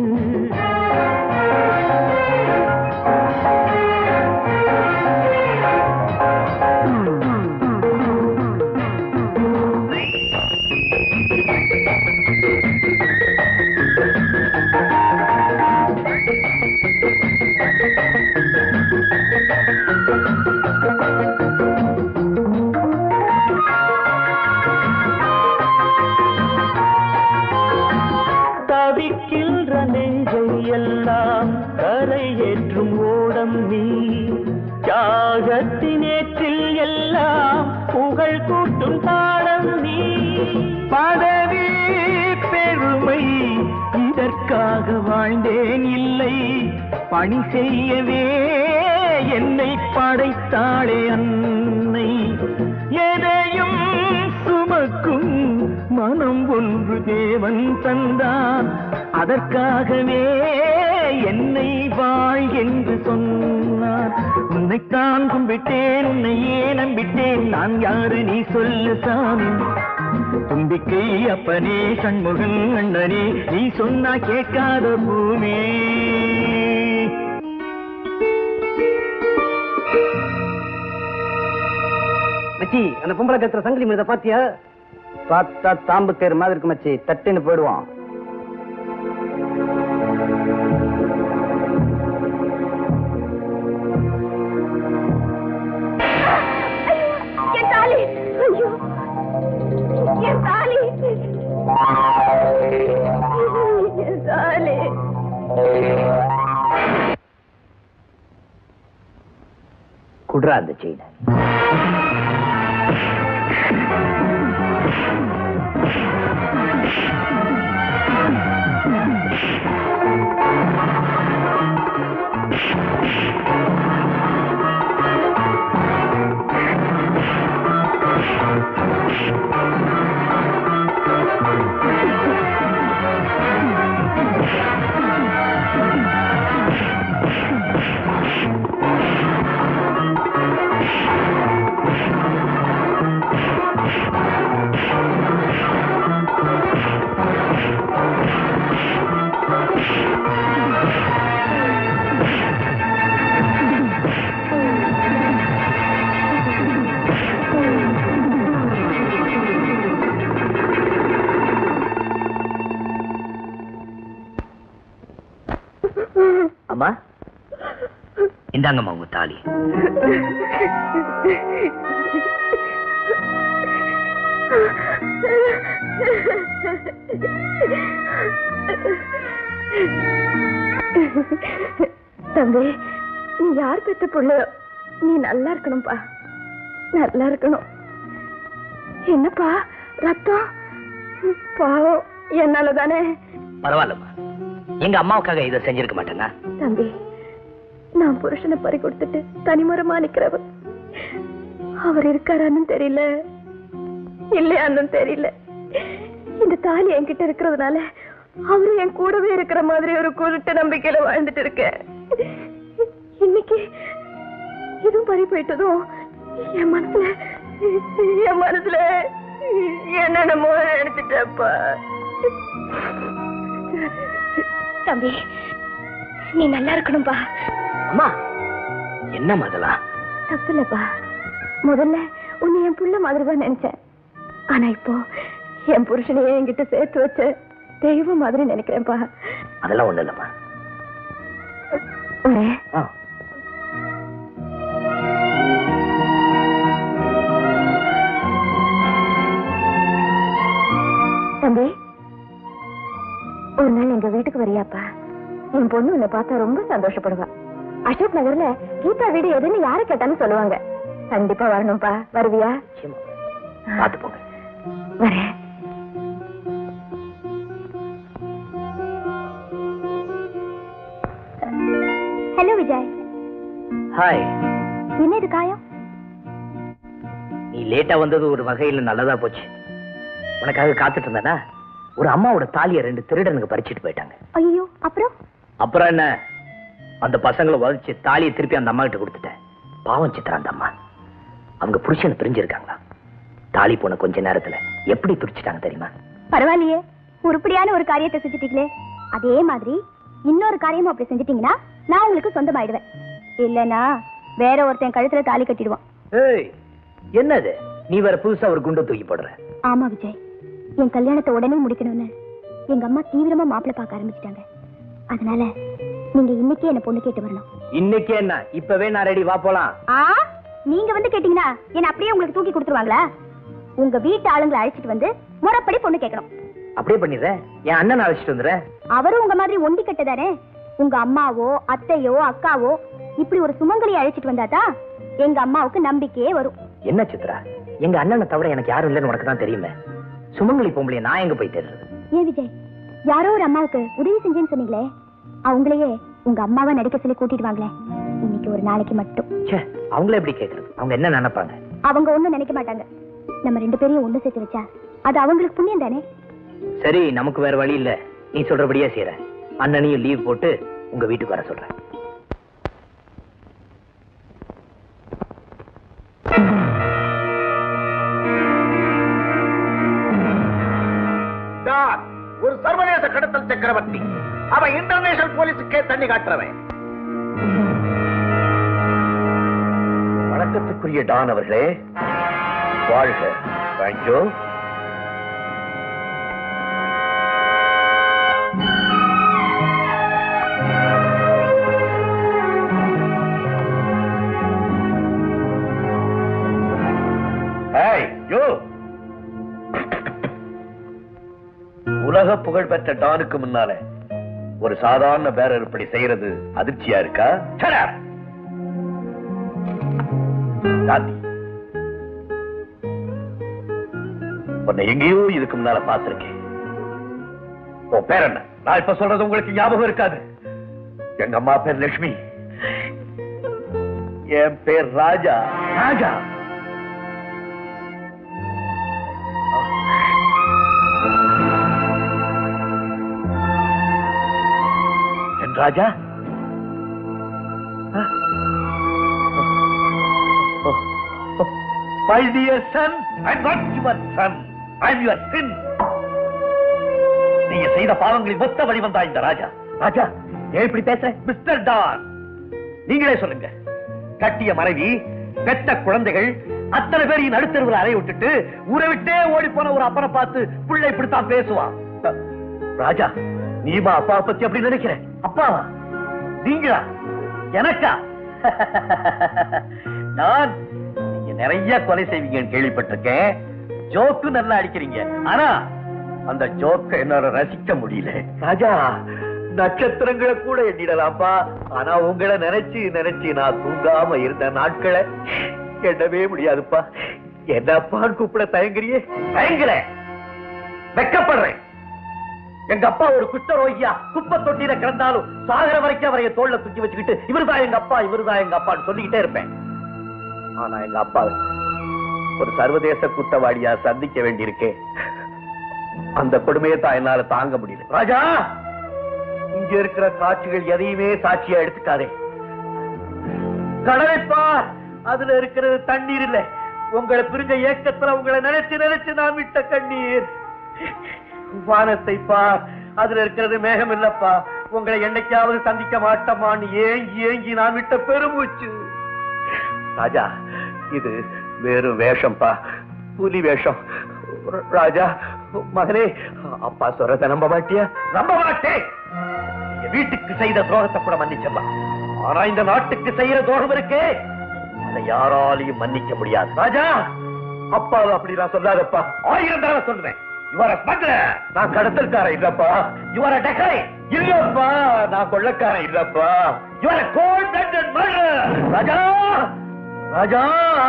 தவிக்கின்ற நெஞ்சை எல்லாம் கரையேற்றும் ஓடம் நீ தியாகத்தினேற்றில் எல்லாம் புகழ் கூட்டும் தாளம் நீ பதவி பெருமை இதற்காக வாழ்ந்தேன் இல்லை பணி செய்யவே என்னை படைத்தாளே அன்னை எதையும் சுமக்கும் மனம் ஒன்று தேவன் தந்தான் அதற்காகவே என்னை வாழ் என்று சொன்னார் உன்னைத்தான் கும்பிட்டேன் உன்னையே நம்பிட்டேன் நான் யாரு நீ சொல்லு சாமி தும்பிக்கை அப்பனே சண்முகன் அண்ணனே நீ சொன்னா கேட்காத பூமி மச்சி அந்த பொம்பளை கத்துற சங்கிலி மீத பாத்தியா பார்த்தா தாம்பு தேர் மாதிரி இருக்கு மச்சி தட்டுன்னு போயிடுவான் ஐயோ என் தாலி என் தாலி குடுறா அந்த செயினை அம்மா இந்தாங்கம்மா உங்க தாலி தம்பி நீ யார் பெத்த புள்ள நீ நல்லா இருக்கணும்பா நல்லா இருக்கணும் என்னப்பா ரத்தம் பாவம் என்னால தானே பரவாயில்லம்மா எங்க அம்மாவுக்காக இதை செஞ்சிருக்க மாட்டேனா தம்பி நான் புருஷனை பறி கொடுத்துட்டு தனிமரமா நிக்கிறவ அவர் இருக்காரான்னு தெரியல இல்லையான்னு தெரியல இந்த தாலி என்கிட்ட இருக்கிறதுனால அவரு என் கூடவே இருக்கிற மாதிரி ஒரு குருட்டு நம்பிக்கையில வாழ்ந்துட்டு இருக்கேன் இன்னைக்கு இதுவும் பறி போயிட்டதும் என் மனசுல என் மனசுல என்னென்னமோ எடுத்துட்டப்பா தம்பி நீ நல்லா இருக்கணும்பா அம்மா என்ன அதெல்லாம் தப்பு இல்லப்பா முதல்ல உன்னை என் புள்ள மாதிரி தான் நினைச்சேன் ஆனா இப்போ என் புருஷனையே என்கிட்ட சேர்த்து வச்ச தெய்வம் மாதிரி நினைக்கிறேன்ப்பா அதெல்லாம் ஒண்ணு இல்லம்மா வரேன். ஆ. தம்பி ஒரு நாள் எங்க வீட்டுக்கு வரியாப்பா என் பொண்ணு உன்னை பார்த்தா ரொம்ப சந்தோஷப்படுவா அசோக் நகர்ல கீதா வீடு எதுன்னு யாரை கேட்டாலும் சொல்லுவாங்க கண்டிப்பா வரணும்ப்பா வருவியா நிச்சயமா. பார்த்து போங்க வரேன் ஹலோ விஜய் ஹாய் என்ன இது காயம் நீ லேட்டா வந்தது ஒரு வகையில நல்லதா போச்சு உனக்காக காத்துட்டு இருந்தேனா ஒரு அம்மாவோட தாலியை ரெண்டு திருடனுங்க பறிச்சிட்டு போயிட்டாங்க ஐயோ அப்புறம் அப்புறம் என்ன அந்த பசங்களை வதச்சு தாலியை திருப்பி அந்த அம்மா கிட்ட கொடுத்துட்டேன் பாவம் சித்ரா அந்த அம்மா அவங்க புருஷனை பிரிஞ்சிருக்காங்களா தாலி போன கொஞ்ச நேரத்துல எப்படி துடிச்சிட்டாங்க தெரியுமா பரவாயில்லையே உருப்படியான ஒரு காரியத்தை செஞ்சுட்டீங்களே அதே மாதிரி இன்னொரு காரியமும் அப்படி செஞ்சுட்டீங்கன்னா நான் உங்களுக்கு சொந்தமாயிடுவேன் இல்லனா வேற ஒருத்தன் கழுத்துல தாலி கட்டிடுவான் ஏய் என்னது நீ வேற புதுசா ஒரு குண்டை தூக்கி போடுற ஆமா விஜய் என் கல்யாணத்தை உடனே முடிக்கணும்னு எங்க அம்மா தீவிரமா மாப்பிள்ளை பார்க்க ஆரம்பிச்சிட்டாங்க அதனால நீங்க இன்னைக்கே என்ன பொண்ணு கேட்டு வரணும் இன்னைக்கு என்ன இப்பவே நான் ரெடி வா போலாம் ஆ நீங்க வந்து கேட்டீங்கன்னா என்ன அப்படியே உங்களுக்கு தூக்கி கொடுத்துருவாங்களா உங்க வீட்டு ஆளுங்களை அழைச்சிட்டு வந்து முறைப்படி பொண்ணு கேட்கணும் அப்படியே பண்ணிடுறேன் என் அண்ணன் அழைச்சிட்டு வந்துடுறேன் அவரும் உங்க மாதிரி ஒண்டி கட்டதானே உங்க அம்மாவோ அத்தையோ அக்காவோ இப்படி ஒரு சுமங்கலியை அழைச்சிட்டு வந்தாதான் எங்க அம்மாவுக்கு நம்பிக்கையே வரும் என்ன சித்ரா எங்க அண்ணனை தவிர எனக்கு யாரும் இல்லைன்னு உனக்கு தான் தெரியுமே சுமங்கலி பொம்பளைய நான் எங்க போய் தேடுறது ஏன் விஜய் யாரோ ஒரு அம்மாவுக்கு உதவி செஞ்சேன்னு சொன்னீங்களே அவங்களையே உங்க அம்மாவா நடிக்க சொல்லி கூட்டிட்டு வாங்களேன் இன்னைக்கு ஒரு நாளைக்கு மட்டும் ச்சே அவங்கள எப்படி கேக்குறது அவங்க என்ன நினைப்பாங்க அவங்க ஒண்ணும் நினைக்க மாட்டாங்க நம்ம ரெண்டு பேரையும் ஒண்ணு சேர்த்து வச்சா அது அவங்களுக்கு புண்ணியம் தானே சரி நமக்கு வேற வழி இல்ல நீ சொல்றபடியே செய்யறேன் அண்ணனையும் லீவ் போட்டு உங்க வீட்டுக்கு வர சொல்றேன் டான், ஒரு சர்வதேச கடத்தல் சக்கரவர்த்தி அவன் இன்டர்நேஷனல் போலீஸுக்கே தண்ணி காட்டுறவன் வணக்கத்துக்குரிய டான் அவர்களே வாழ்க தேங்க்யூ ஏய் யோ உலக புகழ் பெற்ற டானுக்கு முன்னால ஒரு சாதாரண பேரர் இப்படி செய்யறது அதிர்ச்சியா இருக்கா Shut up! காந்தி உன்னை எங்கேயோ இதுக்கு முன்னால பார்த்திருக்கேன் உன் பேர் என்ன நான் இப்ப சொல்றது உங்களுக்கு ஞாபகம் இருக்காது எங்க அம்மா பேர் லட்சுமி என் பேர் ராஜா ராஜா என் ராஜா My dear son, I'm not your son. I'm your sin. நீங்க செய்த பாவங்களின் மொத்த வடிவம் தான் இந்த ராஜா ராஜா ஏன் இப்படி பேசுற மிஸ்டர் டான் நீங்களே சொல்லுங்க கட்டிய மனைவி பெத்த குழந்தைகள் அத்தனை பேரையும் நடுத்தருவில் அறைய விட்டுட்டு ஊரை விட்டே ஓடி போன ஒரு அப்பனை பார்த்து பிள்ளை இப்படித்தான் பேசுவான் ராஜா நீமா அப்பா பத்தி அப்படி நினைக்கிற அப்பாவா நீங்களா எனக்கா நான் நீங்க நிறைய கொலை செய்வீங்கன்னு கேள்விப்பட்டிருக்கேன் ஜோக்கு நல்லா அடிக்கிறீங்க ஆனா அந்த ஜோக்க என்னால ரசிக்க முடியல ராஜா நட்சத்திரங்களை கூட எண்ணிடலாம்ப்பா ஆனா உங்களை நினைச்சு நினைச்சு நான் தூங்காம இருந்த நாட்களை எண்ணவே முடியாதுப்பா என்னப்பான்னு கூப்பிட தயங்குறியே தயங்குற வெக்கப்படுறேன் எங்க அப்பா ஒரு குஷ்டரோகியா குப்பை தொட்டியில கிடந்தாலும் சாகர வரைக்கும் அவரைய தோல்ல தூக்கி வச்சுக்கிட்டு இவருதான் எங்க அப்பா இவருதான் எங்க அப்பான்னு சொல்லிக்கிட்டே இருப்பேன் ஆனா எங்க அப்பா ஒரு சர்வதேச குற்றவாளியா சந்திக்க வேண்டியிருக்கேன் அந்த கொடுமையை தான் என்னால தாங்க முடியல ராஜா இங்க இருக்கிற காட்சிகள் எதையுமே சாட்சியா எடுத்துக்காதே கடலை பார் அதுல இருக்கிறது தண்ணீர் இல்ல உங்களை பிரிஞ்ச ஏக்கத்துல உங்களை நினைச்சு நினைச்சு நான் விட்ட கண்ணீர் வானத்தை பார் அதுல இருக்கிறது மேகம் இல்லப்பா உங்களை என்னைக்காவது சந்திக்க மாட்டோமான்னு ஏங்கி ஏங்கி நான் விட்ட பெருமூச்சு ராஜா இது வெறும் வேஷம்பா புலி வேஷம் ராஜா மகனே அப்பா சொல்றத நம்ப மாட்டியா நம்ப மாட்டேன் நீங்க வீட்டுக்கு செய்த துரோகத்தை கூட மன்னிச்சிடலாம் ஆனா இந்த நாட்டுக்கு செய்யற துரோகம் இருக்கே அதை யாராலையும் மன்னிக்க முடியாது ராஜா அப்பா அப்படி நான் சொல்லாதப்பா ஆயிரம் தடவை சொல்லுவேன் இவர ஸ்மக்லர் நான் கடத்தல்காரன் இல்லப்பா இவர டெக்கரை இல்லப்பா நான் கொள்ளக்காரன் இல்லப்பா இவர cold blooded murder Raja Raja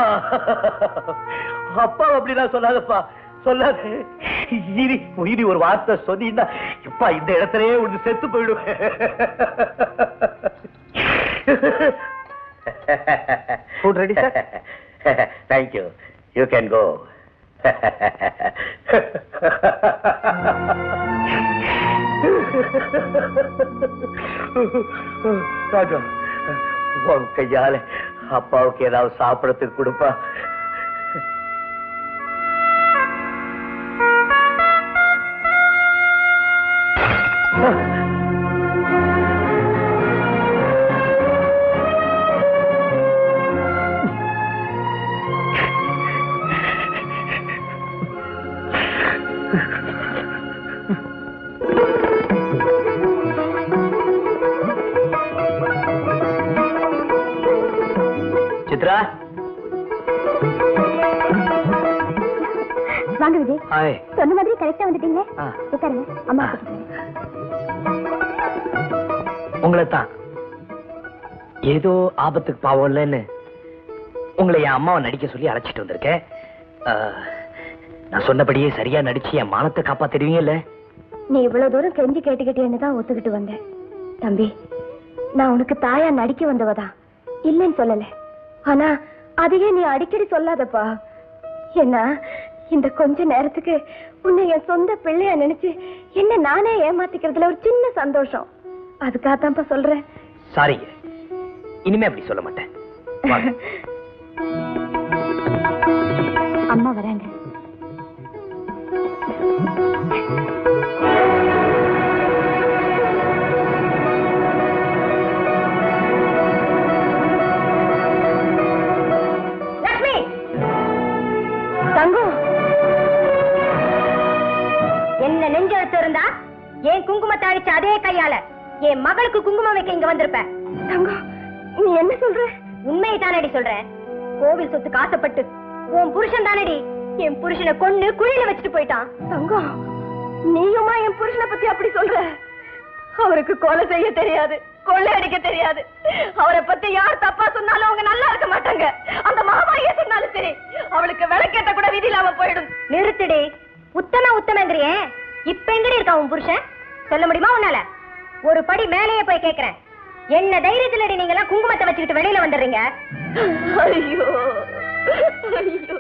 அப்பா அப்படிலாம் சொல்லாதப்பா சொல்லாது இனி இனி ஒரு வார்த்தை சொன்னீங்கன்னா இப்பா இந்த இடத்திலே ஒன்று செத்து போயிடுவேன் food ready sir thank you you can go Raja உன் கையால அப்பாவுக்கு ஏதாவது சாப்பிடறதுக்கு கொடுப்பா சித்ரா வாங்க விஜய் ஹாய் சொன்ன மாதிரி கரெக்டா வந்துட்டீங்க ஆ. உட்காருங்க அம்மா ஆ. கூட்டிட்டு வரேன். உங்களை தான் ஏதோ ஆபத்துக்கு பாவம் இல்லைன்னு உங்களை என் அம்மாவை நடிக்க சொல்லி அழைச்சிட்டு வந்திருக்கேன் ஆ, நான் சொன்னபடியே சரியா நடிச்சு என் மானத்தை காப்பாத்திடுவீங்கல்ல நீ இவ்வளவு தூரம் கெஞ்சி கேட்டுக்கிட்டேன்னு தான் ஒத்துக்கிட்டு வந்தேன் தம்பி நான் உனக்கு தாயா நடிக்க வந்தவதான் இல்லைன்னு சொல்லல ஆனா அதையே நீ அடிக்கடி சொல்லாதப்பா என்ன இந்த கொஞ்ச நேரத்துக்கு உன்னை என் சொந்த பிள்ளையா நினைச்சு என்ன நானே ஏமாத்திக்கிறதுல ஒரு சின்ன சந்தோஷம் அதுக்காகத்தான்ப்பா சொல்றேன் சாரிங்க இனிமே அப்படி சொல்ல மாட்டேன் வாங்க. அம்மா வராங்க லக்ஷ்மி தங்கம் என்ன நெஞ்செழுத்து இருந்தா என் குங்குமத்தை அழிச்ச அதே கையால என் மகளுக்கு குங்குமம் வைக்க இங்க வந்திருப்ப தங்கம் நீ என்ன சொல்ற உண்மையை தானடி சொல்றேன் கோவில் சொத்துக்கு ஆசைப்பட்டு உன் புருஷன் தானடி என் புருஷனை கொன்னு குழியில வச்சுட்டு போயிட்டான் தங்கம் நீயுமா என் புருஷனை பத்தி அப்படி சொல்ற அவருக்கு கொலை செய்ய தெரியாது கொள்ளை அடிக்க தெரியாது அவரை பத்தி யார் தப்பா சொன்னாலும் அவங்க நல்லா இருக்க மாட்டாங்க அந்த மாமாயே சொன்னாலும் சரி அவளுக்கு விளக்கேத்த கூட விதி இல்லாம போயிடும் நிறுத்துடி உத்தம உத்தமங்கிறியே இப்ப எங்கடி இருக்கா உன் புருஷன் சொல்ல முடியுமா உன்னால ஒரு படி மேலேயே போய் கேக்குறேன் என்ன தைரியத்துல நீங்க எல்லாம் குங்குமத்தை வச்சுக்கிட்டு வெளியில வந்துடுறீங்க ஐயோ ஐயோ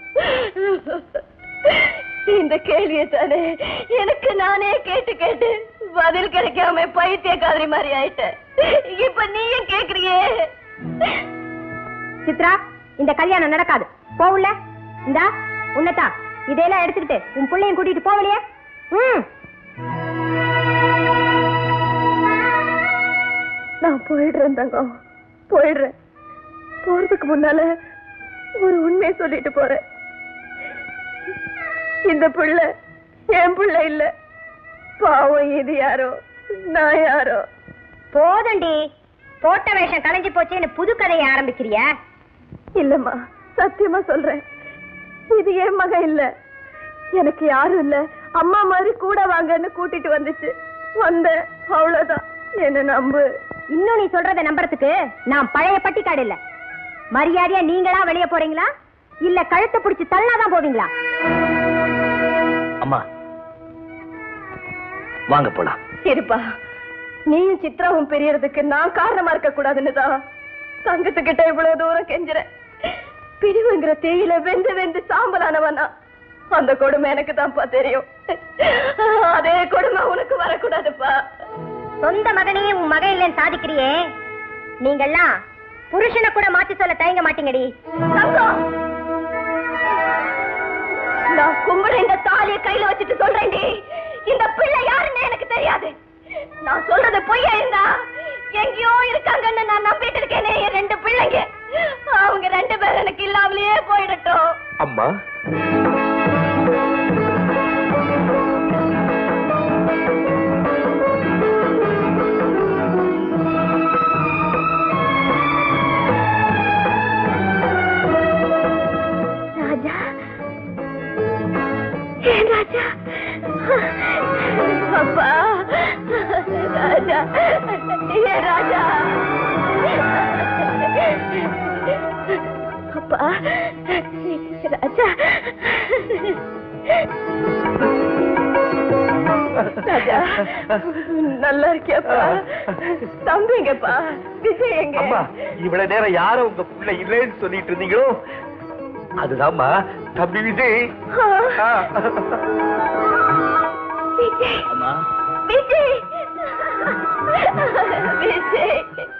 இந்த கேள்வியை தானே எனக்கு நானே கேட்டு கேட்டு பதில் கிடைக்காம பைத்திய காதலி மாதிரி ஆயிட்டேன் இப்ப நீயும் கேக்குறியே சித்ரா இந்த கல்யாணம் நடக்காது போவுல இந்தா உன்னதா இதெல்லாம் எடுத்துக்கிட்டு உன் பிள்ளையும் கூட்டிட்டு போவலையே ம் நான் போயிடுறேன் தங்கம் போயிடுறேன் போறதுக்கு முன்னால ஒரு உண்மையை சொல்லிட்டு போறேன் இந்த புள்ள என் புள்ள இல்ல பாவம் இது யாரோ நான் யாரோ போதண்டி போட்ட வேஷம் கலைஞ்சு போச்சேன்னு புது கதையை ஆரம்பிக்கிறியா இல்லம்மா சத்தியமா சொல்றேன் இது என் மகன் இல்ல எனக்கு யாரும் இல்ல அம்மா மாதிரி கூட வாங்கன்னு கூட்டிட்டு வந்துச்சு வந்தேன் அவ்வளவுதான் என்ன நம்பு இன்னும் நீ சொல்றத நம்புறதுக்கு நான் பழைய பட்டிக்காடு இல்ல மரியாதையா நீங்களா வெளிய போறீங்களா இல்ல கழுத்தை பிடிச்சு தள்ளாதான் போவீங்களா அம்மா வாங்க போலாம் இருப்பா நீயும் சித்ராவும் பெரியறதுக்கு நான் காரணமா இருக்க கூடாதுன்னுதான் தங்கத்துக்கிட்ட இவ்வளவு தூரம் கெஞ்சுறேன் பிரிவுங்கிற தேயில வெந்து வெந்து சாம்பலானவனா அந்த கொடுமை எனக்கு தான்ப்பா தெரியும் அதே கொடுமை உனக்கு வரக்கூடாதுப்பா சொந்த மகனையே உன் மகன் இல்லைன்னு சாதிக்கிறியே நீங்கெல்லாம் புருஷனை கூட மாத்தி சொல்ல தயங்க மாட்டீங்கடி தங்கம் நான் கும்பிட இந்த தாலியை கையில வச்சுட்டு சொல்றேன்டி இந்த பிள்ளை யாருன்னு எனக்கு தெரியாது நான் சொல்றது பொய்யா இருந்தா எங்கேயோ இருக்காங்கன்னு நான் நம்பிட்டு இருக்கேனே என் ரெண்டு பிள்ளைங்க அவங்க ரெண்டு பேரும் எனக்கு இல்லாமலேயே போயிடட்டும் அம்மா ராஜா ஏன் ராஜா அப்பா ராஜா ஏன் ராஜா அப்பா ராஜா ராஜா நல்லா இருக்கியாப்பா தம்பிங்கப்பா விஜய் எங்க அம்மா இவ்வளவு நேரம் யாரும் உங்க புள்ள இல்லைன்னு சொல்லிட்டு இருந்தீங்களோ அதுதான்மா தம்பி விஜய் ஆ. விஜய் அம்மா விஜய் விஜய்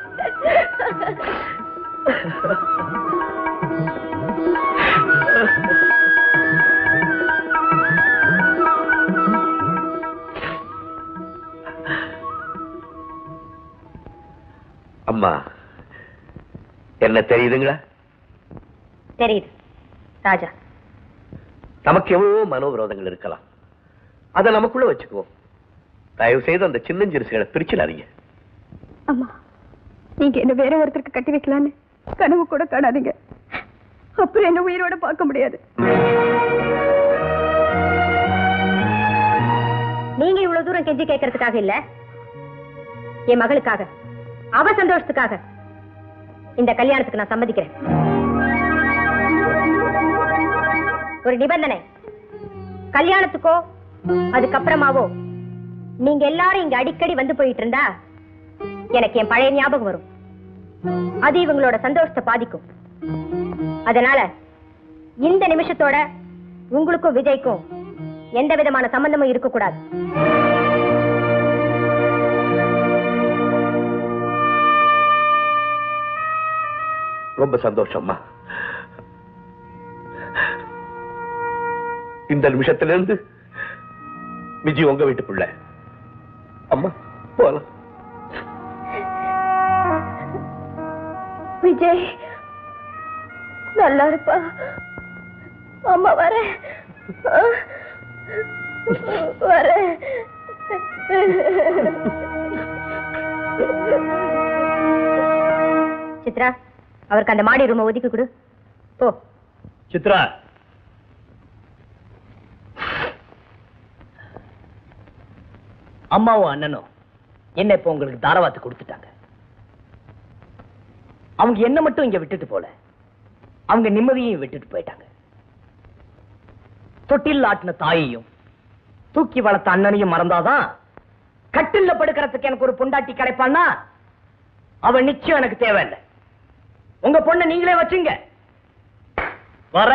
அம்மா என்ன தெரியுதுங்களா தெரியுது ராஜா நமக்கு எவ்வளவோ மனோவிரோதங்கள் இருக்கலாம் அதை நமக்குள்ள வச்சுக்குவோம் தயவு செய்து அந்த சின்னஞ்சிறுசுகளை பிரிச்சிடாதீங்க அம்மா நீங்க என்ன வேற ஒருத்தருக்கு கட்டி வைக்கலான்னு கனவு கூட காணாதீங்க அப்புறம் என்ன உயிரோட பார்க்க முடியாது நீங்க இவ்வளவு தூரம் கெஞ்சி கேட்கறதுக்காக இல்ல என் மகளுக்காக அவ சந்தோஷத்துக்காக இந்த கல்யாணத்துக்கு நான் சம்மதிக்கிறேன் ஒரு நிபந்தனை கல்யாணத்துக்கோ அதுக்கப்புறமாவோ நீங்க எல்லாரும் இங்க அடிக்கடி வந்து போயிட்டு இருந்தா எனக்கு என் பழைய ஞாபகம் வரும் அது இவங்களோட சந்தோஷத்தை பாதிக்கும் அதனால இந்த நிமிஷத்தோட உங்களுக்கும் விஜய்க்கும் எந்த விதமான சம்பந்தமும் இருக்கக்கூடாது ரொம்ப சந்தோஷம்மா இந்த நிமிஷத்துல இருந்து விஜய் உங்க வீட்டு பிள்ளை அம்மா போலாம் விஜய் நல்லா இருப்பா அம்மா வரேன் ஆ, வரேன் சித்ரா அவருக்கு அந்த மாடி ரூமை ஒதுக்கி கொடு போ சித்ரா அம்மாவும் அண்ணனும் என்ன இப்ப உங்களுக்கு தாரவாத்து கொடுத்துட்டாங்க அவங்க என்ன மட்டும் இங்க விட்டுட்டு போல அவங்க நிம்மதியையும் விட்டுட்டு போயிட்டாங்க தொட்டில் ஆட்டின தாயையும் தூக்கி வளர்த்த அண்ணனையும் மறந்தாதான் கட்டில்ல படுக்கிறதுக்கு எனக்கு ஒரு பொண்டாட்டி கிடைப்பான்னா அவன் நிச்சயம் எனக்கு தேவையில்லை உங்க பொண்ணை நீங்களே வச்சுங்க வர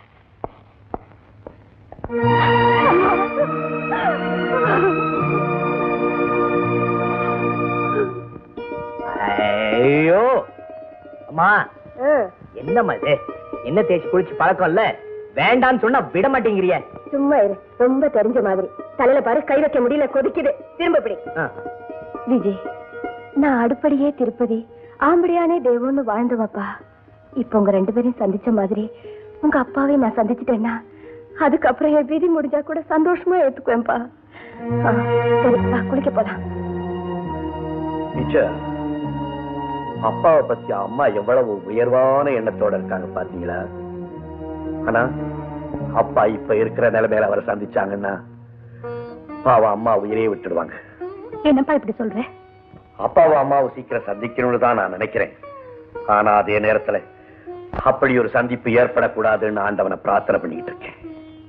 ஐயோ அம்மா என்னம்மா இது என்ன தேய்ச்சி குளிச்சு பழக்கம் இல்ல வேண்டான்னு சொன்னா விட மாட்டேங்கிறிய சும்மா இரு ரொம்ப தெரிஞ்ச மாதிரி தலையில பாரு கை வைக்க முடியல கொதிக்குது திரும்ப இப்படி விஜய் நான் அடுப்படியே திருப்பதி ஆம்படியானே தெய்வம்னு வாழ்ந்தவப்பா இப்ப உங்க ரெண்டு பேரையும் சந்திச்ச மாதிரி உங்க அப்பாவை நான் சந்திச்சிட்டேன்னா அதுக்கப்புறம் என் விதி முடிஞ்சா கூட சந்தோஷமா ஏத்துக்குவேன்ப்பா ஆ, சரி வா, குளிக்க போலாம் டீச்சர் அப்பாவை பத்தி அம்மா எவ்வளவு உயர்வான எண்ணத்தோட இருக்காங்க பாத்தீங்களா ஆனா அப்பா இப்ப இருக்கிற நிலைமையில அவரை சந்திச்சாங்கன்னா பாவம் அம்மா உயிரே விட்டுடுவாங்க என்னப்பா இப்படி சொல்ற அப்பாவும் அம்மாவும் சீக்கிரம் சந்திக்கணும்னு தான் நான் நினைக்கிறேன் ஆனா அதே நேரத்துல அப்படி ஒரு சந்திப்பு ஏற்படக்கூடாதுன்னு ஆண்டவனை பிரார்த்தனை பண்ணிக்கிட்டு இருக்கேன்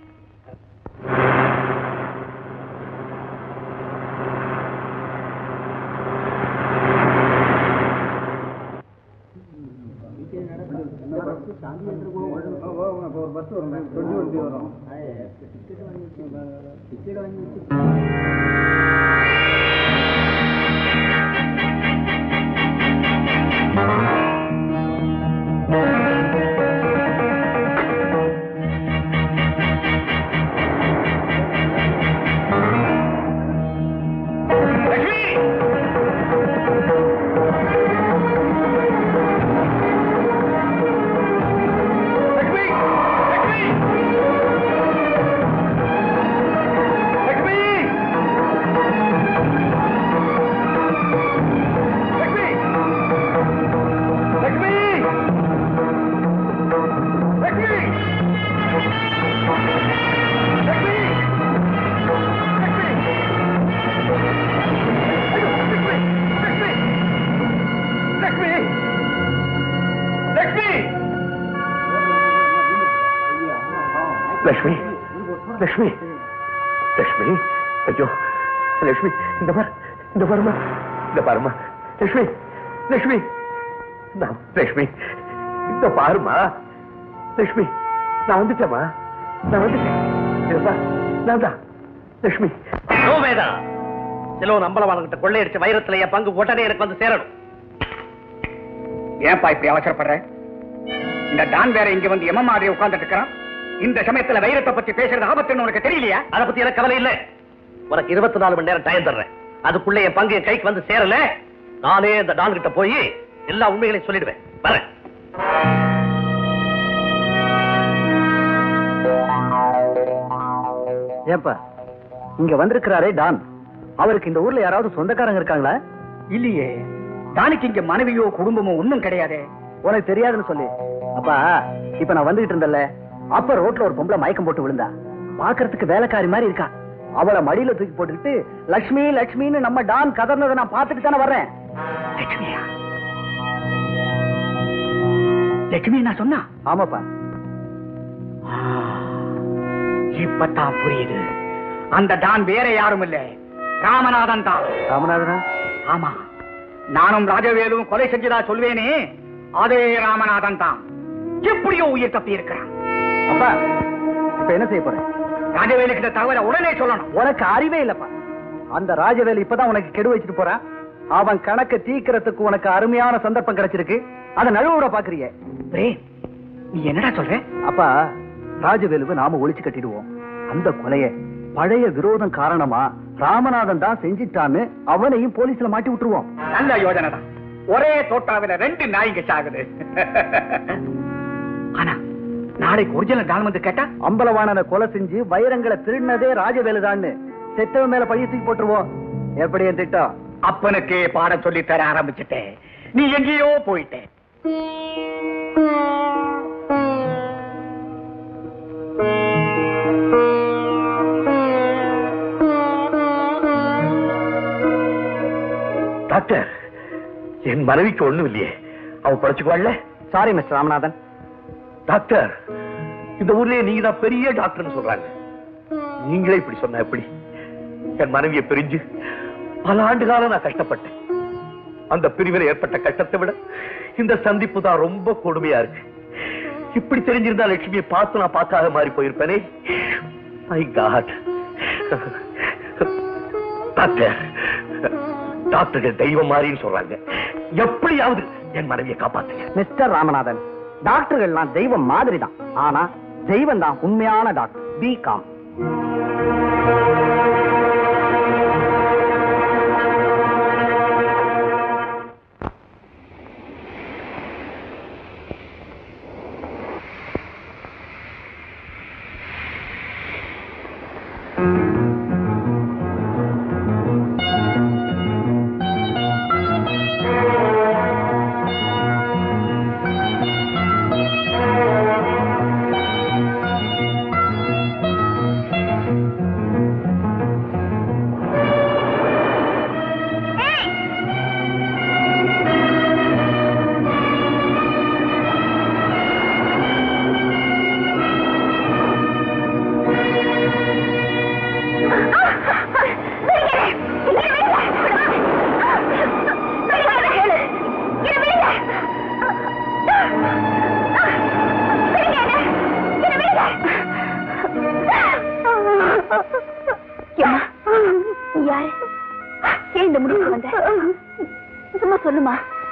லட்சுமி லட்சுமி லட்சுமி ஐயோ லட்சுமி இந்த பார் இந்த பாருமா இந்த பாருமா லட்சுமி லட்சுமி நான் லட்சுமி இந்த பாருமா லட்சுமி நான் வந்துட்டேமா நான் வந்துட்டேன் இதை பார், நான் தான் லட்சுமி வேதா சிலோ நம்பளவான்கிட்ட கொள்ளையடிச்ச வைரத்துல என் பங்கு உடனே எனக்கு வந்து சேரணும் ஏன்பா இப்படி அவசரப்படுற இந்த டான் வேற இங்க வந்து எம மாதிரி உட்கார்ந்துட்டு இருக்கிறான் இந்த சமயத்துல வைரத்தை பத்தி பேசுறது ஆபத்துன்னு உனக்கு தெரியலையா அத பத்தி எனக்கு கவலை இல்ல உனக்கு இருபத்தி நாலு மணி நேரம் டைம் தர்றேன் அதுக்குள்ள என் பங்கு என் கைக்கு வந்து சேரல நானே இந்த டான் கிட்ட போய் எல்லா உண்மைகளையும் சொல்லிடுவேன் வரேன் ஏப்பா இங்க வந்திருக்கிறாரே டான் அவருக்கு இந்த ஊர்ல யாராவது சொந்தக்காரங்க இருக்காங்களா இல்லையே டானுக்கு இங்க மனைவியோ குடும்பமோ ஒண்ணும் கிடையாதே உனக்கு தெரியாதுன்னு சொல்லு அப்பா இப்ப நான் வந்துகிட்டு இருந்தேன்ல அப்ப ரோட்ல ஒரு பொம்பளை மயக்கம் போட்டு விழுந்தா பாக்குறதுக்கு வேலைக்காரி மாதிரி இருக்கா அவளை மடியில தூக்கி போட்டுக்கிட்டு லட்சுமி லட்சுமின்னு நம்ம டான் கதர்னதை நான் பார்த்துட்டு தானே வர்றேன் லட்சுமியா லட்சுமி நான் சொன்னா ஆமாப்பா இப்பதான் புரியுது அந்த டான் வேற யாரும் இல்ல ராமநாதன் தான் ராமநாதனா ஆமா நானும் ராஜவேலும் கொலை செஞ்சதா சொல்வேனே அதே ராமநாதன் தான் எப்படியோ உயிர் தப்பி இருக்கிறான் அப்பா இப்ப என்ன செய்ய போறேன் ராஜவேலு கிட்ட தகவலை உடனே சொல்லணும் உனக்கு அறிவே இல்லப்பா அந்த ராஜவேலு இப்பதான் உனக்கு கெடு வச்சுட்டு போறான் அவன் கணக்க தீக்கிறதுக்கு உனக்கு அருமையான சந்தர்ப்பம் கிடைச்சிருக்கு அதை நழுவிட பாக்குறிய பிரேம் நீ என்னடா சொல்ற அப்பா ராஜவேலுவை நாம ஒழிச்சு கட்டிடுவோம் அந்த கொலைய பழைய விரோதம் காரணமா ராமநாதன் தான் செஞ்சிட்டான்னு அவனையும் போலீஸ்ல மாட்டி விட்டுருவோம் நல்ல யோஜனை தான் ஒரே தோட்டாவில ரெண்டு நாய்ங்க சாகுது ஆனா நாளைக்கு ஒரிஜினல் டான் வந்து கேட்டா அம்பலவாணனை கொலை செஞ்சு வைரங்களை திருடினதே ராஜவேலுதான்னு செத்தவன் மேல பழிய தூக்கி போட்டுருவோம் எப்படி என் திட்டம் அப்பனுக்கே பாடம் சொல்லி தர ஆரம்பிச்சுட்டேன் நீ எங்கேயோ போயிட்ட டாக்டர் என் மனைவிக்கு ஒண்ணும் இல்லையே அவ படைச்சுக்குவாள்ல சாரி மிஸ்டர் ராமநாதன் டாக்டர் இந்த ஊர்லயே நீங்க தான் பெரிய டாக்டர்னு சொல்றாங்க நீங்களே இப்படி சொன்ன எப்படி என் மனைவியை பிரிஞ்சு பல ஆண்டு காலம் நான் கஷ்டப்பட்டேன் அந்த பிரிவில் ஏற்பட்ட கஷ்டத்தை விட இந்த சந்திப்பு தான் ரொம்ப கொடுமையா இருக்கு இப்படி தெரிஞ்சிருந்தா லட்சுமியை பார்த்து நான் பார்க்காத மாதிரி போயிருப்பேனே மை காட் டாக்டர் டாக்டர்கள் தெய்வம் மாதிரின்னு சொல்றாங்க எப்படியாவது என் மனைவியை காப்பாத்துங்க மிஸ்டர் ராமநாதன் டாக்டர்கள்லாம் தெய்வம் மாதிரி தான் ஆனா தெய்வம் தான் உண்மையான டாக்டர் பி காம் ஏம்மா, நீ யாரு ஏன் இந்த முடிவுக்கு வந்த சும்மா சொல்லுமா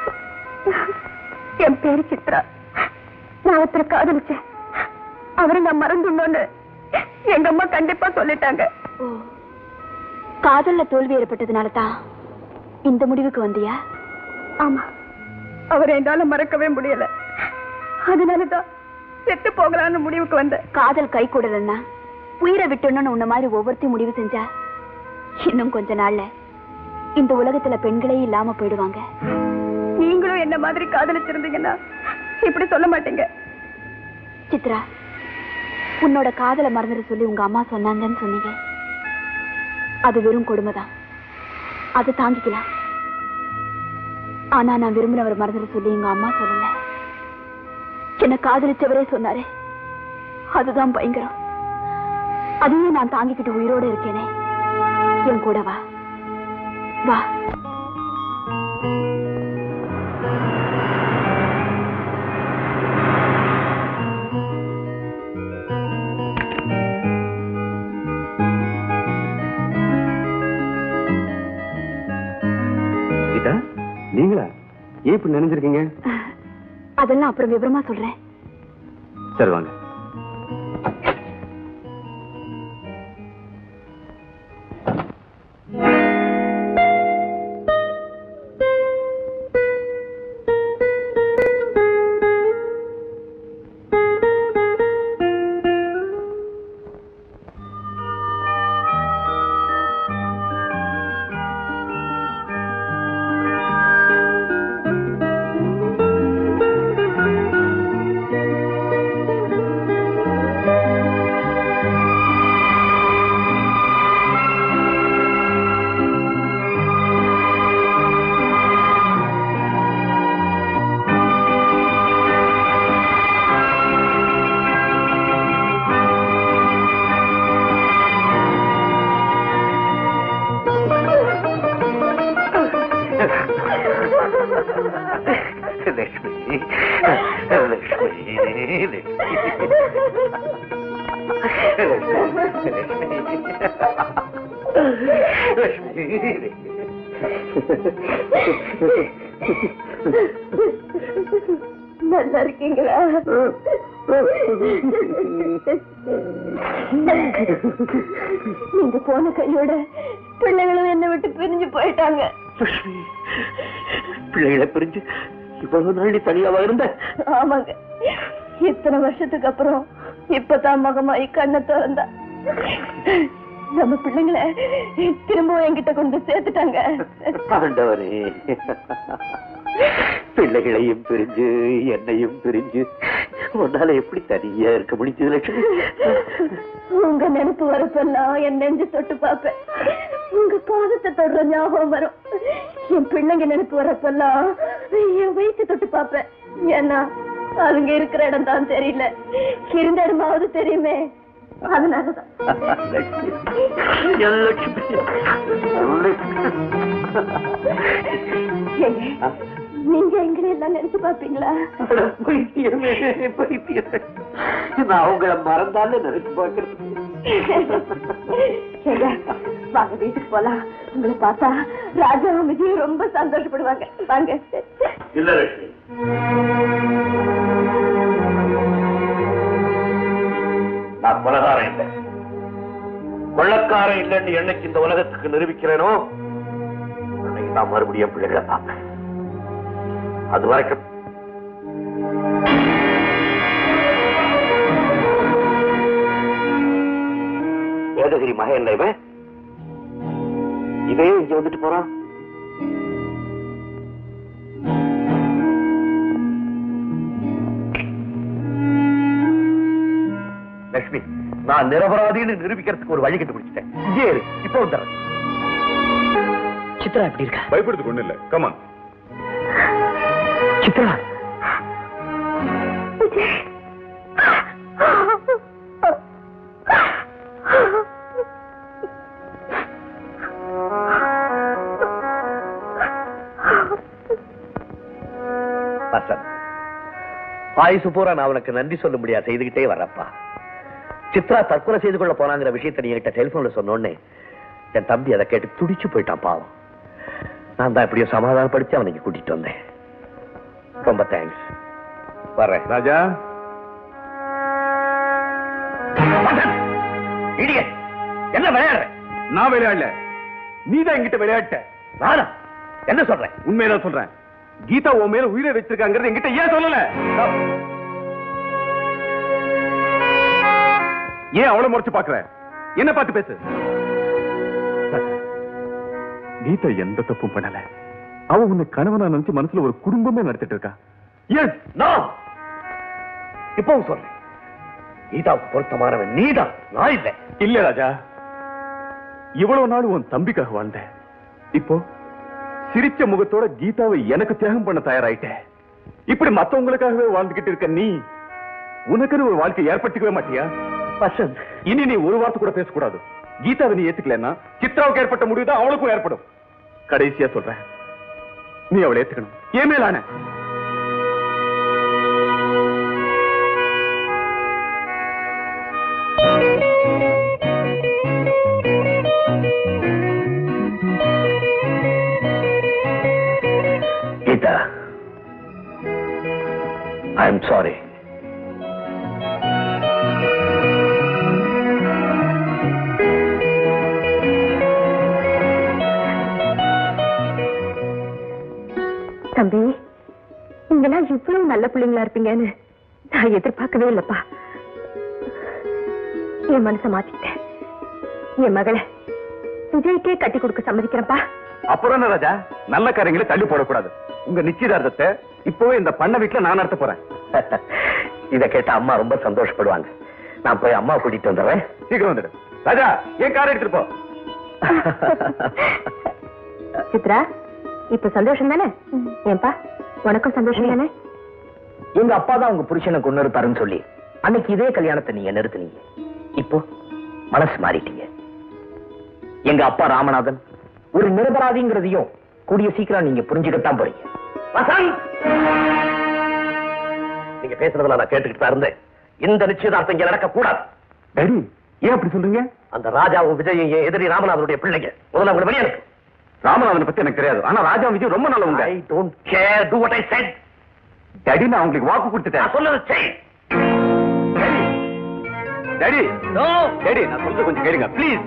என் பேரு சித்ரா நான் ஒருத்தரை காதலிச்சேன் அவரை நான் மறந்துடணும்னு எங்க அம்மா கண்டிப்பா சொல்லிட்டாங்க காதல்ல தோல்வி ஏற்பட்டதுனால தான் இந்த முடிவுக்கு வந்தியா ஆமா அவரை என்னால மறக்கவே முடியல அதனாலதான் செத்து போகலான்னு முடிவுக்கு வந்த காதல் கை கூடலன்னா உயிரை விட்டுணும்னு உன்ன மாதிரி ஒவ்வொருத்தையும் முடிவு செஞ்சா இன்னும் கொஞ்ச நாள்ல இந்த உலகத்துல பெண்களே இல்லாம போயிடுவாங்க நீங்களும் என்ன மாதிரி காதலிச்சிருந்தீங்கன்னா இப்படி சொல்ல மாட்டீங்க சித்ரா உன்னோட காதலை மறந்துட சொல்லி உங்க அம்மா சொன்னாங்கன்னு சொன்னீங்க அது வெறும் கொடுமைதான் அது தாங்கிக்கலாம் ஆனா நான் விரும்பினவர் மறந்துட சொல்லி எங்க அம்மா சொல்லல என்ன காதலிச்சவரே சொன்னாரே அதுதான் பயங்கரம் அதையே நான் தாங்கிக்கிட்டு உயிரோட இருக்கேனே என் கூட வா வா கீதா நீங்களா ஏன் இப்படி நினைஞ்சிருக்கீங்க அதெல்லாம் அப்புறம் விவரமா சொல்றேன் சரி வாங்க லட்சுமி லட்சுமி லட்சுமி நல்லா இருக்கீங்களா நீங்க போன கையோட பிள்ளைகளும் என்ன விட்டு பிரிஞ்சு போயிட்டாங்க லட்சுமி பிள்ளைகளை பிரிஞ்சு இவ்வளவு நாள் நீ தனியாவா இருந்த ஆமாங்க இத்தனை வருஷத்துக்கு அப்புறம் இப்பதான் மகமாயி கண்ணை திறந்தா நம்ம பிள்ளைங்களை திரும்பவும் என்கிட்ட கொண்டு சேர்த்துட்டாங்க ஆண்டவரே பிள்ளைகளையும் பிரிஞ்சு என்னையும் பிரிஞ்சு உன்னால எப்படி தனியா இருக்க முடிஞ்சது லட்சுமி உங்க நினைப்பு வரப்பெல்லாம் என் நெஞ்சு தொட்டு பார்ப்பேன் உங்க பாதத்தை தொடுற ஞாபகம் வரும் என் பிள்ளைங்க நினைப்பு வரப்பெல்லாம் என் வயிற்று தொட்டு பார்ப்பேன் ஏன்னா அதுங்க இருக்கிற இடம் தான் தெரியல இருந்த இடமாவது தெரியுமே அதனாலதான் ஏங்க, நீங்க எங்களை எல்லாம் நினைச்சு பாப்பீங்களா பைத்தியமே பைத்தியமே நான் உங்களை மறந்தாலே நினைச்சு பாக்குறது ஏங்க, வாங்க வீட்டுக்கு போலாம் உங்களை பார்த்தா ராஜாவும் விஜயும் ரொம்ப சந்தோஷப்படுவாங்க வாங்க இல்ல லட்சுமி நான் கொலகாரன் இல்லை கொள்ளக்காரன் இல்லைன்னு என்னைக்கு இந்த உலகத்துக்கு நிரூபிக்கிறேனோ அன்னைக்கு நான் மறுபடியும் பிள்ளைகளை பார்ப்பேன் அது வரைக்கும் ஏதகிரி மகன் இவன் இதே இங்க வந்துட்டு போறான் லட்சுமி நான் நிரபராதின்னு நிரூபிக்கிறதுக்கு ஒரு வழி கண்டுபிடிச்சிட்டேன் இங்கே இரு இப்போ வந்துடுறேன் சித்ரா எப்படி இருக்கா பயப்படுறதுக்கு ஒண்ணு இல்ல கமான் சித்ரா வசந்த் ஆயுசு பூரா நான் உனக்கு நன்றி சொல்ல முடியாது செய்துகிட்டே வரப்பா சித்ரா தற்கொலை செய்து கொள்ள போனாங்கிற விஷயத்தை நீ என்கிட்ட டெலிபோன்ல சொன்னோடனே என் தம்பி அதை கேட்டு துடிச்சு போயிட்டான் பாவம் நான் தான் எப்படியோ சமாதானப்படுத்தி அவனை இங்க கூட்டிட்டு வந்தேன் ரொம்ப தேங்க்ஸ் வர்றேன் ராஜா இடியட் என்ன விளையாடுற நான் விளையாடல நீதான் என்கிட்ட விளையாட்ட நானா என்ன சொல்றேன் உண்மையதான் சொல்றேன் கீதா உன் மேல உயிரை வச்சிருக்காங்கிறது என்கிட்ட ஏன் சொல்லல ஏன் அவளை முறைச்சு பாக்குற என்ன பார்த்து பேசு கீதா எந்த தப்பும் பண்ணல அவ உன்னை கணவனா நினைச்சு மனசுல ஒரு குடும்பமே நடத்திட்டு இருக்கா எஸ் நான் இப்பவும் சொல்றேன் கீதாவுக்கு பொருத்தமானவன் நீதான் நான் இல்லை இல்ல ராஜா இவ்வளவு நாள் உன் தம்பிக்காக வாழ்ந்த இப்போ சிரிச்ச முகத்தோட கீதாவை எனக்கு தியாகம் பண்ண தயாராயிட்ட இப்படி மத்தவங்களுக்காகவே வாழ்ந்துகிட்டு இருக்க நீ உனக்குன்னு ஒரு வாழ்க்கை ஏற்படுத்திக்கவே மாட்டியா வசந்த் இனி நீ ஒரு வார்த்தை கூட பேசக்கூடாது கீதாவை நீ ஏத்துக்கலன்னா சித்ராவுக்கு ஏற்பட்ட முடிவு தான் அவளுக்கும் ஏற்படும் கடைசியா சொல்றேன் நீ அவளை ஏத்துக்கணும் ஏன் மேலான கீதா ஐ எம் சாரி தம்பி நீங்கெல்லாம் இவ்வளவு நல்ல பிள்ளைங்களா இருப்பீங்கன்னு நான் எதிர்பார்க்கவே இல்லப்பா என் மனசை மாத்திட்டேன் என் மகளை விஜய்க்கே கட்டி கொடுக்க சம்மதிக்கிறேன்ப்பா அப்புறம் என்ன ராஜா நல்ல காரியங்களை தள்ளி போடக்கூடாது உங்க நிச்சயதார்த்தத்தை இப்பவே இந்த பண்ண வீட்டுல நான் நடத்த போறேன் இத கேட்ட அம்மா ரொம்ப சந்தோஷப்படுவாங்க நான் போய் அம்மா கூட்டிட்டு வந்துடுறேன் சீக்கிரம் வந்துடு ராஜா ஏன் கார் எடுத்துட்டு போ சித்ரா இப்ப சந்தோஷம் தானே ஏன்பா உனக்கும் சந்தோஷம் தானே எங்க அப்பா தான் உங்க புருஷனை கொண்டு இருப்பாருன்னு சொல்லி அன்னைக்கு இதே கல்யாணத்தை நீங்க நிறுத்துனீங்க இப்போ மனசு மாறிட்டீங்க எங்க அப்பா ராமநாதன் ஒரு நிரபராதிங்கிறதையும் கூடிய சீக்கிரம் நீங்க புரிஞ்சுக்கத்தான் போறீங்க வசந்த் நீங்க பேசுனதுல நான் கேட்டுக்கிட்டு தான் இருந்தேன் இந்த நிச்சயதார்த்தம் இங்க நடக்க கூடாது டேடி ஏன் அப்படி சொல்றீங்க அந்த ராஜாவும் விஜயும் என் எதிரி ராமநாதனுடைய பிள்ளைங்க முதல்ல உங்களை வெளியே அனுப்பு ராமநாதனை பத்தி எனக்கு தெரியாது ஆனா ராஜா விஜய் ரொம்ப நல்லவங்க I don't care to what I said daddy நான் உங்களுக்கு வாக்கு கொடுத்துட்டேன் நான் சொன்னது செய் டேடி டேடி நான் சொல்றது கொஞ்சம் கேளுங்க ப்ளீஸ்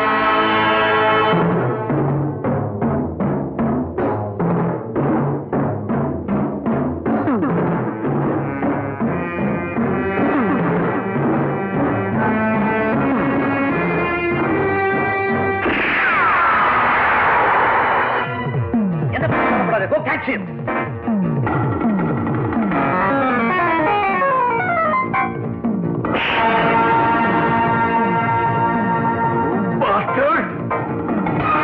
என்ன பண்ணக்கூடாது go catch him Bastard!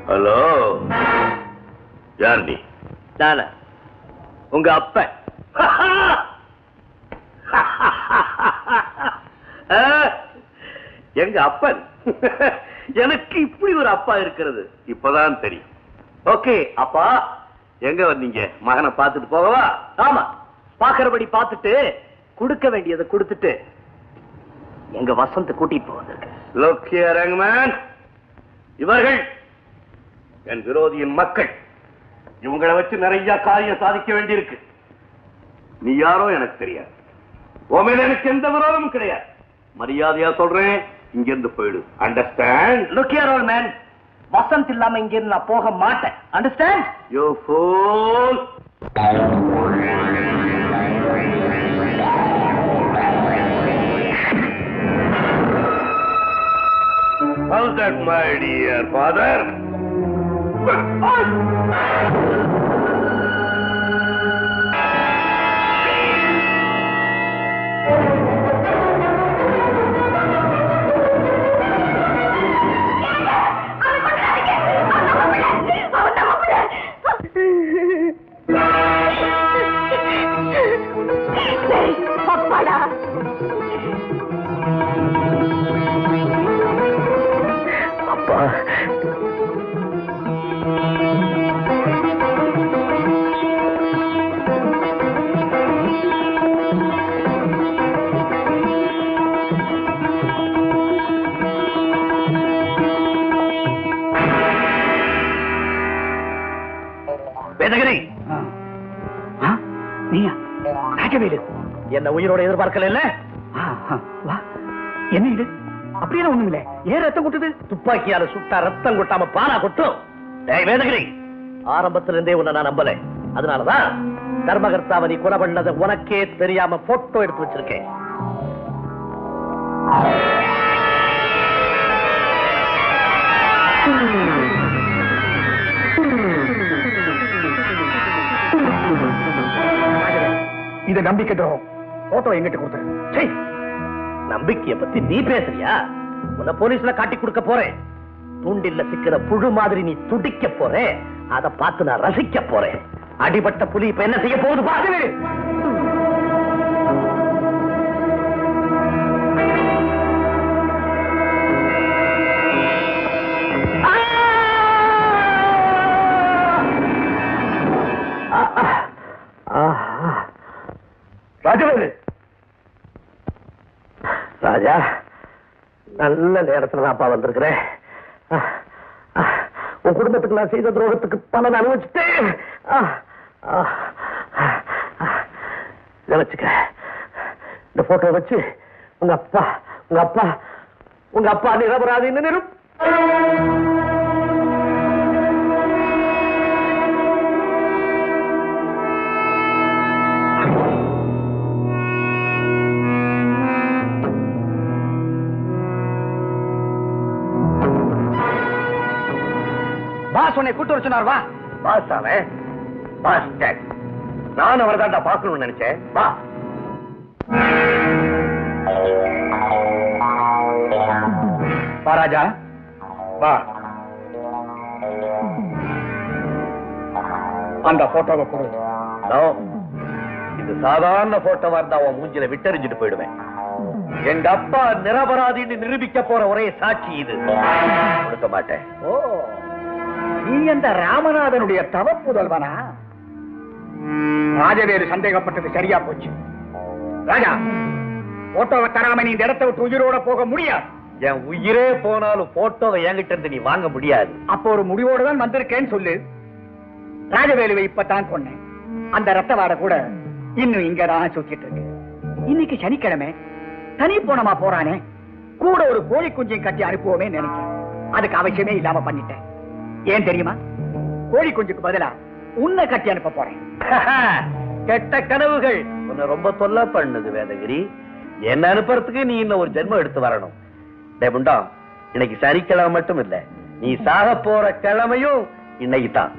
Hello யார் நீ நானா உங்க அப்பன் ஆ, எங்க அப்பன் எனக்கு இப்படி ஒரு அப்பா இருக்கிறது இப்பதான் தெரியும் ஓகே அப்பா எங்க வந்தீங்க மகனை பார்த்துட்டு போகவா ஆமா பாக்குறபடி பார்த்துட்டு கொடுக்க வேண்டியதை கொடுத்துட்டு எங்க வசந்த கூட்டிட்டு போக வந்திருக்கேன் Look here, young man. இவர்கள் என் விரோதியின் மக்கள் இவங்களை வச்சு நிறைய காரியம் சாதிக்க வேண்டியிருக்கு நீ யாரோ எனக்கு தெரியாது உன் மேல எனக்கு எந்த விரோதமும் கிடையாது மரியாதையா சொல்றேன் இங்கிருந்து போயிடு understand look here old man Vasanth இல்லாம இங்க இருந்து நான் போக மாட்டேன் understand you fool How's that, my dear father? அப்பாடா அப்பா வேதகிரி ஆ, நீயா ராஜவேலு என்ன உயிரோட எதிர்பார்க்கல இல்ல ஆ, ஆ, வா என்ன இது அப்படியெல்லாம் ஒண்ணும் இல்ல ஏன் ரத்தம் கொட்டுது துப்பாக்கியால சுட்டா ரத்தம் கொட்டாம பாலா கொட்டும் டேய் வேதகிரி ஆரம்பத்துல இருந்தே உன்னை நான் நம்பல அதனாலதான் தர்மகர்த்தாவை நீ கொலை பண்ணதை உனக்கே தெரியாம போட்டோ எடுத்து வச்சிருக்கேன் இது நம்பிக்கை துரோகம் போட்டோ எங்கிட்ட கொடுத்துரு சே நம்பிக்கைய பத்தி நீ பேசுறியா உன்னை போலீஸ்ல காட்டி கொடுக்க போறேன் தூண்டில்ல சிக்கிற புழு மாதிரி நீ துடிக்க போறே அத பார்த்து நான் ரசிக்க போறேன் அடிபட்ட புலி இப்ப என்ன செய்ய போகுது பாரு ராஜவேலு ராஜா நல்ல நேரத்துல தான் அப்பா வந்திருக்கிறேன் அஹ், அஹ், உன் குடும்பத்துக்கு நான் செய்த துரோகத்துக்கு பலன் அனுபவிச்சுட்டேன் அஹ், அஹ், அஹ், அஹ். இதை வச்சுக்க இந்த போட்டோ வச்சு உங்க அப்பா உங்க அப்பா உங்க அப்பா நிரபராதின்னு நிரும் பாஸ் உன்னை கூட்டு வர சொன்னார் வா பாஸ் அவன் பாஸ் டேக் நான் அவரை தான்டா பார்க்கணும்னு நினைச்சேன் வா வா ராஜா வா அந்த போட்டோவை கொடு நோ. இது சாதாரண போட்டோவா இருந்தா உன் மூஞ்சில விட்டறிஞ்சிட்டு போயிடுவேன் எங்க அப்பா நிரபராதின்னு நிரூபிக்க போற ஒரே சாட்சி இது கொடுக்க மாட்டேன் ஓ நீ அந்த ராமநாதனுடைய தவ புதல்வனா ராஜவேலு சந்தேகப்பட்டது சரியா போச்சு ராஜா போட்டோவை தராம நீ இந்த இடத்தை விட்டு உயிரோட போக முடியாது என் உயிரே போனாலும் போட்டோவை என்கிட்ட இருந்து நீ வாங்க முடியாது அப்போ ஒரு முடிவோடு தான் வந்திருக்கேன்னு சொல்லு ராஜவேலுவை இப்பதான் கொன்னேன் அந்த ரத்த வாடை கூட இன்னும் இங்க தான் சுத்திட்டு இருக்கு இன்னைக்கு சனிக்கிழமை தனி போனமா போறானே கூட ஒரு கோழி குஞ்சையும் கட்டி அனுப்புவோமே நினைச்சேன் அதுக்கு அவசியமே இல்லாம பண்ணிட்டேன் ஏன் தெரியுமா கோழி குஞ்சுக்கு பதிலா உன்னை கட்டி அனுப்ப போறேன் கெட்ட கனவுகள் உன்னை ரொம்ப தொல்லை பண்ணுது வேதகிரி என்ன அனுப்புறதுக்கு நீ இன்னும் ஒரு ஜென்மம் எடுத்து வரணும் டே முண்டா இன்னைக்கு சனிக்கிழமை மட்டும் இல்ல நீ சாக போற கிழமையும் இன்னைக்கு தான்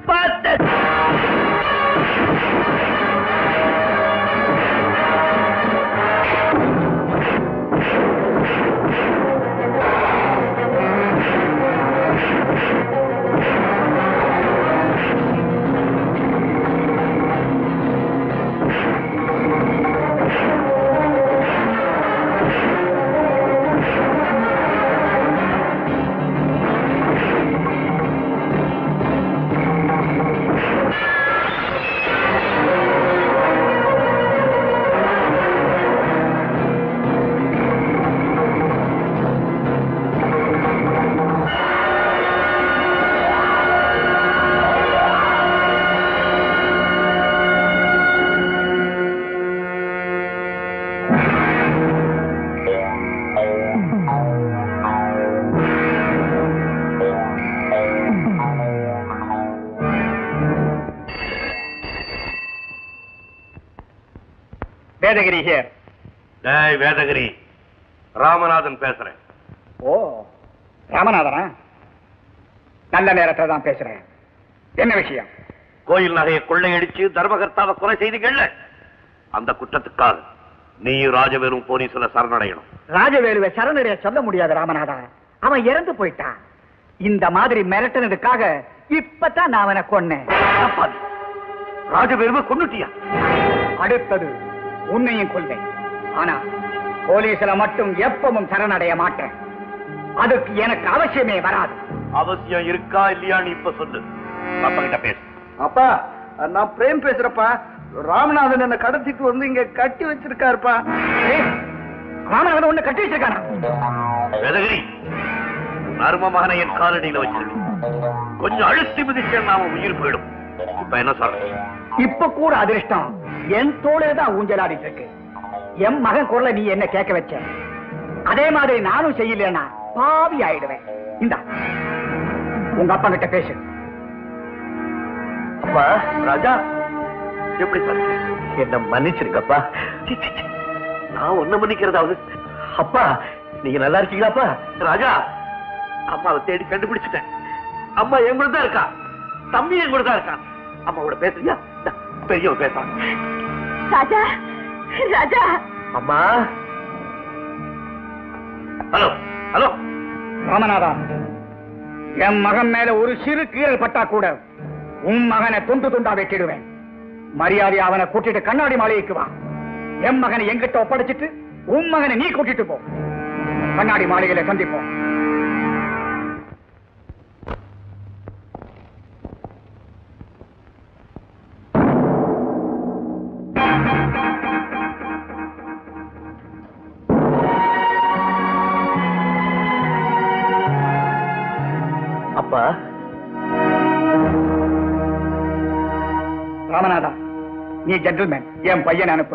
வேதகிரி ஹியர் டேய் வேதகிரி ராமநாதன் பேசுறேன் ஓ ராமநாதனா நல்ல நேரத்துல தான் பேசுறேன் என்ன விஷயம் கோயில் நகையை கொள்ளையடிச்சு தர்மகர்த்தாவை கொலை செய்தீங்கல்ல அந்த குற்றத்துக்காக நீ ராஜவேலும் போலீஸ்ல சரணடையணும் ராஜவேலுவை சரணடைய சொல்ல முடியாது ராமநாதா அவன் இறந்து போயிட்டான் இந்த மாதிரி மிரட்டினதுக்காக இப்பதான் நான் அவனை கொன்னேன் அப்பாவி, ராஜவேலுவை கொன்னுட்டியா அடுத்தது உன்னையும் கொள்வேன் ஆனா போலீஸ்ல மட்டும் எப்பவும் சரணடைய மாட்டேன் அதுக்கு எனக்கு அவசியமே வராது அவசியம் இருக்கா இல்லையா நீ இப்ப சொல்லு அப்பா கிட்ட பேசு அப்பா நான் பிரேம் பேசுறப்பா ராமநாதன் என்ன கடத்திட்டு வந்து இங்க கட்டி வச்சிருக்காருப்பா ஏய், ராமநாதன் உன்னை கட்டி வச்சிருக்கானா வேதகிரி உன் அரும மகனை என் காலடியில வச்சிருக்கு கொஞ்சம் அழுத்தி மிதிச்சா அவன் உயிர் போயிடும் இப்ப என்ன சொல்ற இப்ப கூட அதிர்ஷ்டம் என் தோளே தான் ஊஞ்சலாடிட்டு இருக்கு என் மகன் குரலை நீ என்ன கேட்க வச்ச அதே மாதிரி நானும் செய்யலன்னா பாவி ஆயிடுவேன் இந்தா உங்க அப்பா கிட்ட பேசு அப்பா ராஜா எப்படி சொல்ற என்ன மன்னிச்சிருக்கப்பா சி, சி, சி. நான் ஒண்ணு மன்னிக்கிறதாவது அப்பா நீங்க நல்லா இருக்கீங்களாப்பா ராஜா அம்மாவை தேடி கண்டுபிடிச்சிட்டேன் அம்மா என் கூட தான் இருக்கா தம்பி என் கூட தான் இருக்கான் அம்மாவோட பேசுறியா இந்தா, பெரியவன் பேசுறான் ராஜா ராஜா அம்மா ஹலோ ஹலோ ராமநாதா என் மகன் மேல ஒரு சிறு கீறல் பட்டா கூட உன் மகனை துண்டு துண்டா வெட்டிடுவேன் மரியாதை அவனை கூட்டிட்டு கண்ணாடி மாளிகைக்கு வா என் மகனை எங்கிட்ட ஒப்படைச்சிட்டு உன் மகனை நீ கூட்டிட்டு போ கண்ணாடி மாளிகையில சந்திப்போம் அப்பா ராமநாதா நீ ஜென்டில்மேன் என் பையன் அனுப்பு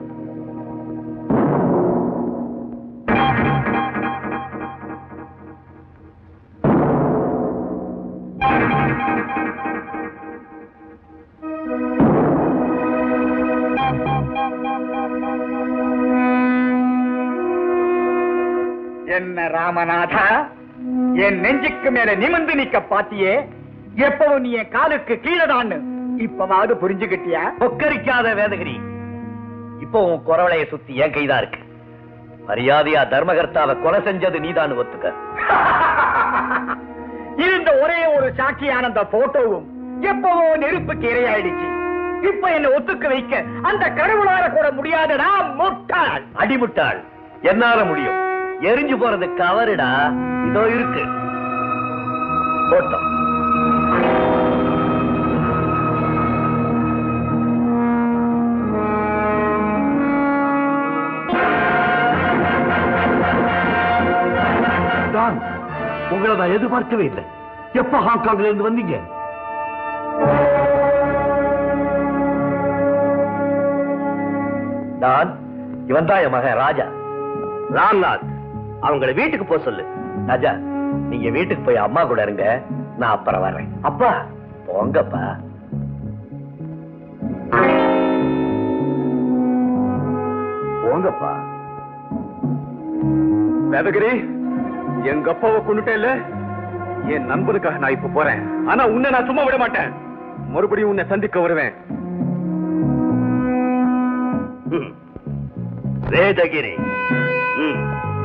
என்ன ராமநாதா என் நெஞ்சுக்கு மேல நிமிர்ந்து நிக்க பாத்தியே எப்பவும் நீ என் காலுக்கு கீழதான்னு இப்பவாவது புரிஞ்சுகிட்டியா கொக்கரிக்காத வேதகிரி இப்போ உன் குரவளைய சுத்தி என் கைதான் இருக்கு மரியாதையா தர்மகர்த்தாவை கொலை செஞ்சது நீதான் ஒத்துக்க இருந்த ஒரே ஒரு சாட்சியான அந்த போட்டோவும் எப்பவோ நெருப்புக்கு இரையாயிடுச்சு இப்ப என்ன ஒத்துக்க வைக்க அந்த கடவுளால கூட முடியாதடா முட்டாள் அடிமுட்டாள் என்னால முடியும் எரிஞ்சு போறது கவருடா இதோ இருக்கு போட்டோம் தான் உங்களை நான் எதிர்பார்க்கவே இல்லை எப்ப ஹாங்காங்ல இருந்து வந்தீங்க நான் இவன் தான் என் மகன் ராஜா ராம்நாத் அவங்கள வீட்டுக்கு போக சொல்லு ராஜா நீங்க வீட்டுக்கு போய் அம்மா கூட இருங்க நான் அப்புறம் வர்றேன் அப்பா போங்கப்பா போங்கப்பா வேதகிரி எங்க அப்பாவை கொண்டுட்டே இல்ல என் நண்பனுக்காக நான் இப்ப போறேன் ஆனா உன்னை நான் சும்மா விட மாட்டேன் மறுபடியும் உன்னை சந்திக்க வருவேன் ம். வேதகிரி ம்.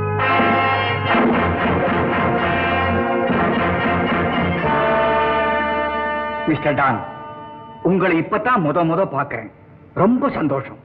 மிஸ்டர் டான் உங்களை இப்பதான் முத முத பார்க்கிறேன் ரொம்ப சந்தோஷம்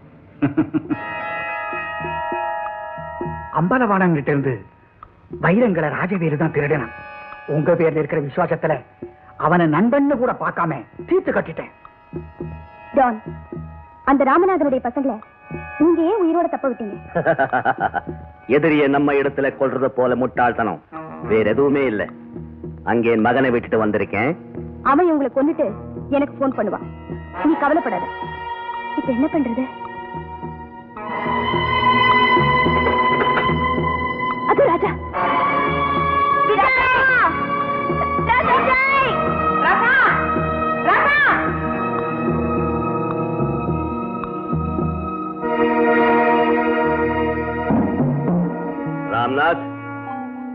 அம்பலவாணங்கிட்ட இருந்து வைரங்களை ராஜவீரு தான் திருடினான் உங்க பேர்ல இருக்கிற விசுவாசத்துல அவனை நண்பன்னு கூட பார்க்காம தீர்த்து கட்டிட்டேன் டான் அந்த ராமநாதனுடைய பசங்களை நீங்க ஏன் உயிரோட தப்ப விட்டீங்க எதிரிய நம்ம இடத்துல கொள்றது போல முட்டாள்தனம் வேற எதுவுமே இல்ல அங்கே என் மகனை விட்டுட்டு வந்திருக்கேன் அவன் உங்களை கொன்னுட்டு எனக்கு போன் பண்ணுவான் நீ கவலைப்படாத இப்ப என்ன பண்றது அது ராஜா ராஜா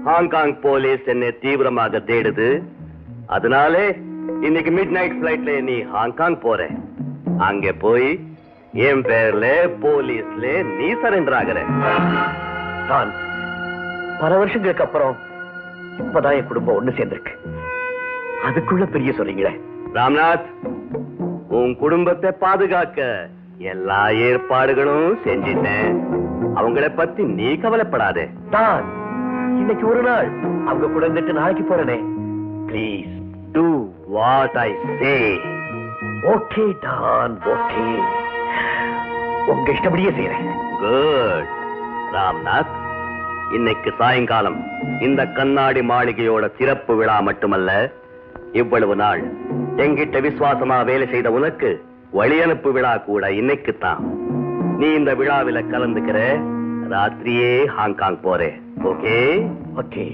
ஹாங்காங் போலீஸ் என்னை தீவிரமாக தேடுது அதனாலே இன்னைக்கு மிட் நைட் பிளைட்ல நீ ஹாங்காங் போற அங்க போய் என் பேர்ல போலீஸ்ல நீ சரண்டர் ஆகுற நான் பல வருஷங்களுக்கு அப்புறம் இப்பதான் என் குடும்பம் ஒண்ணு சேர்ந்திருக்கு அதுக்குள்ள பெரிய சொல்றீங்களே ராம்நாத் உன் குடும்பத்தை பாதுகாக்க எல்லா ஏற்பாடுகளும் செஞ்சிட்டேன் அவங்கள பத்தி நீ கவலைப்படாதே தான் இன்னைக்கு ஒரு நாள் அவங்க கூட இருந்துட்டு நாளைக்கு போறேனே please do what I say okay don okay உங்க இஷ்டப்படியே செய்யறேன் குட் ராம்நாத் இன்னைக்கு சாயங்காலம் இந்த கண்ணாடி மாளிகையோட சிறப்பு விழா மட்டுமல்ல இவ்வளவு நாள் எங்கிட்ட விசுவாசமா வேலை செய்த உனக்கு வழி அனுப்பு விழா கூட இன்னைக்குத்தான் நீ இந்த விழாவில கலந்துக்கிற ராத்திரியே ஹாங்காங் போறே ஓகே ஓகே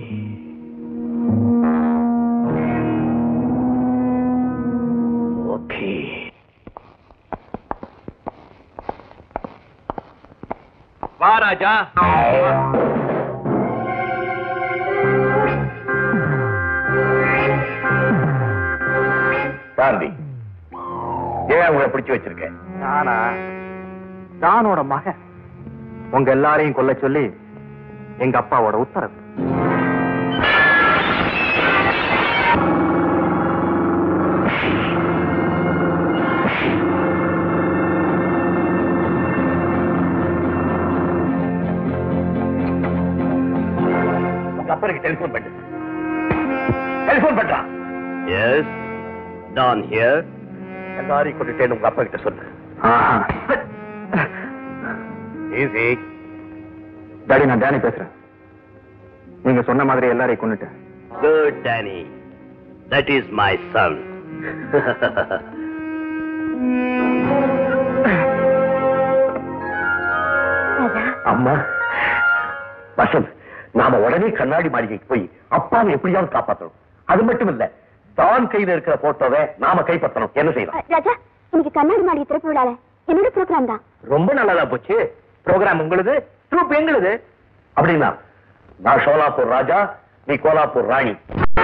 ஓகே வா ராஜா காந்தி ஏன் உங்களை பிடிச்சு வச்சிருக்கேன் நானா தானோட மகன் உங்க எல்லாரையும் கொல்ல சொல்லி எங்க அப்பாவோட உத்தரவு உங்க அப்பனுக்கு டெலிபோன் பண்ணு டெலிபோன் பண்றான் எஸ் டான் ஹியர் எல்லாரையும் கொண்டுட்டேன்னு உங்க அப்பா கிட்ட சொல்லு ஈஸி டாடி நான் டேனி பேசுறேன் நீங்க சொன்ன மாதிரி எல்லாரையும் கொண்டுட்டேன் good Danny that is my son அம்மா வசந்த் நாம உடனே கண்ணாடி மாளிகைக்கு போய் அப்பாவை எப்படியாவது காப்பாற்றணும் அது மட்டும் இல்ல தான் கையில இருக்கிற போட்டோவை நாம கைப்பற்றணும் என்ன செய்யலாம் ராஜா இன்னைக்கு கண்ணாடி மாளிகை திறப்பு விழால என்னோட ப்ரோக்ராம் தான் ரொம்ப நல்லதா போச்சு ப்ரோக்ராம் உங்களுது ட்ரூப் எங்களுது அப்படின்னா நான் ஷோலாப்பூர் ராஜா நீ கோலாப்பூர் ராணி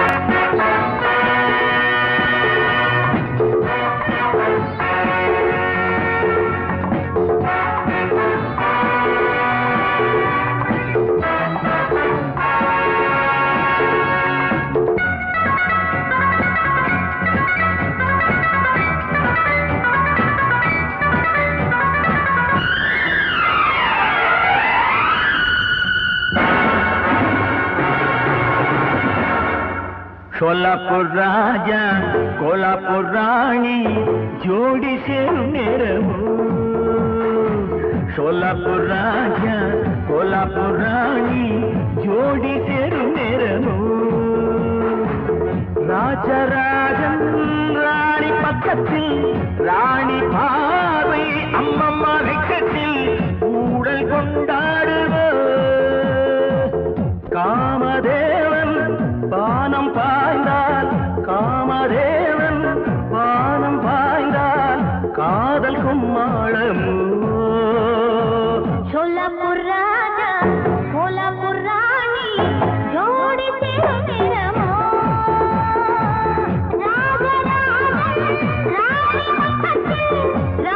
சோலாப்பூர் ராஜா கோலாப்பூர் ராணி ஜோடி சேரும் நேரமோ சோலாப்பூர் ராஜா கோலாப்பூர் ராணி ஜோடி சேரும் நேரமோ ராஜராஜன் ராணி பக்கத்தில் ராணி பார்வை அம்மம்மா வெக்கத்தில் ஊடல் கொண்டாடுவோ காமதேவன் பானம் பாய்ந்தால் காமதேவன் பானம் பாய்ந்தால் காதல் கும்மாளமோ சோலாப்பூர் ராஜா கோலாப்பூர் ராணி ஜோடி சேரும் நேரமோ ராஜராஜன் ராணி பக்கத்தில்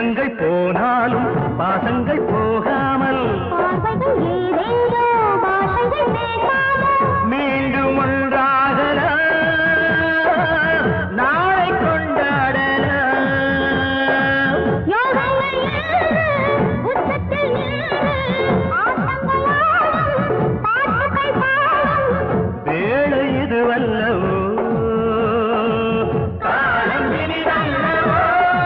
வேஷங்கள் போனாலும் பாசங்கள் போகாமல் மீண்டும் ஒன்றாகலாம் நாளை கொண்டாடலாம் வேளை இது வல்லவோ காலம் இனிதல்லவோ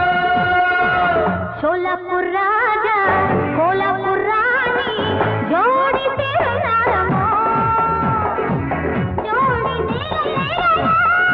சோலாப்பூர் ராஜா கோலாப்பூர் ராணி ஜோடி திருநாளமோ ஜோடி திருநாளமோ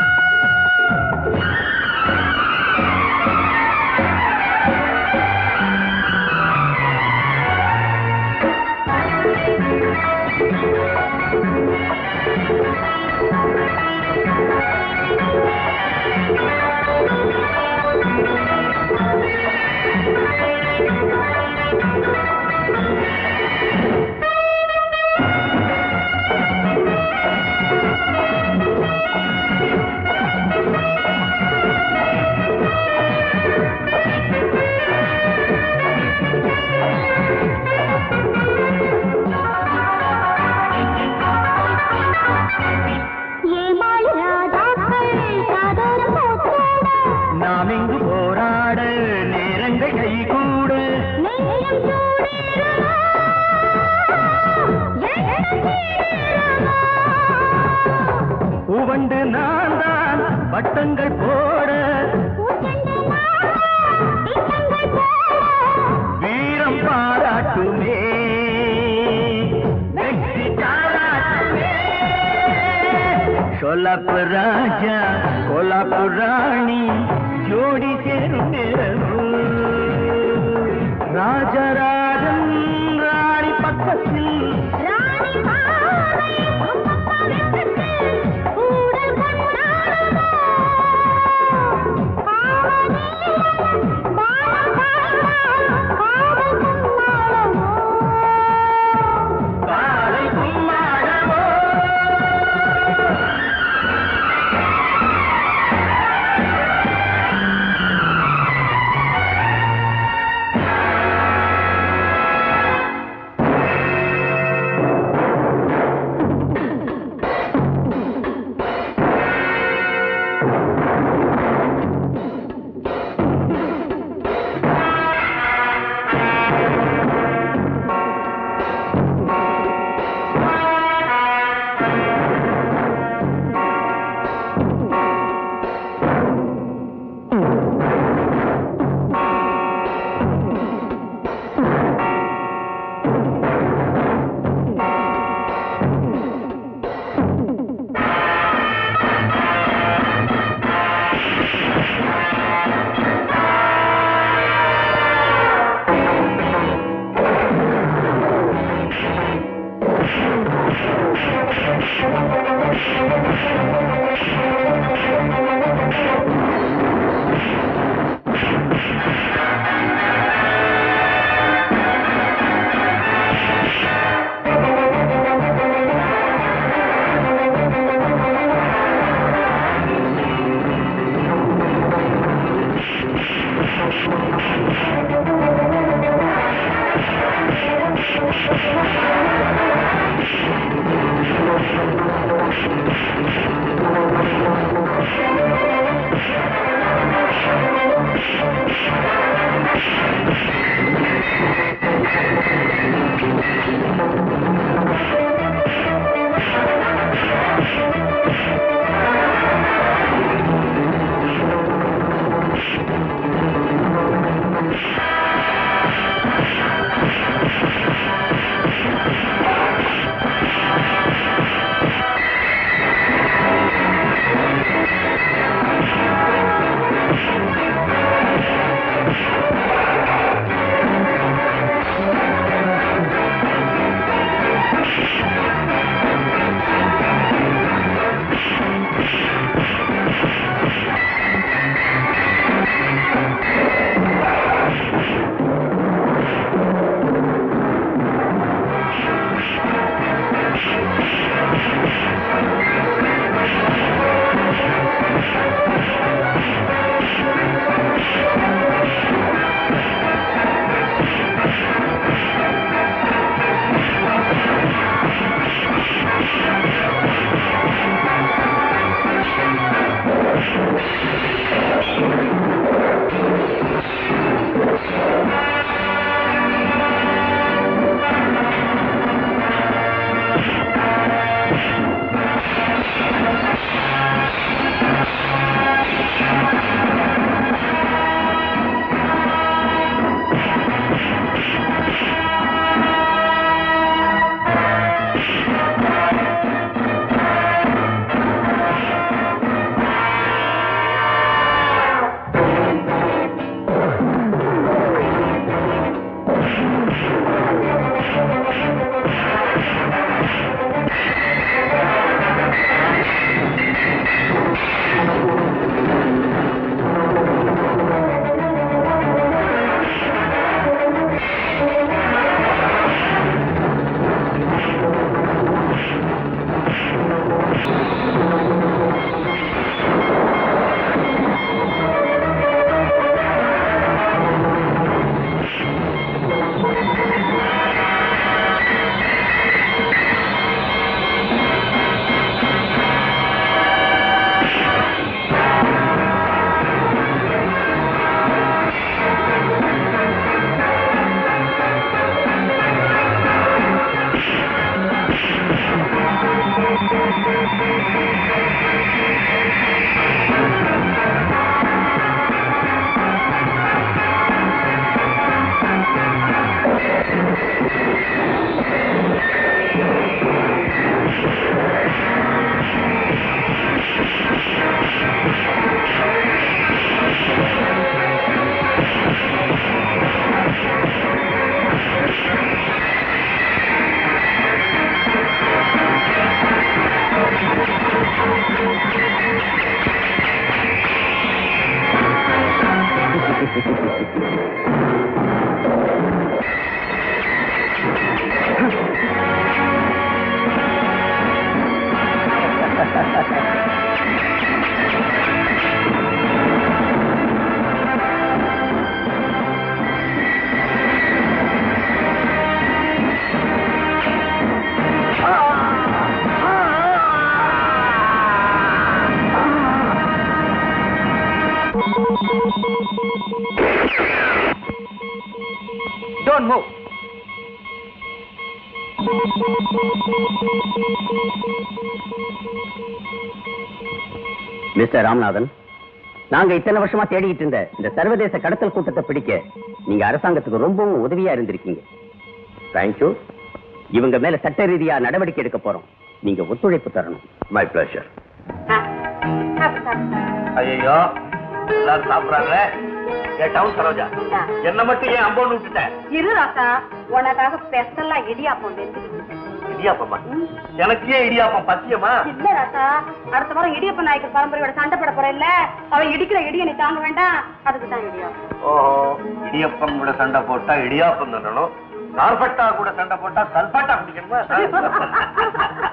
ஏமாளி ராஜாக்கள் காதோரம் போத்தோட நாம் இங்கு போராட நேரங்கள் கைகூட நெஞ்சம் சூடேறுமா எண்ணம் தீருமா உவண்டு நான் தான் வட்டங்கள் போட பூச்செண்டு நாட்கள் திட்டங்கள் போட வீரம் பாராட்டுமே வெற்றி தாராட்டுமே சோலாப்பூர் ராஜா கோலாப்பூர் ராணி ஜோடி சேரும் நேரமோ ராஜராஜன் ராணி பக்கத்தில் ராணி பாவை உப்பப்பா வெட்டத்தில் கூடல் கொண்டாடுமோ பாவநீலம் பானம் பாய்ந்தால் காதல் கொண்டாடுமோ காலை கும்மாடமோ ah don't move mister Ramanathan நாங்க இத்தனை வருஷமா தேடிட்டு இருந்த இந்த சர்வதேச கடத்தல் கூட்டத்தை பிடிக்க நீங்க அரசாங்கத்துக்கு ரொம்பவும் உதவியா இருந்திருக்கீங்க தேங்க்யூ இவங்க மேல சட்ட ரீதியா நடவடிக்கை எடுக்க போறோம் நீங்க ஒத்துழைப்பு தரணும் மை பிளஷர் ஐயோ எல்லாரும் சாப்பிடுறாங்களே ஏ டவுன் சரோஜா என்ன மட்டும் ஏன் அம்போன்னு விட்டுட்ட இரு ராசா உனக்காக ஸ்பெஷலா இடியாப்பம் வெந்துருக்கு இடியாப்பமா எனக்கு ஏன் இடியாப்பம் பத்தியமா இல்ல ராசா அடுத்த வாரம் இடியப்ப நாயக்கர் பரம்பரையோட சண்டை போட போற இல்ல அவன் இடிக்கிற இடிய நீ தாங்க வேண்டாம் அதுக்கு தான் இடியாப்பம் ஓஹோ இடியப்பம் கூட சண்டை போட்டா இடியாப்பம் தரணும் கார்பட்டா கூட சண்டை போட்டா கல்பட்டா குடிக்கணுமா